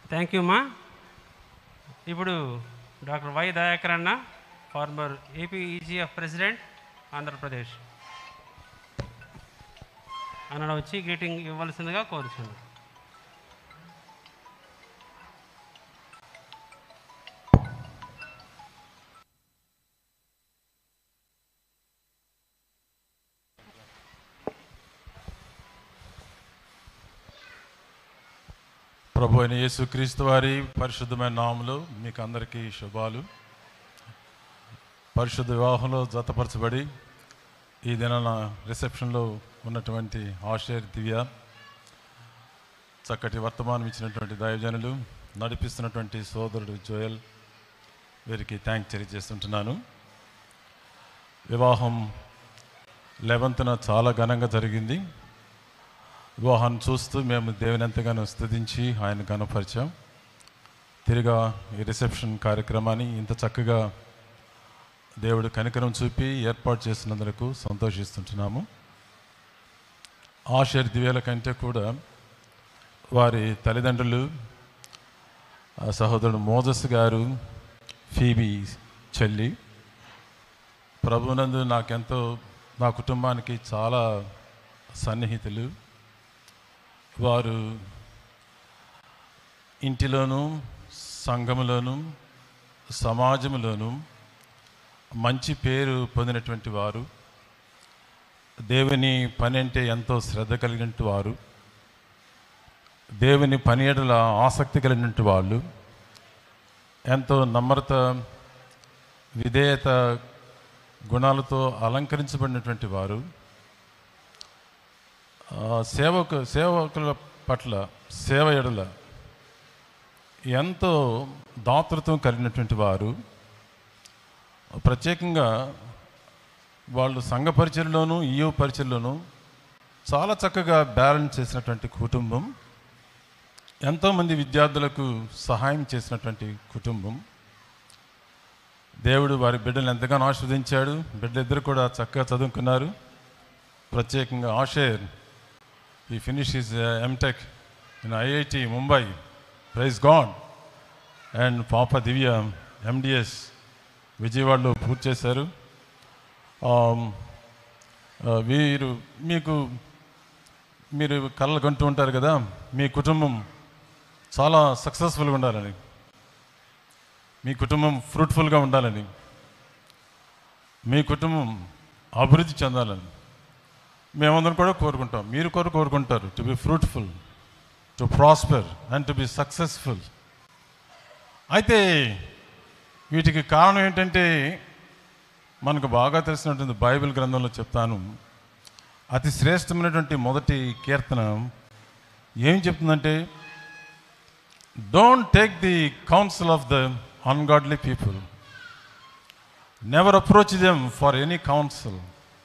థ్యాంక్ యూ మా ఇప్పుడు డాక్టర్ వై దయాకర్ అన్న former AP EGF president Andhra Pradesh అన్న వచ్చి గ్రీటింగ్ ఇవ్వాల్సిందిగా కోరుచున్నాను ప్రభు అయిన యేసుక్రీస్తు వారి పరిశుద్ధమైన నామములు మీకు అందరికీ శుభాలు పరిశుద్ధ వివాహంలో జతపరచబడి ఈ దినాన రిసెప్షన్లో ఉన్నటువంటి ఆషేర్ దివ్య చక్కటి వర్తమానం ఇచ్చినటువంటి దైవజనులు నడిపిస్తున్నటువంటి సోదరుడు జోయల్ వీరికి థ్యాంక్ తెలియజేస్తుంటున్నాను వివాహం లెవెంత్న చాలా ఘనంగా జరిగింది వివాహాన్ని చూస్తూ మేము దేవుని ఎంతగానో స్తుతించి ఆయన గనపరిచాం తిరిగా ఈ రిసెప్షన్ కార్యక్రమాన్ని ఇంత చక్కగా దేవుడు కనికరం చూపి ఏర్పాటు చేసినందుకు సంతోషిస్తుంటున్నాము ఆషర్ దివ్యాల కంటే కూడా వారి తల్లిదండ్రులు ఆ సహోదరుడు మోజస్ గారు ఫీబీ చెల్లి ప్రభునందు నాకెంతో నా కుటుంబానికి చాలా సన్నిహితులు వారు ఇంటిలోనూ సంఘములోను సమాజంలోనూ మంచి పేరు పొందినటువంటి వారు దేవుని పని అంటే ఎంతో శ్రద్ధ కలిగినటువంటి వారు దేవుని పని ఎడల ఆసక్తి కలిగినటువంటి వాళ్ళు ఎంతో నమ్రత విధేయత గుణాలతో అలంకరించబడినటువంటి వారు ఆ, సేవకు సేవకుల పట్ల సేవ ఎడల ఎంతో దాతృత్వం కలిగినటువంటి వారు ప్రత్యేకంగా వాళ్ళు సంఘ పరిచయలోను ఈయో పరిచయలోను చాలా చక్కగా బ్యాలెన్స్ చేసినటువంటి కుటుంబం ఎంతోమంది విద్యార్థులకు సహాయం చేసినటువంటి కుటుంబం దేవుడు వారి బిడ్డలు ఎంతగానో ఆస్వాదించాడు బిడ్డలిద్దరు కూడా చక్కగా చదువుకున్నారు ప్రత్యేకంగా ఆషేర్ ఈ finish is MTech in IIT Mumbai praise God and పాప దివ్య ఎండిఎస్ విజయవాడలో పూర్తి చేశారు ఆమ్, ఆ, వీరు మీకు మీరు కళ్ళ కంటూ ఉంటారు కదా మీ కుటుంబం చాలా సక్సెస్ఫుల్గా ఉండాలని మీ కుటుంబం ఫ్రూట్ఫుల్గా ఉండాలని మీ కుటుంబం అభివృద్ధి చెందాలని మేమందరం కూడా కోరుకుంటాం మీరు కూడా కోరుకుంటారు to be fruitful to prosper and to be successful అయితే వీటికి కారణం ఏంటంటే మనకు బాగా తెలిసినటువంటి బైబిల్ గ్రంథంలో చెప్తాను అతి శ్రేష్టమైనటువంటి మొదటి కీర్తన ఏం చెప్తుందంటే don't take the counsel of the ungodly people never approach them for any counsel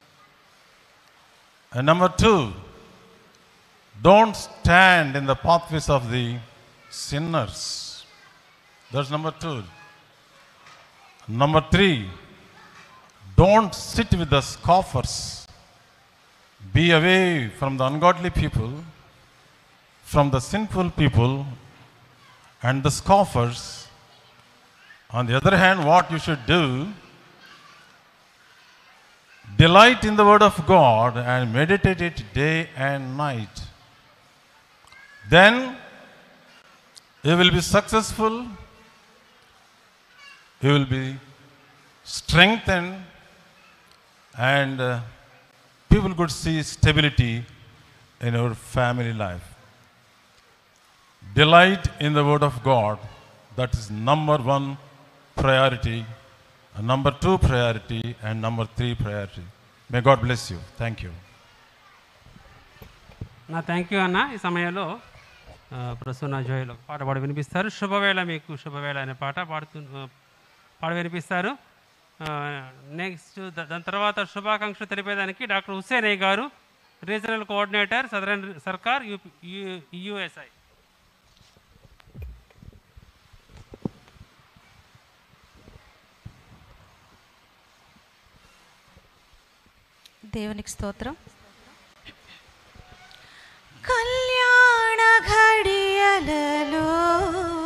And number two, don't stand in the pathways of the sinners. That's number two. Number three, don't sit with the scoffers. Be away from the ungodly people, from the sinful people, and the scoffers. On the other hand, what you should do Delight in the word of God and meditate it day and night. Then you will be successful, you will be strengthened, and uh, people could see stability in your family life. Delight in the word of God, that is number one priority and number two priority and number three priority. May God bless you. Thank you. నా thank you అన్న ఈ సమయంలో ఆ, ప్రసన్న జోయల్ ఒక పాట పాడి వినిపిస్తారు శుభవేళ మీకు శుభవేళ అనే పాట పాడుతూ ఆ, పాడి వినిపిస్తారు నెక్స్ట్ దాని తర్వాత శుభాకాంక్షలు తెలిపేదానికి డాక్టర్ హుస్సేన్ అయ్య గారు regional coordinator southern Circar UP USI దేవునికి స్తోత్రం కళ్యాణ ఘడియలలో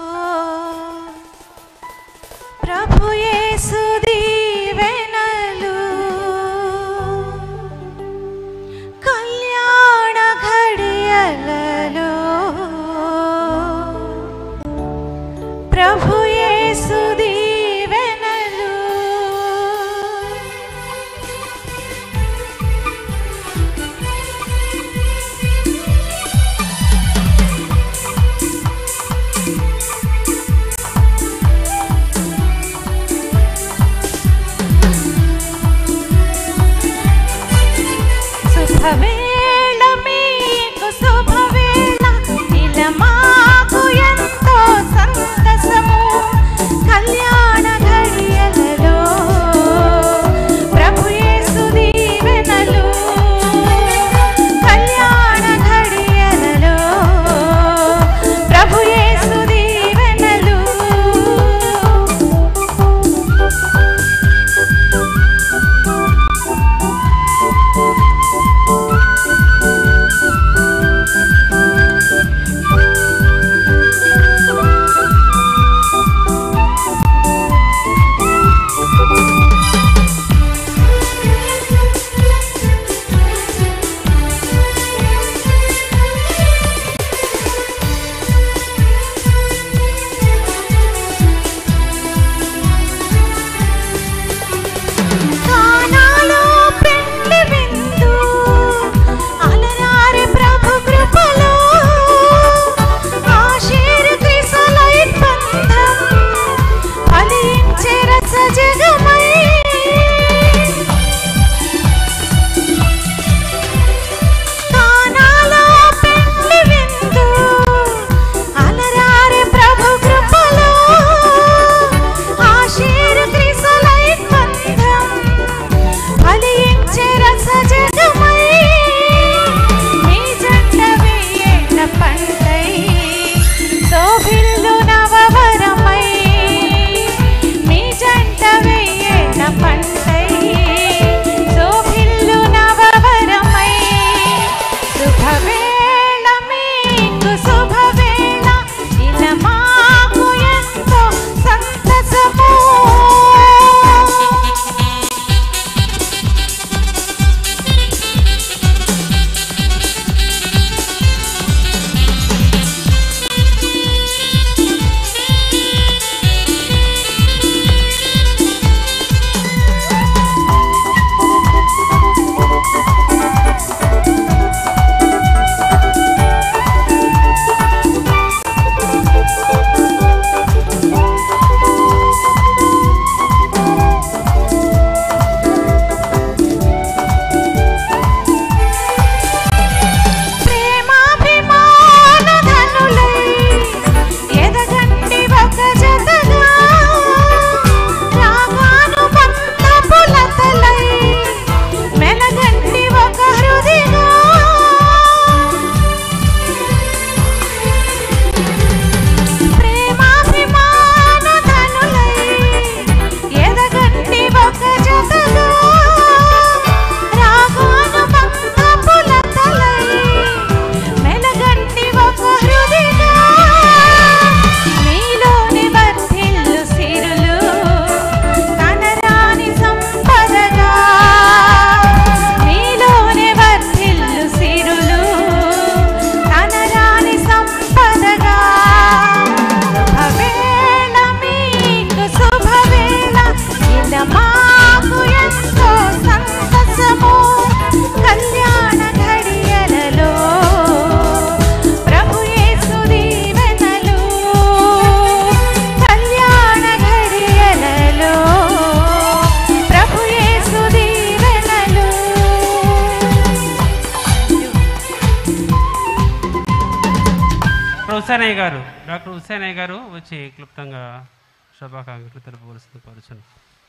హుసేనయ్య గారు డాక్టర్ హుసేనయ్య గారు వచ్చి క్లుప్తంగా శుభాకాంక్షలు తెలుపవలసింది కోరుచున్నాను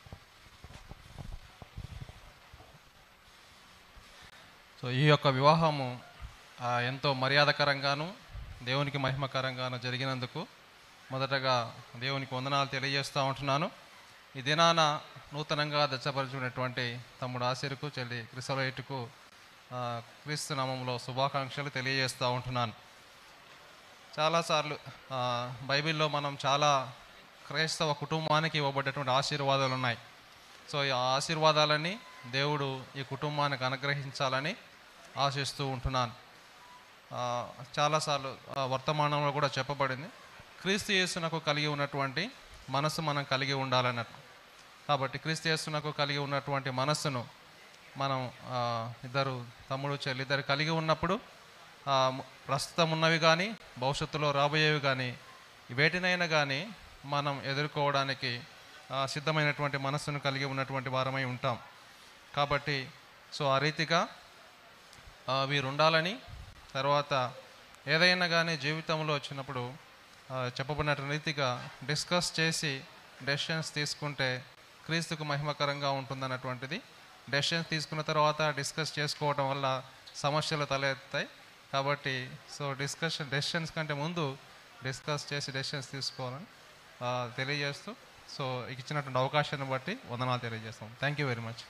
సో ఈ యొక్క వివాహము ఆ, ఎంతో మర్యాదకరంగాను దేవునికి మహిమకరంగాను జరిగినందుకు మొదటగా దేవునికి వందనాలు తెలియజేస్తూ ఉంటున్నాను ఈ దినాన నూతనంగా దచ్చపరచుకున్నటువంటి తమ్ముడు ఆశీర్కు చెల్లి క్రిసలైట్కు క్రీస్తు నామంలో శుభాకాంక్షలు తెలియజేస్తూ ఉంటున్నాను చాలాసార్లు ఆ, బైబిల్లో మనం చాలా క్రైస్తవ కుటుంబానికి ఇవ్వబడ్డటువంటి ఆశీర్వాదాలు ఉన్నాయి సో ఈ ఆశీర్వాదాలన్నీ దేవుడు ఈ కుటుంబానికి అనుగ్రహించాలని ఆశిస్తూ ఉంటున్నాను ఆ, చాలాసార్లు ఆ, వర్తమానంలో కూడా చెప్పబడింది క్రీస్తు యేసునకు కలిగి ఉన్నటువంటి మనసు మనం కలిగి ఉండాలన్నట్టు కాబట్టి క్రీస్తు యేసునకు కలిగి ఉన్నటువంటి మనస్సును మనం ఆ, ఇద్దరు తమ్ముడు చెల్లి ఇద్దరు కలిగి ఉన్నప్పుడు ఆ, ము- ప్రస్తుతం ఉన్నవి కానీ భవిష్యత్తులో రాబోయేవి కానీ వేటినైనా కానీ మనం ఎదుర్కోవడానికి ఆ, సిద్ధమైనటువంటి మనస్సును కలిగి ఉన్నటువంటి వారమై ఉంటాం కాబట్టి సో ఆ రీతిగా ఆ, వీరు ఉండాలని తర్వాత ఏదైనా కానీ జీవితంలో వచ్చినప్పుడు ఆ, చెప్పబడిన రీతిగా డిస్కస్ చేసి డెసిషన్స్ తీసుకుంటే క్రీస్తుకు మహిమకరంగా ఉంటుందన్నటువంటిది డెసిషన్స్ తీసుకున్న తర్వాత డిస్కస్ చేసుకోవడం వల్ల సమస్యలు తలెత్తాయి కాబట్టి సో డిస్కషన్ డెసిషన్స్ కంటే ముందు డిస్కస్ చేసి డెసిషన్స్ తీసుకోవాలని ఆ, తెలియజేస్తూ సో ఇచ్చినటువంటి అవకాశాన్ని బట్టి వందనాలు తెలియజేస్తాం thank you very much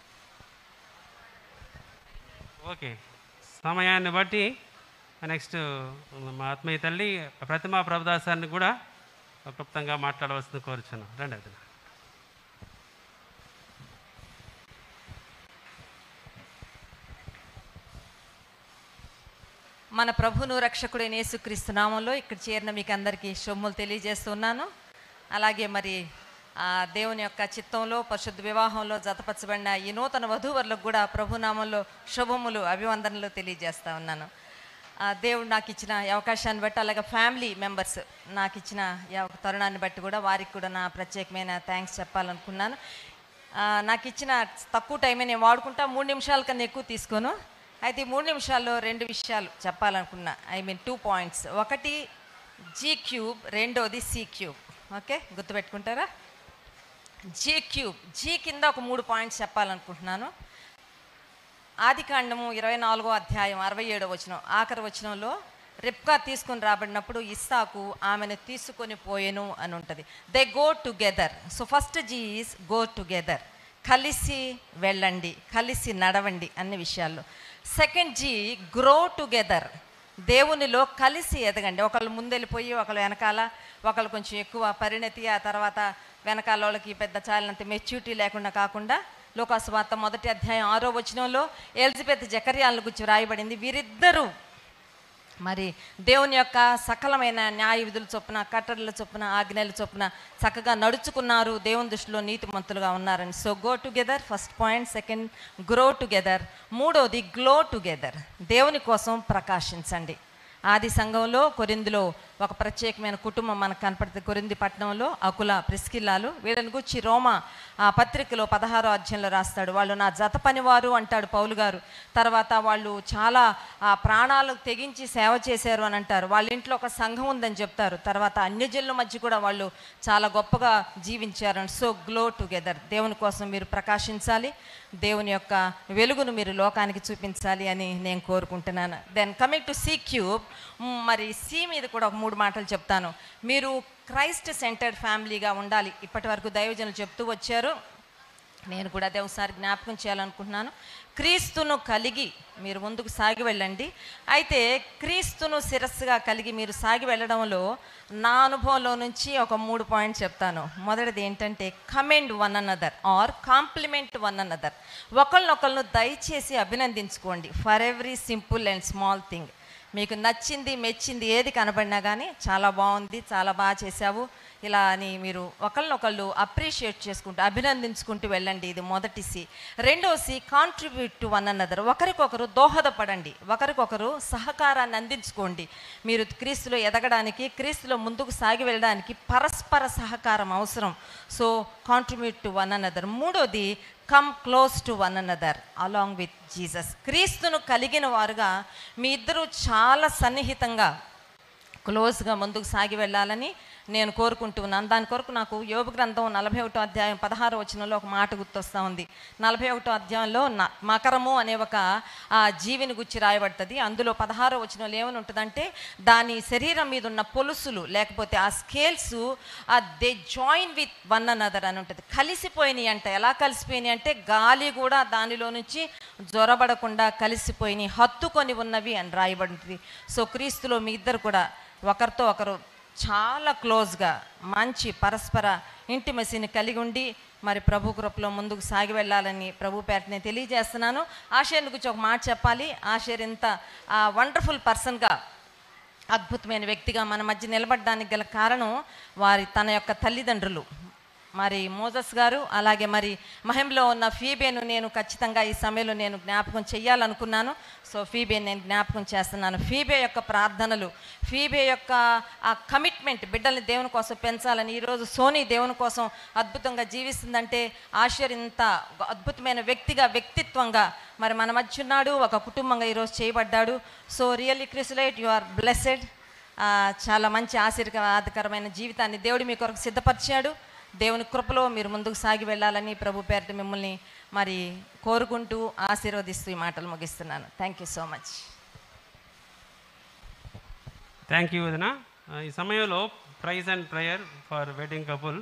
okay సమయాన్ని బట్టి నెక్స్ట్ మా ఆత్మీయ తల్లి ప్రతిమా ప్రభుదాసాన్ని కూడా క్లుప్తంగా మాట్లాడవలసింది కోరుచున్నాం రండి అది మన ప్రభును రక్షకుడైన యేసుక్రీస్తు నామంలో ఇక్కడ చేరిన మీకు అందరికీ శుభములు తెలియజేస్తున్నాను అలాగే మరి ఆ దేవుని యొక్క చిత్తంలో పరిశుద్ధ వివాహంలో జతపరచబడిన ఈ నూతన వధూవరులకు కూడా ప్రభునామంలో శుభములు అభివందనలు తెలియజేస్తా ఉన్నాను ఆ దేవుడు నాకు ఇచ్చిన ఈ అవకాశాన్ని బట్టి అలాగే ఫ్యామిలీ మెంబర్స్ నాకు ఇచ్చిన ఈ అవ- తరుణాన్ని బట్టి కూడా వారికి కూడా నా ప్రత్యేకమైన థ్యాంక్స్ చెప్పాలనుకున్నాను ఆ, నాకు ఇచ్చిన తక్కువ టైమే నేను వాడుకుంటా మూడు నిమిషాల కన్నా ఎక్కువ తీసుకోను అయితే ఈ మూడు నిమిషాల్లో రెండు విషయాలు చెప్పాలనుకున్నా ఐ మీన్ టూ పాయింట్స్ ఒకటి జీ క్యూబ్ రెండోది సి క్యూబ్ ఓకే గుర్తుపెట్టుకుంటారా జీ క్యూబ్ జీ కింద ఒక మూడు పాయింట్స్ చెప్పాలనుకుంటున్నాను ఆది కాండము ఇరవై నాలుగో అధ్యాయం అరవై ఏడో వచనం ఆఖరి వచనంలో రిప్కా తీసుకుని రాబడినప్పుడు ఇస్సాకు ఆమెను తీసుకొని పోయెను అని ఉంటుంది they go together so first G is go together కలిసి వెళ్ళండి కలిసి నడవండి అన్ని విషయాల్లో సెకండ్ జీ గ్రో టుగెదర్ దేవునిలో కలిసి ఎదగండి ఒకళ్ళు ముందెళ్ళిపోయి ఒకళ్ళు వెనకాల ఒకళ్ళు కొంచెం ఎక్కువ పరిణతి ఆ తర్వాత వెనకాల వాళ్ళకి పెద్ద చాలినంత మెచ్యూరిటీ లేకుండా కాకుండా లోకాసువార్త మొదటి అధ్యాయం ఆరో వచనంలో ఎలిజబెత్ జకర్యాలను గురించి రాయబడింది వీరిద్దరూ మరి దేవుని యొక్క సకలమైన న్యాయ విధుల చొప్పున కట్టడల చొప్పున ఆజ్ఞల చొప్పున చక్కగా నడుచుకున్నారు దేవుని దృష్టిలో నీతిమంతులుగా ఉన్నారని so go together first point second grow together మూడోది గ్లో టుగెదర్ దేవుని కోసం ప్రకాశించండి ఆది సంఘంలో కొరిందిలో ఒక ప్రత్యేకమైన కుటుంబం మనకు కనపడుతుంది కొరింది పట్టణంలో అకుల ప్రిస్కిల్లాలు వీళ్ళని గురించి రోమా ఆ పత్రికలో పదహారో అధ్యాయంలో రాస్తాడు వాళ్ళు నా జత పనివారు అంటాడు పౌలు గారు తర్వాత వాళ్ళు చాలా ఆ ప్రాణాలు తెగించి సేవ చేశారు అని అంటారు వాళ్ళ ఇంట్లో ఒక సంఘం ఉందని చెప్తారు తర్వాత అన్యజనుల మధ్య కూడా వాళ్ళు చాలా గొప్పగా జీవించారు సో గ్లో టుగెదర్ దేవుని కోసం మీరు ప్రకాశించాలి దేవుని యొక్క వెలుగును మీరు లోకానికి చూపించాలి అని నేను కోరుకుంటున్నాను then coming to C cube మరి సి మీద కూడా ఒక మూడు మాటలు చెప్తాను మీరు క్రైస్ట్ సెంటర్డ్ ఫ్యామిలీగా ఉండాలి ఇప్పటి వరకు దైవజనులు చెప్తూ వచ్చారు నేను కూడా అదే ఒకసారి జ్ఞాపకం చేయాలనుకుంటున్నాను క్రీస్తును కలిగి మీరు ముందుకు సాగి వెళ్ళండి అయితే క్రీస్తును శిరస్సుగా కలిగి మీరు సాగి వెళ్ళడంలో నా అనుభవంలో నుంచి ఒక మూడు పాయింట్స్ చెప్తాను మొదటిది ఏంటంటే commend one another or compliment one another ఒకళ్ళనొకళ్ళను దయచేసి అభినందించుకోండి for every simple and small thing మీకు నచ్చింది మెచ్చింది ఏది కనబడినా కానీ చాలా బాగుంది చాలా బాగా చేశావు ఇలా అని మీరు ఒకళ్ళనొకళ్ళు అప్రిషియేట్ చేసుకుంటూ అభినందించుకుంటూ వెళ్ళండి ఇది మొదటి సి రెండో C contribute to one another ఒకరికొకరు దోహదపడండి ఒకరికొకరు సహకారాన్ని అందించుకోండి మీరు క్రీస్తులో ఎదగడానికి క్రీస్తులో ముందుకు సాగి వెళ్ళడానికి పరస్పర సహకారం అవసరం so contribute to one another మూడోది come close to one another along with Jesus క్రీస్తును కలిగిన వారుగా మీ ఇద్దరు చాలా సన్నిహితంగా క్లోజ్గా ముందుకు సాగి వెళ్ళాలని నేను కోరుకుంటున్నాను దాని కొరకు నాకు యోగ గ్రంథం నలభై ఒకటో అధ్యాయం పదహారు వచనంలో ఒక మాట గుర్తొస్తూ ఉంది నలభై ఒకటో అధ్యాయంలో న- మకరము అనే ఒక ఆ, జీవిని గుచ్చి రాయబడుతుంది అందులో పదహారో వచనంలో ఏమని ఉంటుందంటే దాని శరీరం మీద ఉన్న పొలుసులు లేకపోతే ఆ scales they join with one another అని ఉంటుంది కలిసిపోయినాయి అంట ఎలా కలిసిపోయినాయి అంటే గాలి కూడా దానిలో నుంచి జ్వరబడకుండా కలిసిపోయినాయి హత్తుకొని ఉన్నవి అని రాయబడి ఉంటుంది సో క్రీస్తులో మీ ఇద్దరు కూడా ఒకరితో ఒకరు చాలా క్లోజ్గా మంచి పరస్పర ఇంటిమసీని కలిగి ఉండి మరి ప్రభు కృపలో ముందుకు సాగి వెళ్ళాలని ప్రభు పేట నేను తెలియజేస్తున్నాను ఆశేర్ గురించి ఒక మాట చెప్పాలి ఆశేర్ ఇంత వండర్ఫుల్ పర్సన్గా అద్భుతమైన వ్యక్తిగా మన మధ్య నిలబడడానికి గల కారణం వారి తన యొక్క తల్లిదండ్రులు మరి మోజస్ గారు అలాగే మరి మహంలో ఉన్న ఫీబేను నేను ఖచ్చితంగా ఈ సమయంలో నేను జ్ఞాపకం చేయాలనుకున్నాను సో ఫీబేని నేను జ్ఞాపకం చేస్తున్నాను ఫీబే యొక్క ప్రార్థనలు ఫీబే యొక్క ఆ కమిట్మెంట్ బిడ్డల్ని దేవుని కోసం పెంచాలని ఈరోజు సోనీ దేవుని కోసం అద్భుతంగా జీవిస్తుందంటే ఆశ్చర్య ఇంత ఒక అద్భుతమైన వ్యక్తిగా వ్యక్తిత్వంగా మరి మన మధ్య ఉన్నాడు ఒక కుటుంబంగా ఈరోజు చేయబడ్డాడు so really Chrysolite you are blessed చాలా మంచి ఆశీర్వాదకరమైన జీవితాన్ని దేవుడు మీ కొరకు సిద్ధపరిచాడు దేవుని కృపలో మీరు ముందుకు సాగి వెళ్ళాలని ప్రభు పేరిట మిమ్మల్ని మరి కోరుకుంటూ ఆశీర్వదిస్తూ ఈ మాటలు ముగిస్తున్నాను thank you so much thank you వదిన ఆ, ఈ సమయంలో praise and prayer for wedding couple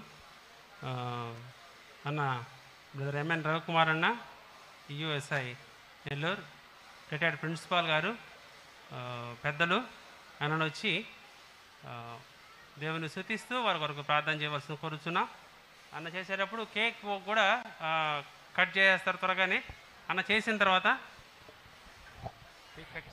అన్న బ్రదర్ ఎంఎన్ రవికుమార్ అన్న యుఎస్ఐ నెల్లూరు రిటైర్డ్ ప్రిన్సిపాల్ గారు ఆ, పెద్దలు అన్నను వచ్చి ఆ, దేవుని శృతిస్తూ వారి కొరకు ప్రార్థన చేయవలసిన కోరుచున్నా అన్న చేసేటప్పుడు కేక్ కూడా ఆ, కట్ చేసేస్తారు త్వరగానే అన్న చేసిన తర్వాత కేక్ కట్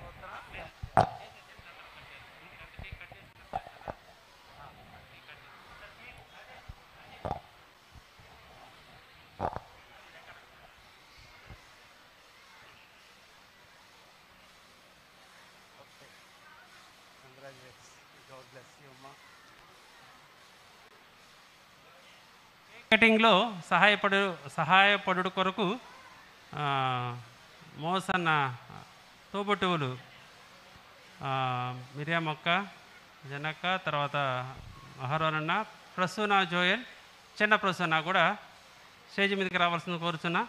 మార్కెటింగ్లో సహాయపడు సహాయపడు కొరకు ఆ, మోసన్న తోబుట్టువులు ఆ, మిరియామక్క జనక్క తర్వాత అహరోనన్న ప్రసూన జోయల్ చిన్న ప్రసూన కూడా స్టేజ్ మీదకి రావాల్సింది కోరుచున్నా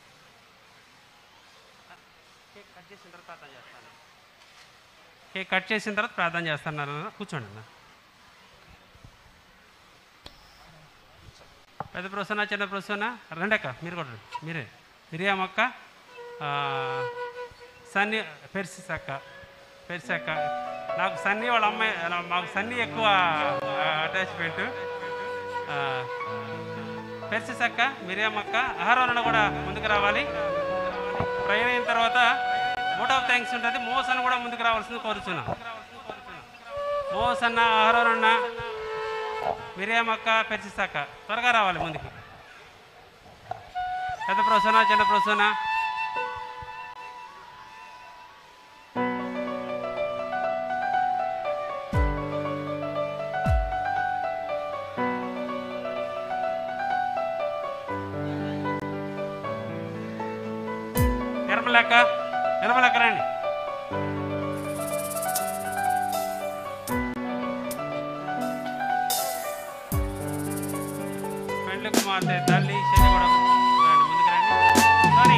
కేక్ కట్ చేసిన తర్వాత ప్రార్థన చేస్తాను కేక్ కట్ చేసిన తర్వాత ప్రార్థన చేస్తున్నారు కూర్చోండి అన్న పెద్ద ప్రసన్న చిన్న ప్రసన్న రండి అక్క మీరు కూడా రండి. మీరే మిరియామక్క ఆ, సన్నీ పెర్సిస్ అక్క పెర్సి అక్క నాకు సన్నీ వాళ్ళ అమ్మాయి నా- మాకు సన్నీ ఎక్కువ అటాచ్మెంట్ పెర్సిస్ అక్క మిరియామక్క ఆహారం కూడా ముందుకు రావాలి ట్రైన్ అయిన తర్వాత మోట్ ఆఫ్ థ్యాంక్స్ ఉంటుంది మోస్ అన్న కూడా ముందుకు రావాల్సింది కోరుచున్నా మోస్ అన్న ఆహారం అన్న మిరియామక్క పెర్సిసక్క త్వరగా రావాలి ముందుకి పెద్ద ప్రసన్న చిన్న ప్రసన్న నిర్మలక్క నిర్మలక్క రండి పెండ్లి కుమార్తె తల్లి శని కూడా రండి, ముందుకు రండి సోనీ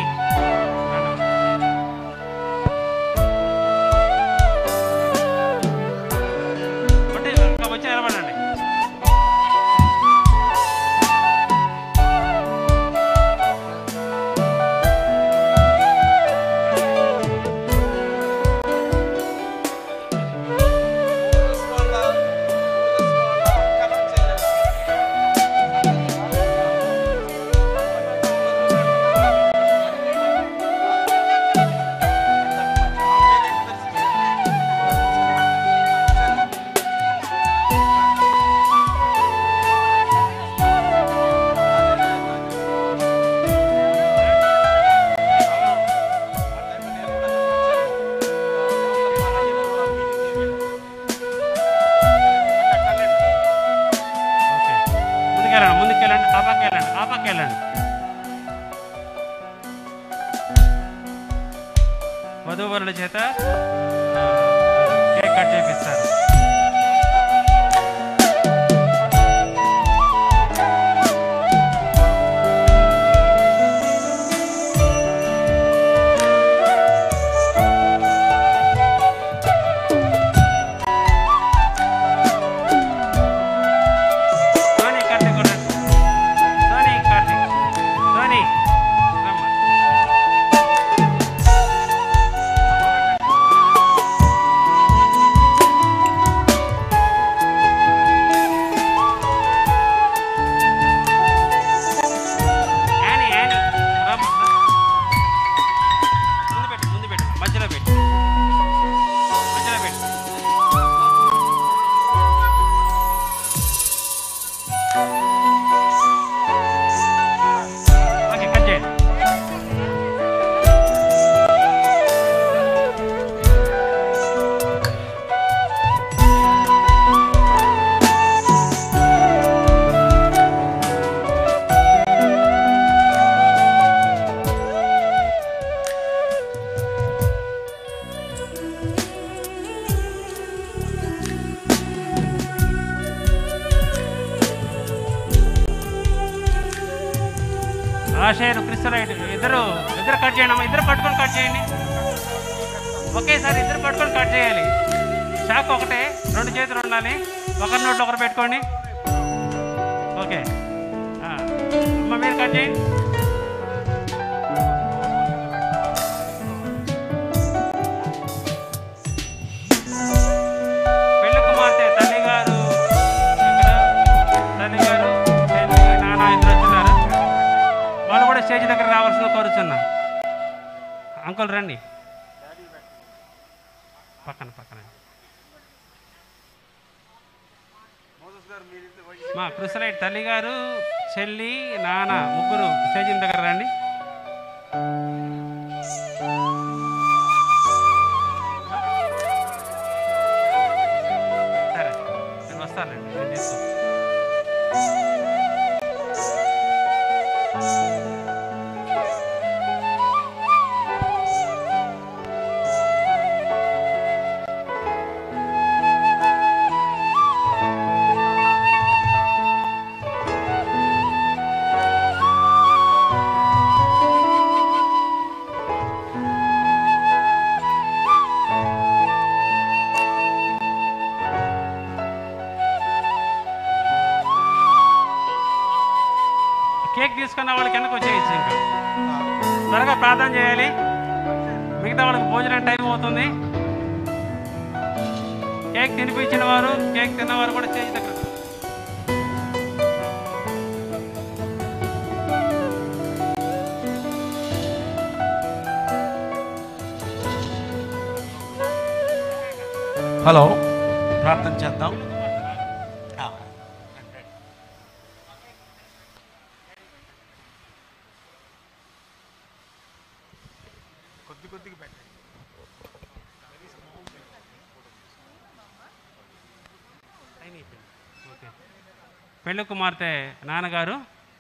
ఒకటి ఇంకా వచ్చి నిలబడండి ముందుకెళ్ళండి ముందుకెళ్ళండి ఆ పక్క వెళ్ళండి ఆ పక్క వెళ్ళండి వధూవరుల చేత ఆ, కేక్ కట్ చేపిస్తారు ఆశయను క్రిస్టలైట్ ఇద్దరు ఇద్దరు కట్ చేయండి అమ్మా ఇద్దరు పట్టుకొని కట్ చేయండి ఒకేసారి ఇద్దరు పట్టుకొని కట్ చేయాలి షాక్ ఒకటే రెండు చేతులు ఉండాలి ఒకరి నోట్లో ఒకరు పెట్టుకోండి ఓకే ఆ, అమ్మ మీరు కట్ చేయండి పెళ్లి కుమార్తె తల్లి గారు ఇక్కడ తల్లి గారు చెల్లి, నాన్న ఇద్దరు వచ్చినారు వాళ్ళు కూడా స్టేజ్ దగ్గర రావాల్సిన కోరుచున్నా అంకుల్ రండి పక్కన పక్కన మా క్రిసలైట్ తల్లి గారు చెల్లి నాన్న ముగ్గురు స్టేజ్ దగ్గర రండి సరే నేను వస్తానండి నేను తీసుకో కేక్ తీసుకున్న వాళ్ళకి వెనక్కి వచ్చేయచ్చు ఇంకా త్వరగా ప్రార్థన చేయాలి మిగతా వాళ్ళకి భోజనం టైం అవుతుంది కేక్ తినిపించిన వారు కేక్ తిన్నవారు కూడా చేసి దగ్గర హలో ప్రార్థన చేద్దాం ఆ, కొద్ది కొద్దిగా పెట్టండి ఓకే పెళ్లి కుమార్తె నాన్నగారు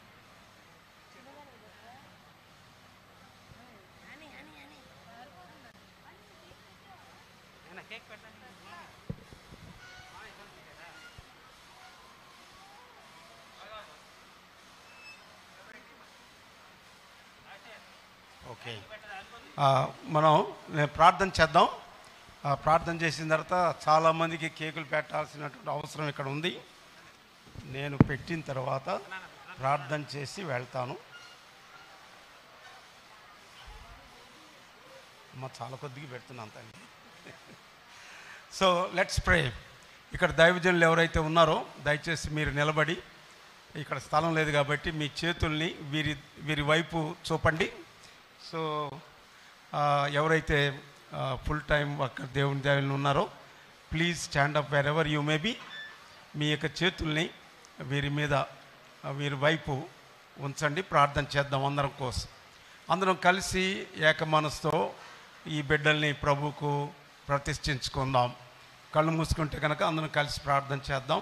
ఓకే ఆ, మనం నేను ప్రార్థన చేద్దాం ఆ, ప్రార్థన చేసిన తర్వాత చాలామందికి కేకులు పెట్టాల్సినటువంటి అవసరం ఇక్కడ ఉంది నేను పెట్టిన తర్వాత ప్రార్థన చేసి వెళ్తాను అమ్మ చాలా కొద్దిగా పెడుతున్నాను తల్లి సో లెట్స్ ప్రే ఇక్కడ దైవజనులు ఎవరైతే ఉన్నారో దయచేసి మీరు నిలబడి ఇక్కడ స్థలం లేదు కాబట్టి మీ చేతుల్ని వీరి వీరి వైపు చూపండి సో ఆ, ఎవరైతే ఫుల్ టైం వర్కర్ దేవుని దేవుని ఉన్నారో please stand up wherever you may be మీ యొక్క చేతుల్ని వీరి మీద ఆ, వీరి వైపు ఉంచండి ప్రార్థన చేద్దాం అందరం కోసం అందరం కలిసి ఏక మనసుతో ఈ బిడ్డల్ని ప్రభుకు ప్రతిష్ఠించుకుందాం కళ్ళు మూసుకుంటే కనుక అందరం కలిసి ప్రార్థన చేద్దాం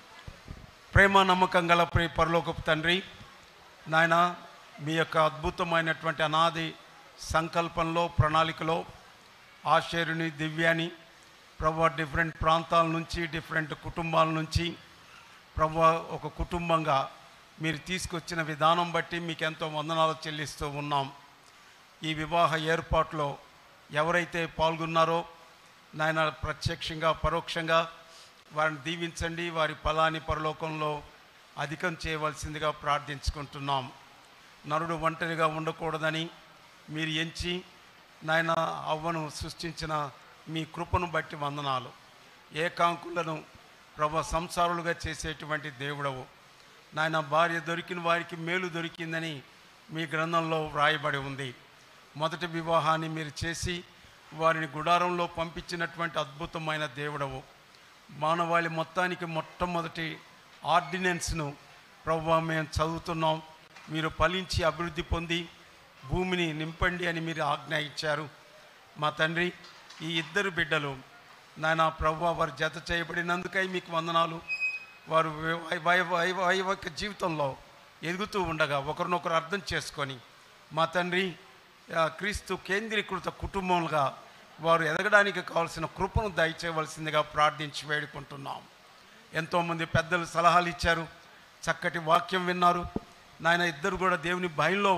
ప్రేమ నమ్మకం గల ప్రియ పరలోకపు తండ్రి నాయన మీ యొక్క అద్భుతమైనటువంటి అనాది సంకల్పంలో ప్రణాళికలో ఆశ్చర్యుని దివ్యాని ప్రభు డిఫరెంట్ ప్రాంతాల నుంచి డిఫరెంట్ కుటుంబాల నుంచి ప్రభు ఒక కుటుంబంగా మీరు తీసుకొచ్చిన విధానం బట్టి మీకు ఎంతో వందనాలు చెల్లిస్తూ ఉన్నాం ఈ వివాహ ఏర్పాట్లో ఎవరైతే పాల్గొన్నారో నాయన ప్రత్యక్షంగా పరోక్షంగా వారిని దీవించండి వారి ఫలాన్ని పరలోకంలో అధికం చేయవలసిందిగా ప్రార్థించుకుంటున్నాం నరుడు ఒంటరిగా ఉండకూడదని మీరు ఎంచి నాయన అవ్వను సృష్టించిన మీ కృపను బట్టి వందనాలు ఏకాంకులను ప్రభ సంసారులుగా చేసేటువంటి దేవుడవు నాయన భార్య దొరికిన వారికి మేలు దొరికిందని మీ గ్రంథంలో వ్రాయబడి ఉంది మొదటి వివాహాన్ని మీరు చేసి వారిని గుడారంలో పంపించినటువంటి అద్భుతమైన దేవుడవు మానవాళి మొత్తానికి మొట్టమొదటి ఆర్డినెన్స్ను ప్రభు మేము చదువుతున్నాం మీరు ఫలించి అభివృద్ధి పొంది భూమిని నింపండి అని మీరు ఆజ్ఞ ఇచ్చారు మా తండ్రి ఈ ఇద్దరు బిడ్డలు నాయన ప్రభు వారు జత చేయబడినందుకై మీకు వందనాలు వారు వై- వై- వై- వైవాహిక జీవితంలో ఎదుగుతూ ఉండగా ఒకరినొకరు అర్థం చేసుకొని మా తండ్రి ఆ, క్రీస్తు కేంద్రీకృత కుటుంబంగా వారు ఎదగడానికి కావాల్సిన కృపను దయచేయవలసిందిగా ప్రార్థించి వేడుకుంటున్నాం ఎంతోమంది పెద్దలు సలహాలు ఇచ్చారు చక్కటి వాక్యం విన్నారు నాయన ఇద్దరు కూడా దేవుని భయంలో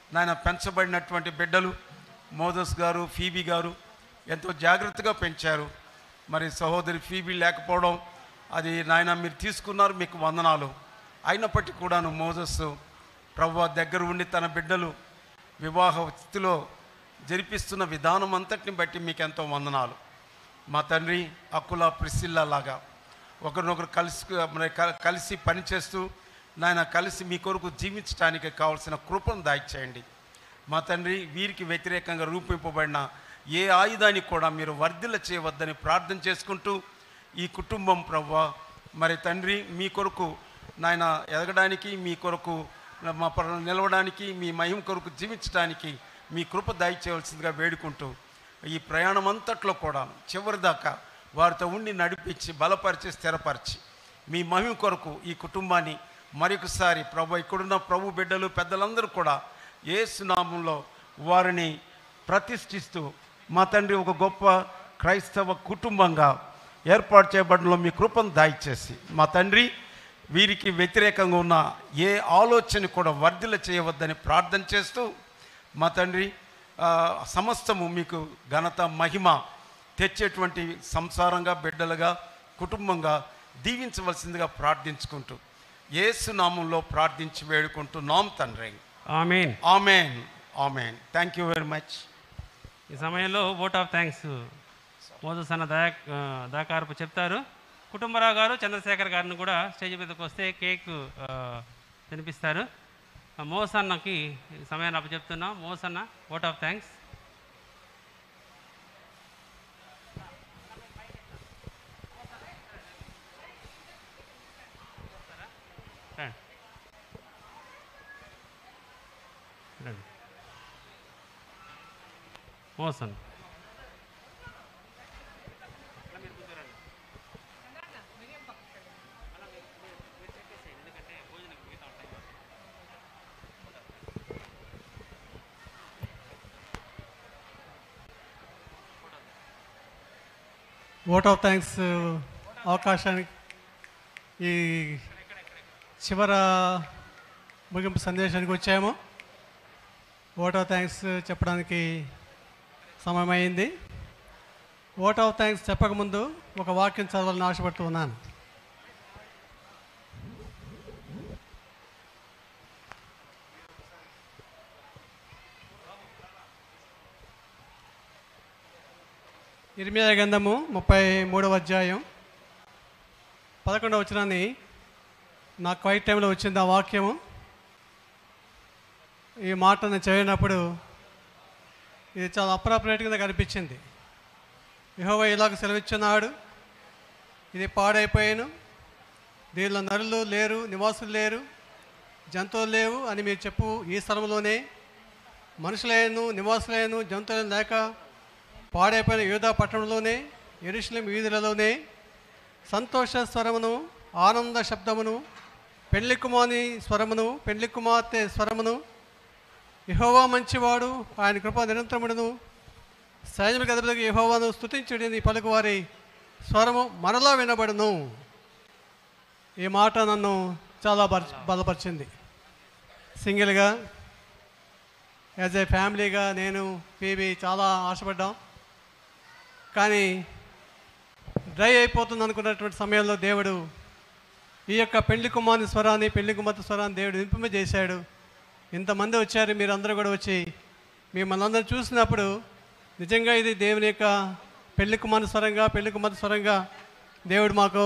నాయన పెంచబడినటువంటి బిడ్డలు మోదస్ గారు ఫీబీ గారు ఎంతో జాగ్రత్తగా పెంచారు మరి సహోదరి ఫీబీ లేకపోవడం అది నాయన మీరు తీసుకున్నారు మీకు వందనాలు అయినప్పటికీ కూడాను మోజస్ ప్రభు దగ్గర ఉండి తన బిడ్డలు వివాహ స్థితిలో జరిపిస్తున్న విధానం అంతటిని బట్టి మీకు ఎంతో వందనాలు మా తండ్రి అక్కుల ప్రిసిల్లా లాగా ఒకరినొకరు కలిసి మరి క- కలిసి పనిచేస్తూ నాయన కలిసి మీ కొరకు జీవించడానికి కావాల్సిన కృపను దాయిచేయండి మా తండ్రి వీరికి వ్యతిరేకంగా రూపింపబడిన ఏ ఆయుధాన్ని కూడా మీరు వర్ధిల్ల చేయవద్దని ప్రార్థన చేసుకుంటూ ఈ కుటుంబం ప్రవ్వ మరి తండ్రి మీ కొరకు నాయన ఎదగడానికి మీ కొరకు మా పర నిలవడానికి మీ మహిమ కొరకు జీవించడానికి మీ కృప దయచేయవలసిందిగా వేడుకుంటూ ఈ ప్రయాణం అంతట్లో కూడా చివరి దాకా వారితో ఉండి నడిపించి బలపరిచి స్థిరపరిచి మీ మహిమ కొరకు ఈ కుటుంబాన్ని మరొకసారి ప్రభు ఇక్కడున్న ప్రభు బిడ్డలు పెద్దలందరూ కూడా ఏసునామంలో వారిని ప్రతిష్ఠిస్తూ మా తండ్రి ఒక గొప్ప క్రైస్తవ కుటుంబంగా ఏర్పాటు చేయబడంలో మీ కృపను దాయిచేసి మా తండ్రి వీరికి వ్యతిరేకంగా ఉన్న ఏ ఆలోచన కూడా వర్ధిల్ల చేయవద్దని ప్రార్థన చేస్తూ మా తండ్రి ఆ, సమస్తము మీకు ఘనత మహిమ తెచ్చేటువంటి సంసారంగా బిడ్డలుగా కుటుంబంగా దీవించవలసిందిగా ప్రార్థించుకుంటూ యేసు నామంలో ప్రార్థించి వేడుకుంటున్నాం తండ్రి amen amen amen thank you very much ఈ సమయంలో ఓట్ ఆఫ్ థ్యాంక్స్ మోదస్ అన్న దయా దాకారపు చెప్తారు కుటుంబరావు గారు చంద్రశేఖర్ గారిని కూడా స్టేజ్ మీదకి వస్తే కేక్ ఆ, తినిపిస్తారు ఆ, మోస్ అన్నకి ఈ సమయాన్ని అప్పచెప్తున్నాం మోస్ అన్న ఓట్ ఆఫ్ థ్యాంక్స్ రండి. రండి. మోస్ అన్న ఓట్ ఆఫ్ థ్యాంక్స్ అవకాశానికి ఈ చివర ముగింపు సందేశానికి వచ్చాము ఓట్ ఆఫ్ థ్యాంక్స్ చెప్పడానికి సమయం అయింది ఓట్ ఆఫ్ థ్యాంక్స్ చెప్పకముందు ఒక వాక్యం చదవాలని ఆశపడుతూ ఉన్నాను ఇర్మియా గంధము ముప్పై మూడవ అధ్యాయం పదకొండవ వచనాన్ని నాకు క్వైట్ టైంలో వచ్చింది ఆ వాక్యము ఈ మాట నేను చదివినప్పుడు ఇది చాలా అప్రాపరేట్గా కనిపించింది యెహోవా ఇలాగ సెలవిచ్చున్నాడు ఇది పాడైపోయాను దీనిలో నరులు లేరు నివాసులు లేరు జంతువులు లేవు అని మీరు చెప్పు ఈ స్థలంలోనే మనుషులేను నివాసులేను జంతువులను లేక పాడైపోయిన యూదా పట్టణంలోనే ఎరుషులేం వీధులలోనే సంతోష స్వరమును ఆనంద శబ్దమును పెళ్లి కుమాని స్వరమును పెళ్లి కుమార్తె స్వరమును యహోవా మంచివాడు ఆయన కృప నిరంతరముడును సైన్యుల గదిలోకి యహోవాను స్థుతించుడిని పలుకువారి స్వరము మనలో వినబడును ఈ మాట నన్ను చాలా బల బలపరిచింది సింగిల్గా యాజ్ ఏ ఫ్యామిలీగా నేను బేబీ చాలా ఆశపడ్డాం కానీ డ్రై అయిపోతుంది అనుకున్నటువంటి సమయంలో దేవుడు ఈ యొక్క పెళ్లి కుమారుని స్వరాన్ని పెళ్లి కుమార్తె స్వరాన్ని దేవుడు నింపింపజేశాడు ఇంతమంది వచ్చారు మీరందరూ కూడా వచ్చి మిమ్మల్ని అందరూ చూసినప్పుడు నిజంగా ఇది దేవుని యొక్క పెళ్లి కుమారుని స్వరంగా పెళ్లి కుమార్తె స్వరంగా దేవుడు మాకు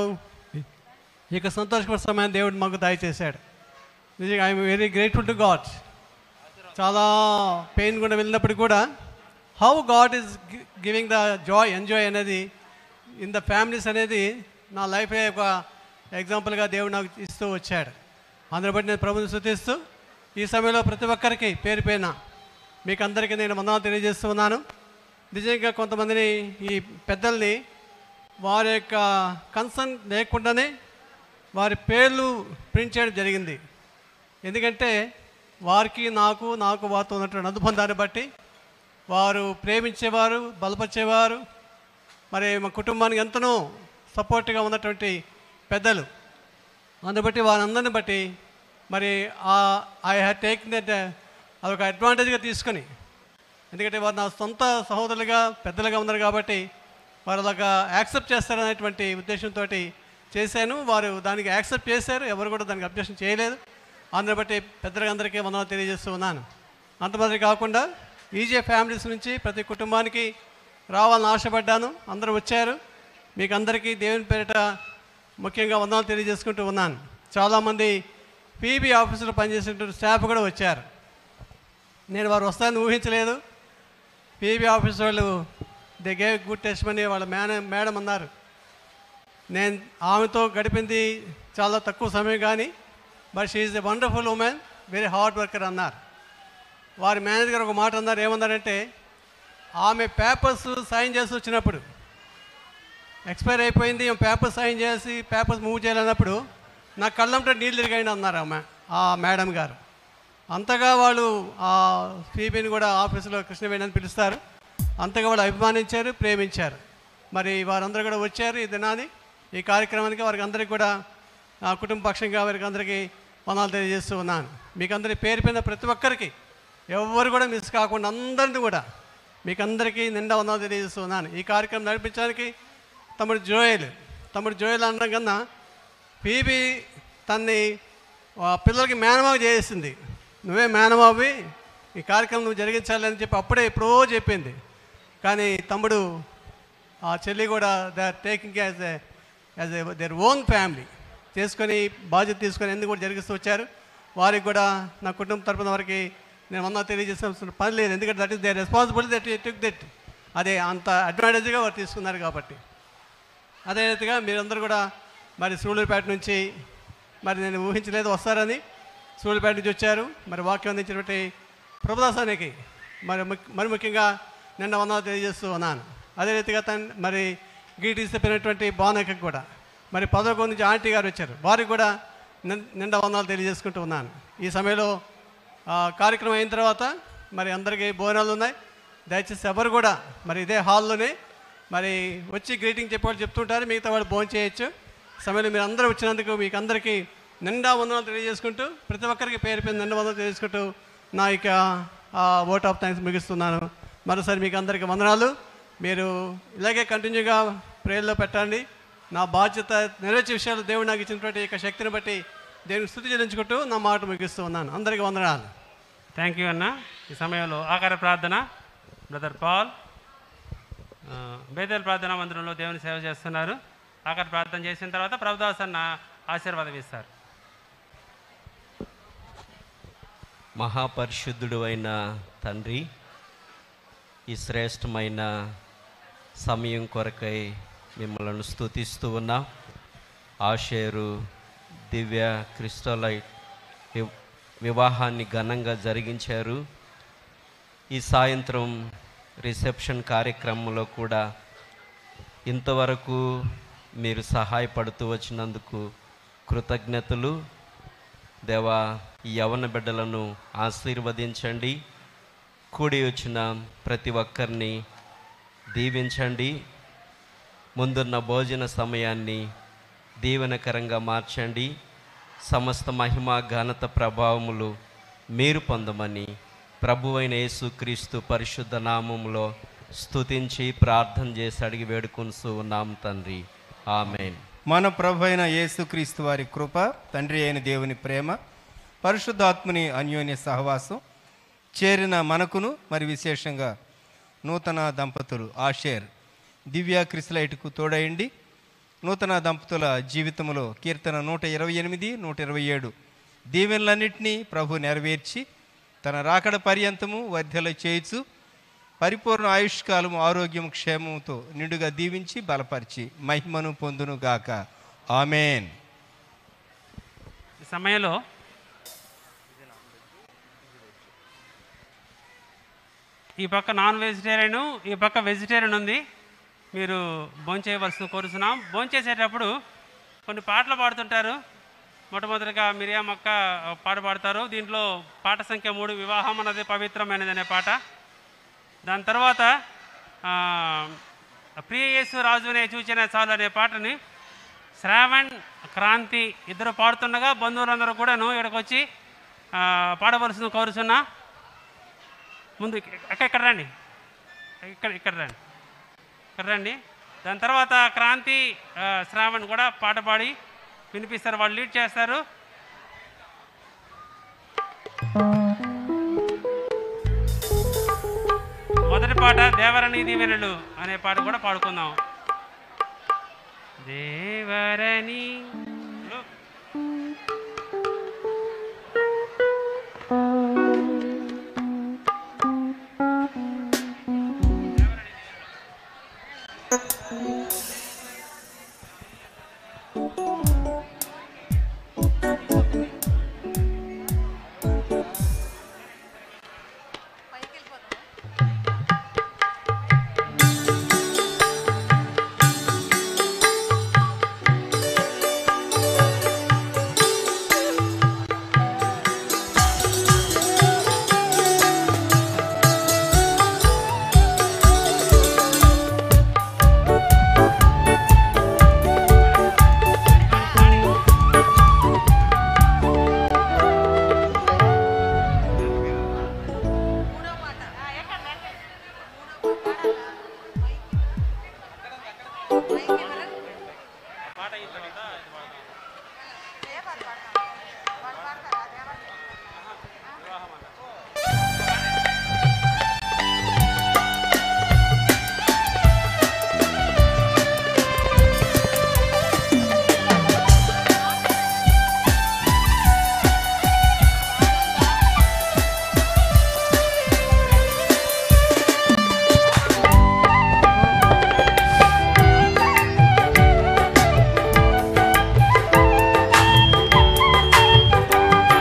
ఈ యొక్క సంతోషకర సమయాన్ని దేవుడు మాకు దయచేశాడు నిజంగా I'm very grateful to God చాలా పెయిన్ కూడా వెళ్ళినప్పుడు కూడా how God is giving the joy enjoy అనేది ఇన్ ద ఫ్యామిలీస్ అనేది నా లైఫ్ ఒక ఎగ్జాంపుల్గా దేవుడు నాకు ఇస్తూ వచ్చాడు అందుని బట్టి నేను ప్రభుని శృతిస్తూ ఈ సమయంలో ప్రతి ఒక్కరికి పేరు పేరున మీకు అందరికీ నేను వందనాలు తెలియజేస్తూ ఉన్నాను నిజంగా కొంతమందిని ఈ పెద్దల్ని వారి యొక్క కన్సర్న్ లేకుండానే వారి పేర్లు ప్రింట్ చేయడం జరిగింది ఎందుకంటే వారికి నాకు నాకు వారితో ఉన్నటువంటి అనుబంధాన్ని బట్టి వారు ప్రేమించేవారు బలపరిచేవారు మరి మా కుటుంబానికి ఎంతనో సపోర్ట్గా ఉన్నటువంటి పెద్దలు అందుని బట్టి వారందరిని బట్టి మరి ఐ హ్యావ్ టేక్ దట్ అదొక అడ్వాంటేజ్గా తీసుకొని ఎందుకంటే వారు నా సొంత సహోదరులుగా పెద్దలుగా ఉన్నారు కాబట్టి వారు అలాగా యాక్సెప్ట్ చేస్తారనేటువంటి ఉద్దేశంతో చేశాను వారు దానికి యాక్సెప్ట్ చేశారు ఎవరు కూడా దానికి అబ్జెక్షన్ చేయలేదు అందరిని బట్టి పెద్దలందరికీ వందనాలు తెలియజేస్తూ ఉన్నాను అంతమంది కాకుండా ఈజే ఫ్యామిలీస్ నుంచి ప్రతి కుటుంబానికి రావాలని ఆశపడ్డాను అందరూ వచ్చారు మీకు అందరికీ దేవుని పేరిట ముఖ్యంగా వందనాలు తెలియజేసుకుంటూ ఉన్నాను చాలామంది పీబీ ఆఫీసులో పనిచేసేటువంటి స్టాఫ్ కూడా వచ్చారు నేను వారు వస్తారని ఊహించలేదు పీబీ ఆఫీస్ వాళ్ళు they gave good testimony వాళ్ళ మేడం మేడం అన్నారు నేను ఆమెతో గడిపింది చాలా తక్కువ సమయం కానీ but she's a wonderful woman very hard worker అన్నారు వారి మేనేజర్ ఒక మాట అన్నారు ఏమన్నారంటే ఆమె పేపర్స్ సైన్ చేసి వచ్చినప్పుడు ఎక్స్పైర్ అయిపోయింది పేపర్ సైన్ చేసి పేపర్స్ మూవ్ చేయాలన్నప్పుడు నా కళ్ళంటే నీళ్ళు తిరిగాయండి అన్నారు ఆమె ఆ మేడం గారు అంతగా వాళ్ళు ఆ ఫీబీని కూడా ఆఫీసులో కృష్ణవేణి అని పిలుస్తారు అంతగా వాళ్ళు అభిమానించారు ప్రేమించారు మరి వారందరూ కూడా వచ్చారు ఈ దినాన్ని ఈ కార్యక్రమానికి వారికి అందరికీ కూడా నా కుటుంబ పక్షంగా వారికి అందరికీ వందనాలు తెలియజేస్తూ ఉన్నాను మీకు అందరి పేరు పైన ప్రతి ఒక్కరికి ఎవరు కూడా మిస్ కాకుండా అందరిని కూడా మీకు అందరికీ నిండా వందనాలు తెలియజేస్తూ ఉన్నాను ఈ కార్యక్రమం నడిపించడానికి తమ్ముడు జోయల్ తమ్ముడు జోయల్ అనడం కన్నా పీబీ తన్ని ఆ పిల్లలకి మేనమావ చేసింది నువ్వే మేనమావి ఈ కార్యక్రమం నువ్వు జరిగించాలి అని చెప్పి అప్పుడే ఎప్పుడో చెప్పింది కానీ తమ్ముడు ఆ చెల్లి కూడా they are taking as a as a their own family చేసుకొని బాధ్యత తీసుకొని ఎందుకు కూడా జరిగిస్తూ వచ్చారు వారికి కూడా నా కుటుంబం తరపున వారికి నేను వంద తెలియజేసిన పని లేదు ఎందుకంటే that is they responsibility that took that అదే అంత అడ్వాంటేజ్గా వారు తీసుకున్నారు కాబట్టి అదే రీతిగా మీరందరూ కూడా మరి సూళ్ళూరుపేట నుంచి మరి నేను ఊహించలేదు వస్తారని సూళ్ళూరుపేట నుంచి వచ్చారు మరి వాక్యం అందించినటువంటి ప్రభుదాసానికి మరి ముఖ్య- మరి ముఖ్యంగా నిన్న వందలు తెలియజేస్తూ ఉన్నాను అదే రీతిగా తన మరి గీటీ చెప్పినటువంటి భావనకి కూడా మరి పదకొండు నుంచి ఆంటీ గారు వచ్చారు వారికి కూడా నిన్- నిండా వందలు తెలియజేసుకుంటూ ఉన్నాను ఈ సమయంలో ఆ, కార్యక్రమం అయిన తర్వాత మరి అందరికీ భోజనాలు ఉన్నాయి దయచేసి ఎవరు కూడా మరి ఇదే హాల్లోనే మరి వచ్చి గ్రీటింగ్ చెప్పేవాళ్ళు చెప్తుంటారు మిగతా వాళ్ళు భోజనం చేయొచ్చు సమయంలో మీరు అందరూ వచ్చినందుకు మీకు అందరికీ నిండా వందనాలు తెలియజేసుకుంటూ ప్రతి ఒక్కరికి పేరు పేరు నిండా వందనాలు తెలియజేసుకుంటూ నా ఇక ఓట్ ఆఫ్ థ్యాంక్స్ ముగిస్తున్నాను మరోసారి మీకు అందరికీ వందనాలు మీరు ఇలాగే కంటిన్యూగా ప్రేయర్లో పెట్టండి నా బాధ్యత నెరవేర్చే విషయాలు దేవుడు నాకు ఇచ్చినటువంటి ఈ యొక్క శక్తిని బట్టి దేవునికి స్థుతి చెల్లించుకుంటూ నా మాట ముగిస్తూ ఉన్నాను అందరికీ వందనాలు థ్యాంక్ యూ అన్న ఈ సమయంలో ఆకార ప్రార్థన బ్రదర్ పాల్ ఆ, బేదల్ ప్రార్థనా మందిరంలో దేవుని సేవ చేస్తున్నారు ఆఖరి ప్రార్థన చేసిన తర్వాత ప్రభుదాస్ అన్న ఆశీర్వాదం ఇస్తారు మహాపరిశుద్ధుడు అయిన తండ్రి ఈ శ్రేష్టమైన సమయం కొరకై మిమ్మల్ని స్తుతిస్తూ ఉన్నా ఆషేరు దివ్య క్రిస్టలైట్ వి- వివాహాన్ని ఘనంగా జరిగించారు ఈ సాయంత్రం రిసెప్షన్ కార్యక్రమంలో కూడా ఇంతవరకు మీరు సహాయపడుతూ వచ్చినందుకు కృతజ్ఞతలు దేవా ఈ యవన బిడ్డలను ఆశీర్వదించండి కూడి వచ్చిన ప్రతి ఒక్కరిని దీవించండి ముందున్న భోజన సమయాన్ని దీవెనకరంగా మార్చండి సమస్త మహిమ ఘనత ప్రభావములు మీరు పొందమని ప్రభువైన యేసుక్రీస్తు పరిశుద్ధ నామములో స్తుతించి ప్రార్థన చేసి అడిగి వేడుకొనుసు ఉన్నాం తండ్రి ఆమెన్ మన ప్రభు అయిన యేసుక్రీస్తు వారి కృప తండ్రి అయిన దేవుని ప్రేమ పరిశుద్ధాత్ముని అన్యోన్య సహవాసం చేరిన మనకును మరి విశేషంగా నూతన దంపతులు ఆషేర్ దివ్య క్రిస్లైట్కు తోడయండి నూతన దంపతుల జీవితంలో కీర్తన నూట ఇరవై ఎనిమిది నూట ఇరవై ఏడు దీవెనలన్నింటినీ ప్రభు నెరవేర్చి తన రాకడ పర్యంతము వర్ధల చేయుచు పరిపూర్ణ ఆయుష్కాలము ఆరోగ్యం క్షేమముతో నిండుగా దీవించి బలపరిచి మహిమను పొందును గాక ఆమెన్ ఈ సమయంలో ఈ పక్క నాన్ వెజిటేరియన్ ఈ పక్క వెజిటేరియన్ ఉంది మీరు భోంచేయవలసిన కోరుతున్నాం భోంచేసేటప్పుడు కొన్ని పాటలు పాడుతుంటారు మొట్టమొదటిగా మిరియా మొక్క పాట పాడతారు దీంట్లో పాట సంఖ్య మూడు వివాహం అన్నది పవిత్రమైనది అనే పాట దాని తర్వాత ఆ, ప్రియ యేసు రాజునే చూచిన చాలు అనే పాటని శ్రావణ్ క్రాంతి ఇద్దరు పాడుతుండగా బంధువులందరూ కూడాను ఇక్కడికి వచ్చి ఆ, పాడవలసిన కోరుచున్నా ముందు అక్క ఇక్కడ రండి ఇక్కడ ఇక్కడ రండి ఇక్కడ రండి దాని తర్వాత క్రాంతి ఆ, శ్రావణ్ కూడా పాట పాడి వినిపిస్తారు వాళ్ళు లీడ్ చేస్తారు మొదటి పాట దేవరణి దీవెనలు అనే పాట కూడా పాడుకుందాం దేవరణి ఆ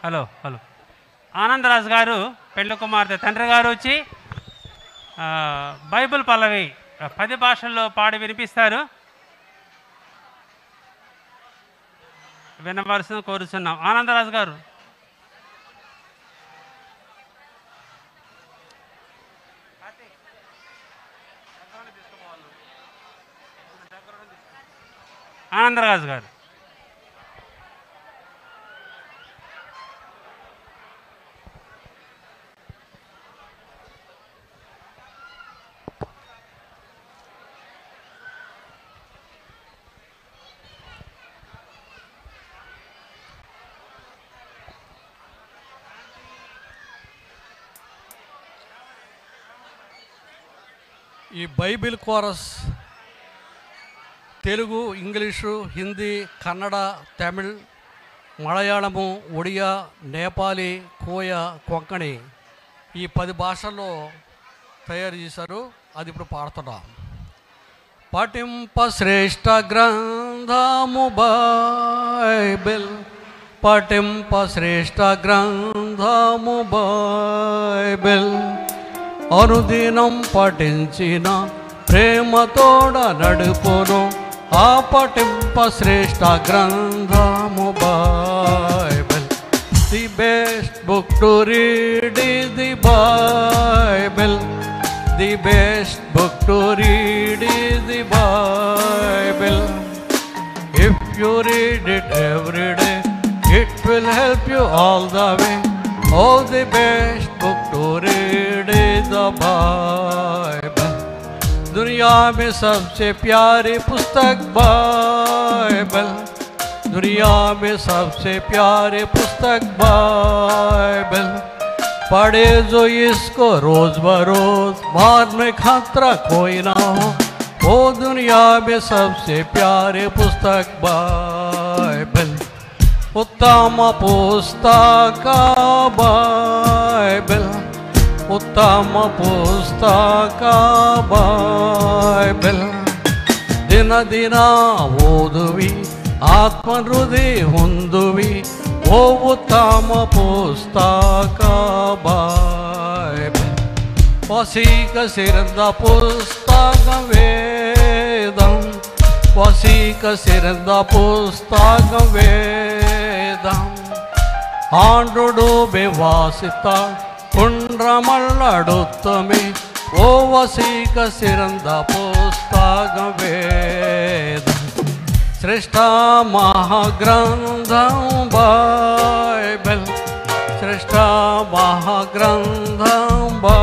హలో హలో ఆనందరాజు గారు పెళ్లి కుమార్తె తండ్రి గారు వచ్చి ఆ, బైబిల్ పల్లవి ఆ, పది భాషల్లో పాడి వినిపిస్తారు వినవలసిన కోరుచున్నాం ఆనందరాజు గారు ఆనందరాజు గారు ఈ Bible chorus Telugu English Hindi Kannada Tamil Malayalam Odia Nepali Koya Konkani ఈ పది భాషల్లో తయారు చేశారు అది ఇప్పుడు పాడుతున్నాం పఠింప శ్రేష్ఠ గ్రంథము బైబిల్ పఠింప శ్రేష్ఠ గ్రంథము బైబిల్ అనుదినం పఠించిన ప్రేమతోడ నడుపును ఆ పఠింప శ్రేష్ఠ గ్రంథము Bible the best book to read is the Bible the best book to read is the Bible if you read it every day it will help you all the way oh the best book to read is the Bible दुनिया में सबसे प्यारी पुस्तक Bible दुनिया में सबसे प्यारी पुस्तक बाइबल पढ़े जो इसको रोज बरोज बाद में खतरा कोई ना हो वो दुनिया में सबसे प्यारे पुस्तक बाइबल उत्तम पुस्तक बाइबल उत्तम पुस्तक बाइबल ದಿನ ದಿನ ಓದುವಿ ಆತ್ಮ ಹೃದಯ ಹೊಂದುವಿ ಓ ಉತ್ತಮ ಪುಸ್ತಕ ಬೈಬಲ್ ವಸೀಕ ಸಿರಂದ ಪುಸ್ತಕ ವೇದಂ ವಸೀಕ ಸಿರಂದ ಪುಸ್ತಕ ವೇದಂ ఆండ్రుడు వివాసిత కుండ్రమల్లడుత్తమే ఓ వసీక సిరంద పుస్తక వేద శ్రేష్ట మహాగ్రంథం బైబిల్ శ్రేష్ట మహాగ్రంథం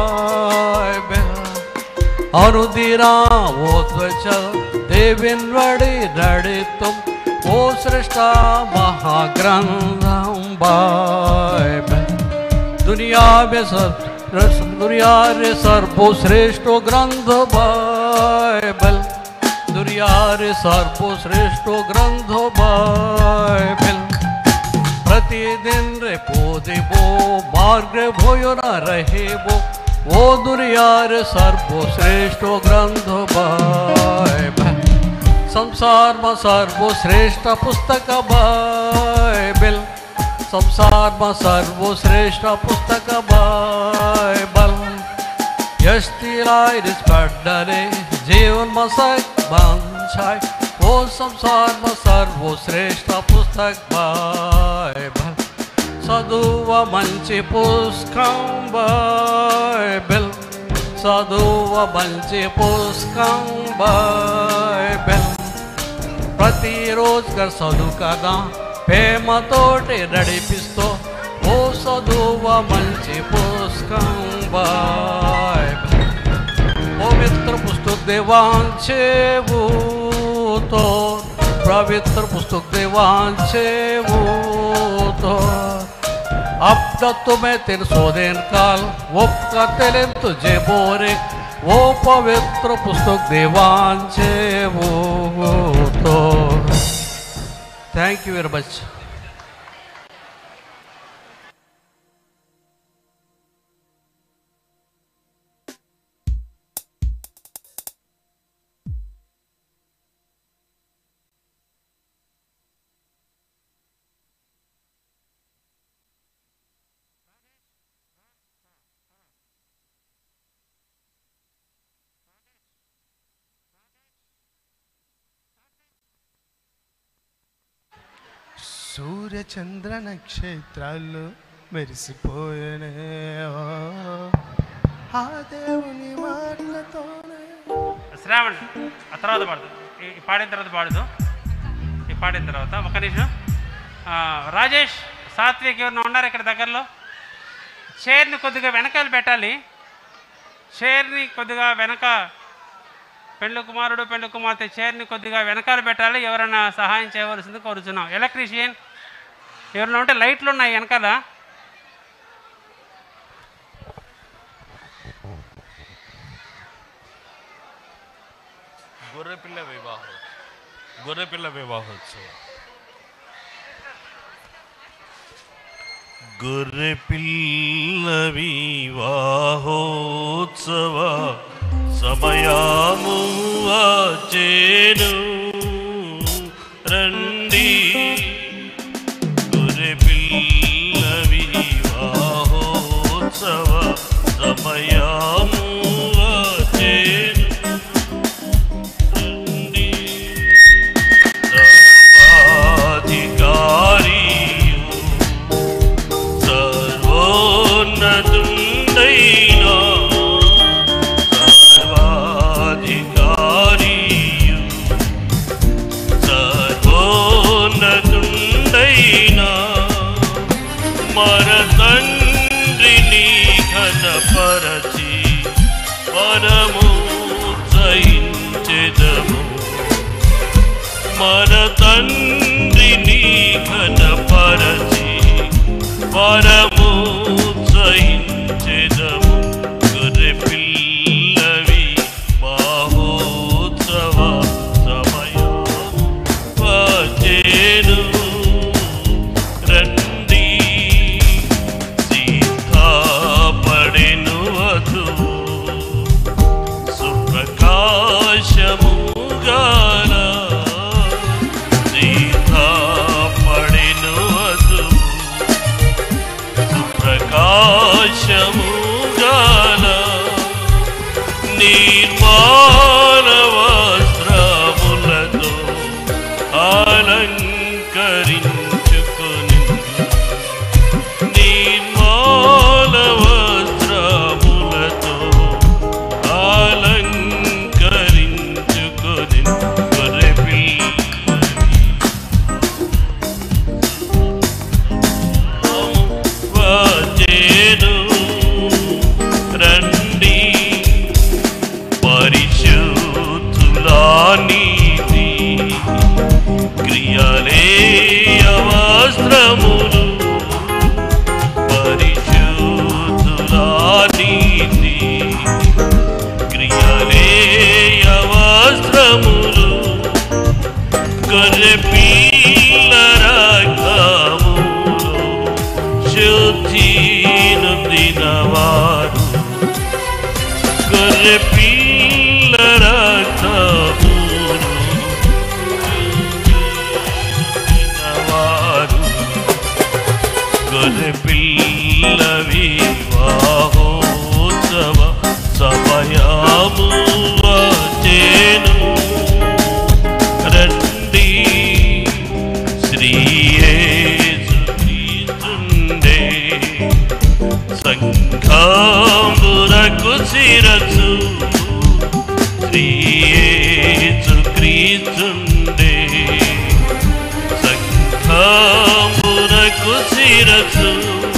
బైబిల్ అనుదిన ಓದ್ವಚ ದೇವಿನ್ವಡಿ ನಡಿತು ಓ ಶ್ರೇಷ್ಠ ಮಹಾಗ್ರಂಥಂ ಬಾಯ್ಬಲ್ दुनिया में सब दुनिया रे सर्वश्रेष्ठ ग्रंथ बाइबल दुनिया रे सर्वश्रेष्ठ ग्रंथ बाइबल प्रतिदिन रे पोदिबो मार्ग भोयो न रहेबो ओ दुनिया रे सर्वश्रेष्ठ ग्रंथ बाइबल संसारमा सर्वश्रेष्ठ पुस्तक बाइबल संसारमा सर्वश्रेष्ठ पुस्तक बाइबल यस्तिलाई स्पर्धले जीवनमा सन्छाय ओ संसारमा सर्वश्रेष्ठ पुस्तक बाइबल చదువ మంచి పుస్తకం బైబిల్ చదువ మంచి పుస్తకం బైబిల్ ప్రతిరోజుగా చదువు కదా ప్రేమతోటి నడిపిస్తూ ఓ చదువ మంచి పుస్తకం బైబిల్ पवित्र पुस्तक देवांचे तो पवित्र पुस्तक देवांचे तो अब तक तुम्हें तेरे सोदेन काल वो कतेले तुझे बोरे वो पवित्र पुस्तक देवांचे वो तो थैंक यू वेरी मच సూర్య చంద్ర నక్షత్రాలు మెరిసిపోయనే ఓ, ఆ దేవుని మాటలతోనే శ్రావణ్ ఆ తర్వాత పాడదు ఈ ఈ పాడిన తర్వాత పాడదు ఈ పాడిన తర్వాత ఒక నిమిషం ఆ, రాజేష్ సాత్విక్ ఎవరిన ఉన్నారు ఇక్కడ దగ్గరలో చైర్ని కొద్దిగా వెనకాల పెట్టాలి చైర్ని కొద్దిగా వెనక పెండ్లు కుమారుడు పెండ్లు కుమార్తె చైర్ని కొద్దిగా వెనకాల పెట్టాలి ఎవరైనా సహాయం చేయవలసింది కోరుచున్నాం ఎలక్ట్రీషియన్ ఎవరైనా ఉంటే లైట్లు ఉన్నాయి వెనకాల గొర్రెపిల్ల వివాహం గొర్రెపిల్ల వివాహోత్సవం గొర్రెపిల్ల వివాహోత్సవ సమయాము వచ్చేను రండి గొర్రెపిల్ల వివాహోత్సవ సమయాము వచ్చేను సర్వాధికారియు సర్వోన్నతుండైనా సర్వాధికారియు సర్వోన్నతుండైనా మర తండ్రిని ఘనపరచి పరము జయించెదము మన తండ్రిని ఘనపరచి పరము జయించెదము గొర్రె పిల్లవి మహోత్సవ సమయం వచ్చేను రండి సీతాపడెను వధువు సుప్రకాశముగాన సీతాపడెను వధువు సుప్రకాశముగాన నిర్మాణ వస్త్రములతో అలంకరించుకొని నిర్మాణ వస్త్రములతో అలంకరించుకొని గొర్రె వచ్చేను రండి పరిశుద్ధులానిది క్రియలే అవస్త్రములు పరిశుద్ధులానిది క్రియలే అవస్త్రములు గొర్రె పిల్ల రక్తములు శుద్ధి నొందినవారు గొర్రె పిల్ల రక్తములు నొందినవారు గొర్రె పిల్ల వివాహోత్సవ సమయము వచ్చేను రండి శ్రీయేసుండే సంఘమునకు శిరసు శ్రీయేసు క్రీస్తుండే సంఘమునకు శిరసు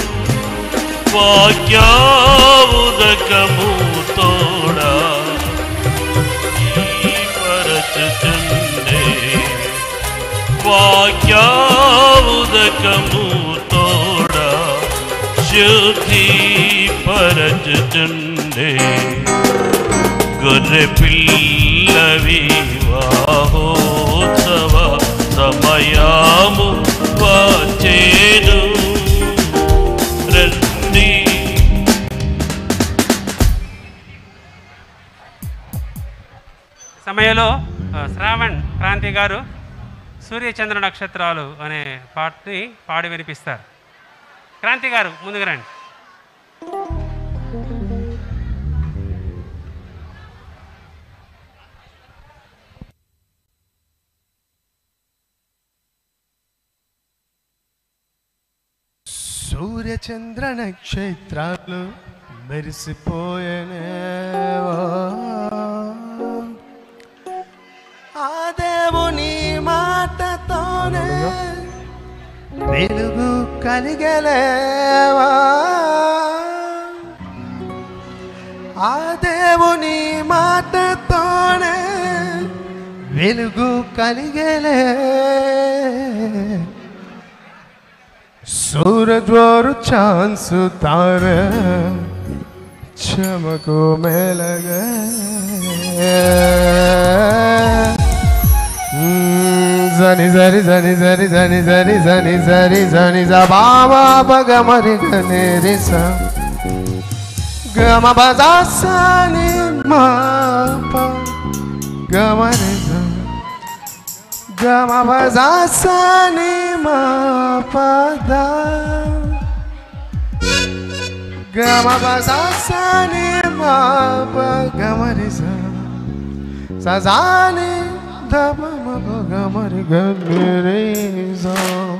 వాక్యావుదకము తోడా పరచుచుండే వాక్యావుదకము తోడా శుద్ధి పరచుచుండే గొర్రె పిల్ల వివాహోత్సవ సమయాము వచ్చేను రండి సమయంలో ఆ, శ్రావణ్ క్రాంతి గారు సూర్యచంద్ర నక్షత్రాలు అనే పాటని పాడి వినిపిస్తారు క్రాంతి గారు ముందుకు రండి సూర్యచంద్ర నక్షత్రాలు మెరిసిపోయేనే ఆ దేవుని మాటతోనే వెలుగు కలిగలేవా ఆ దేవుని మాటతోనే వెలుగు కలిగలే सूरज और चांद सितारे चमको में लगे zani zari zani zari zani zari zani zari zani za ba ba ba ga mari ga ne re sa ga ma ba za sa ni ma pa ga ma re za ga ma ba za sa ni ma pa da ga ma ba za sa ni ma pa ga ma re za sa za ni da ma ma ba ga ma re ga ne re za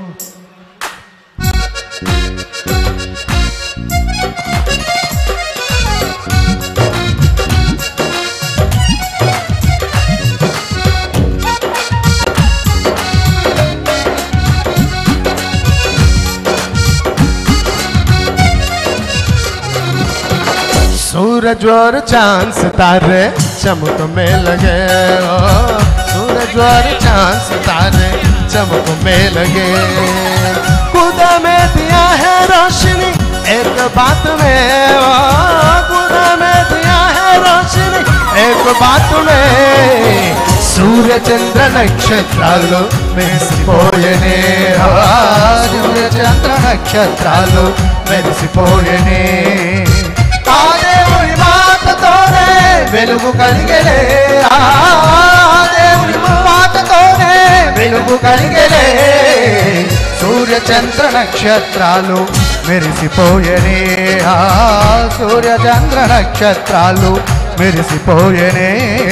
सूरज और चांद सितारे चमक में लगे ओ सूरज और चांद सितारे चमक में लगे खुदा में दिया है रोशनी एक बात में ओ खुदा में दिया है रोशनी एक बात में सूर्य चंद्र నక్షత్రాలు మెరిసిపోయనే సూర్య చంద్ర నక్షత్రాలు మెరిసిపోయనే ఆ దేవుని మాటతోనే వెలుగు కలిగలే ఆ దేవుని మాటతోనే వెలుగు కలిగలే సూర్య చంద్ర నక్షత్రాలు మెరిసిపోయనే ఆ సూర్య చంద్ర నక్షత్రాలు మెరిసిపోయనే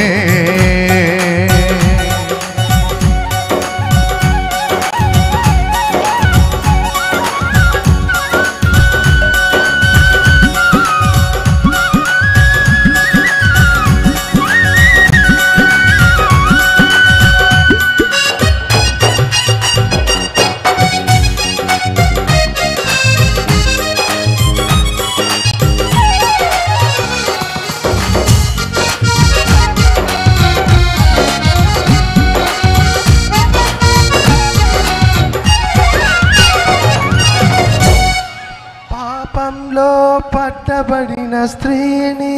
పాపంలో పట్టబడిన స్త్రీని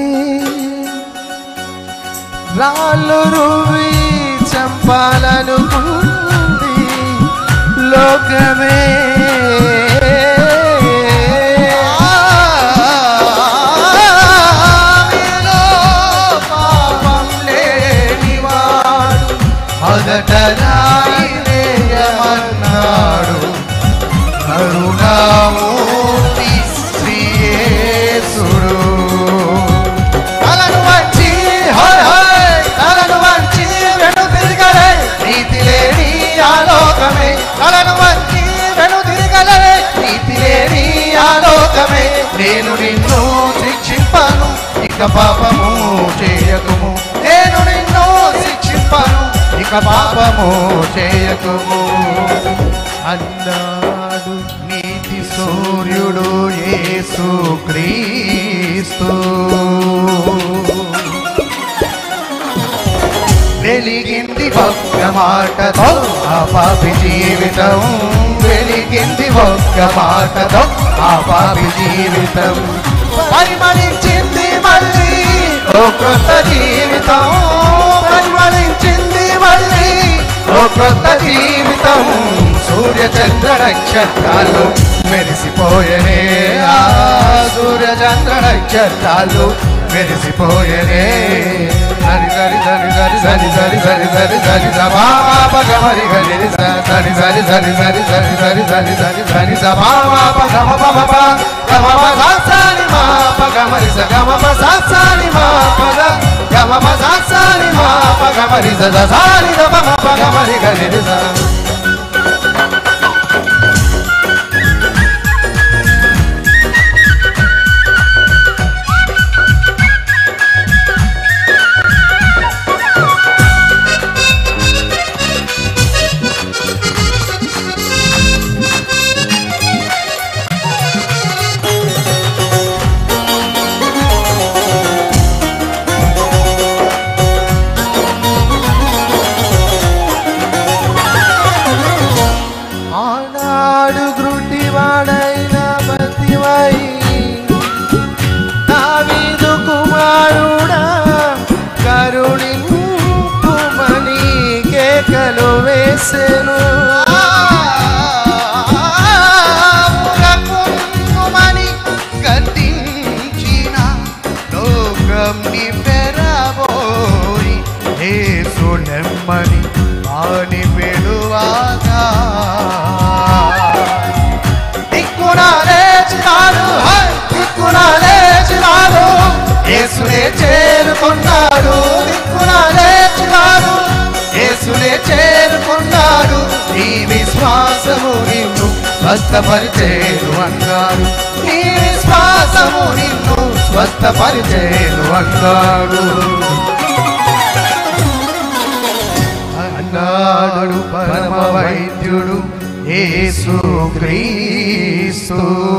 రాళ్ళు రువి చంపాలనుకుంది లోకమే ఆమెలో పాపం లేనివాడు మొదట రాయిలేయమన్నాడు కరుణామూర్తి శ్రీయేసుడు తలను వంచి హోయ్ హోయ్ తలను వంచి వెను తిరగలే నీతి లేని ఆలోకమే తలను వంచి వెను తిరగలే నీతి లేని ఆలోకమే నేను నిన్ను శిక్షింపను ఇక పాపము చేయకుము నేను నిన్ను శిక్షింపను ఇక పాపము చేయకుము అన్నాడు నీతి సూర్యుడు యేసు క్రీస్తు వెలిగింది ఒక్క మాటతో ఆ పాపి జీవితం వెలిగింది ఒక్క మాటతో ఆ పాపి జీవితం పరిమళించింది మళ్ళీ ఓ కొత్త జీవితం పరిమళించింది మళ్ళీ ఓ కొత్త జీవితం సూర్య చంద్ర నక్షత్రాలు మెరిసిపోయనే ఆ సూర్య చంద్ర నక్షత్రాలు మెరిసిపోయనే సరి సరి సరి సరి సరి సరి సరి సరి సరి సరి గరి సరి సరి సరి సరి సరి సరి సరి సరి సరి సభాపగమ పమ గమ పసాని మా పగమరి స గమ పసాని మా పగ గమ పసాని మా పగమరి స సాని ద పమ పగమరి గరి స వేసెను కుంకుమని గతించిన లోకం నిపెరబోయి యేసు నెమ్మని ఆని పెడువాగా దిక్కున లేచినాడు హై! దిక్కున లేచినాడు యేసునే చేరుకున్నాడు దిక్కున లేచినాడు యేసునే చేరుకున్నాడు ఈ విశ్వాసము నిన్ను స్వస్థపరిచేను అన్నాడు ఈ విశ్వాసము నిన్ను స్వస్థపరిచేను అన్నాడు అన్నాడు పరమ వైద్యుడు యేసు క్రీస్తు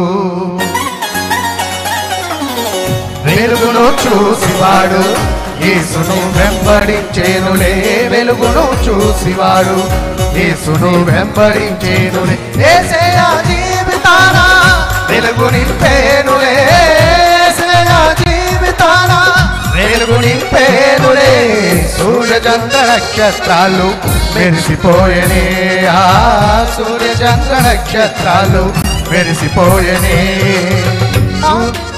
వెలుగును చూసివాడు యేసును వెంబడించేనులే వెలుగును చూసివాడు యేసును వెంబడించేనులే ఏసేయ జీవితాన వెలుగు నింపేనులే ఏసేయ జీవితాన వెలుగు నింపేనులే సూర్యచంద్ర నక్షత్రాలు మెరిసిపోయనే ఆ సూర్యచంద్ర నక్షత్రాలు మెరిసిపోయనే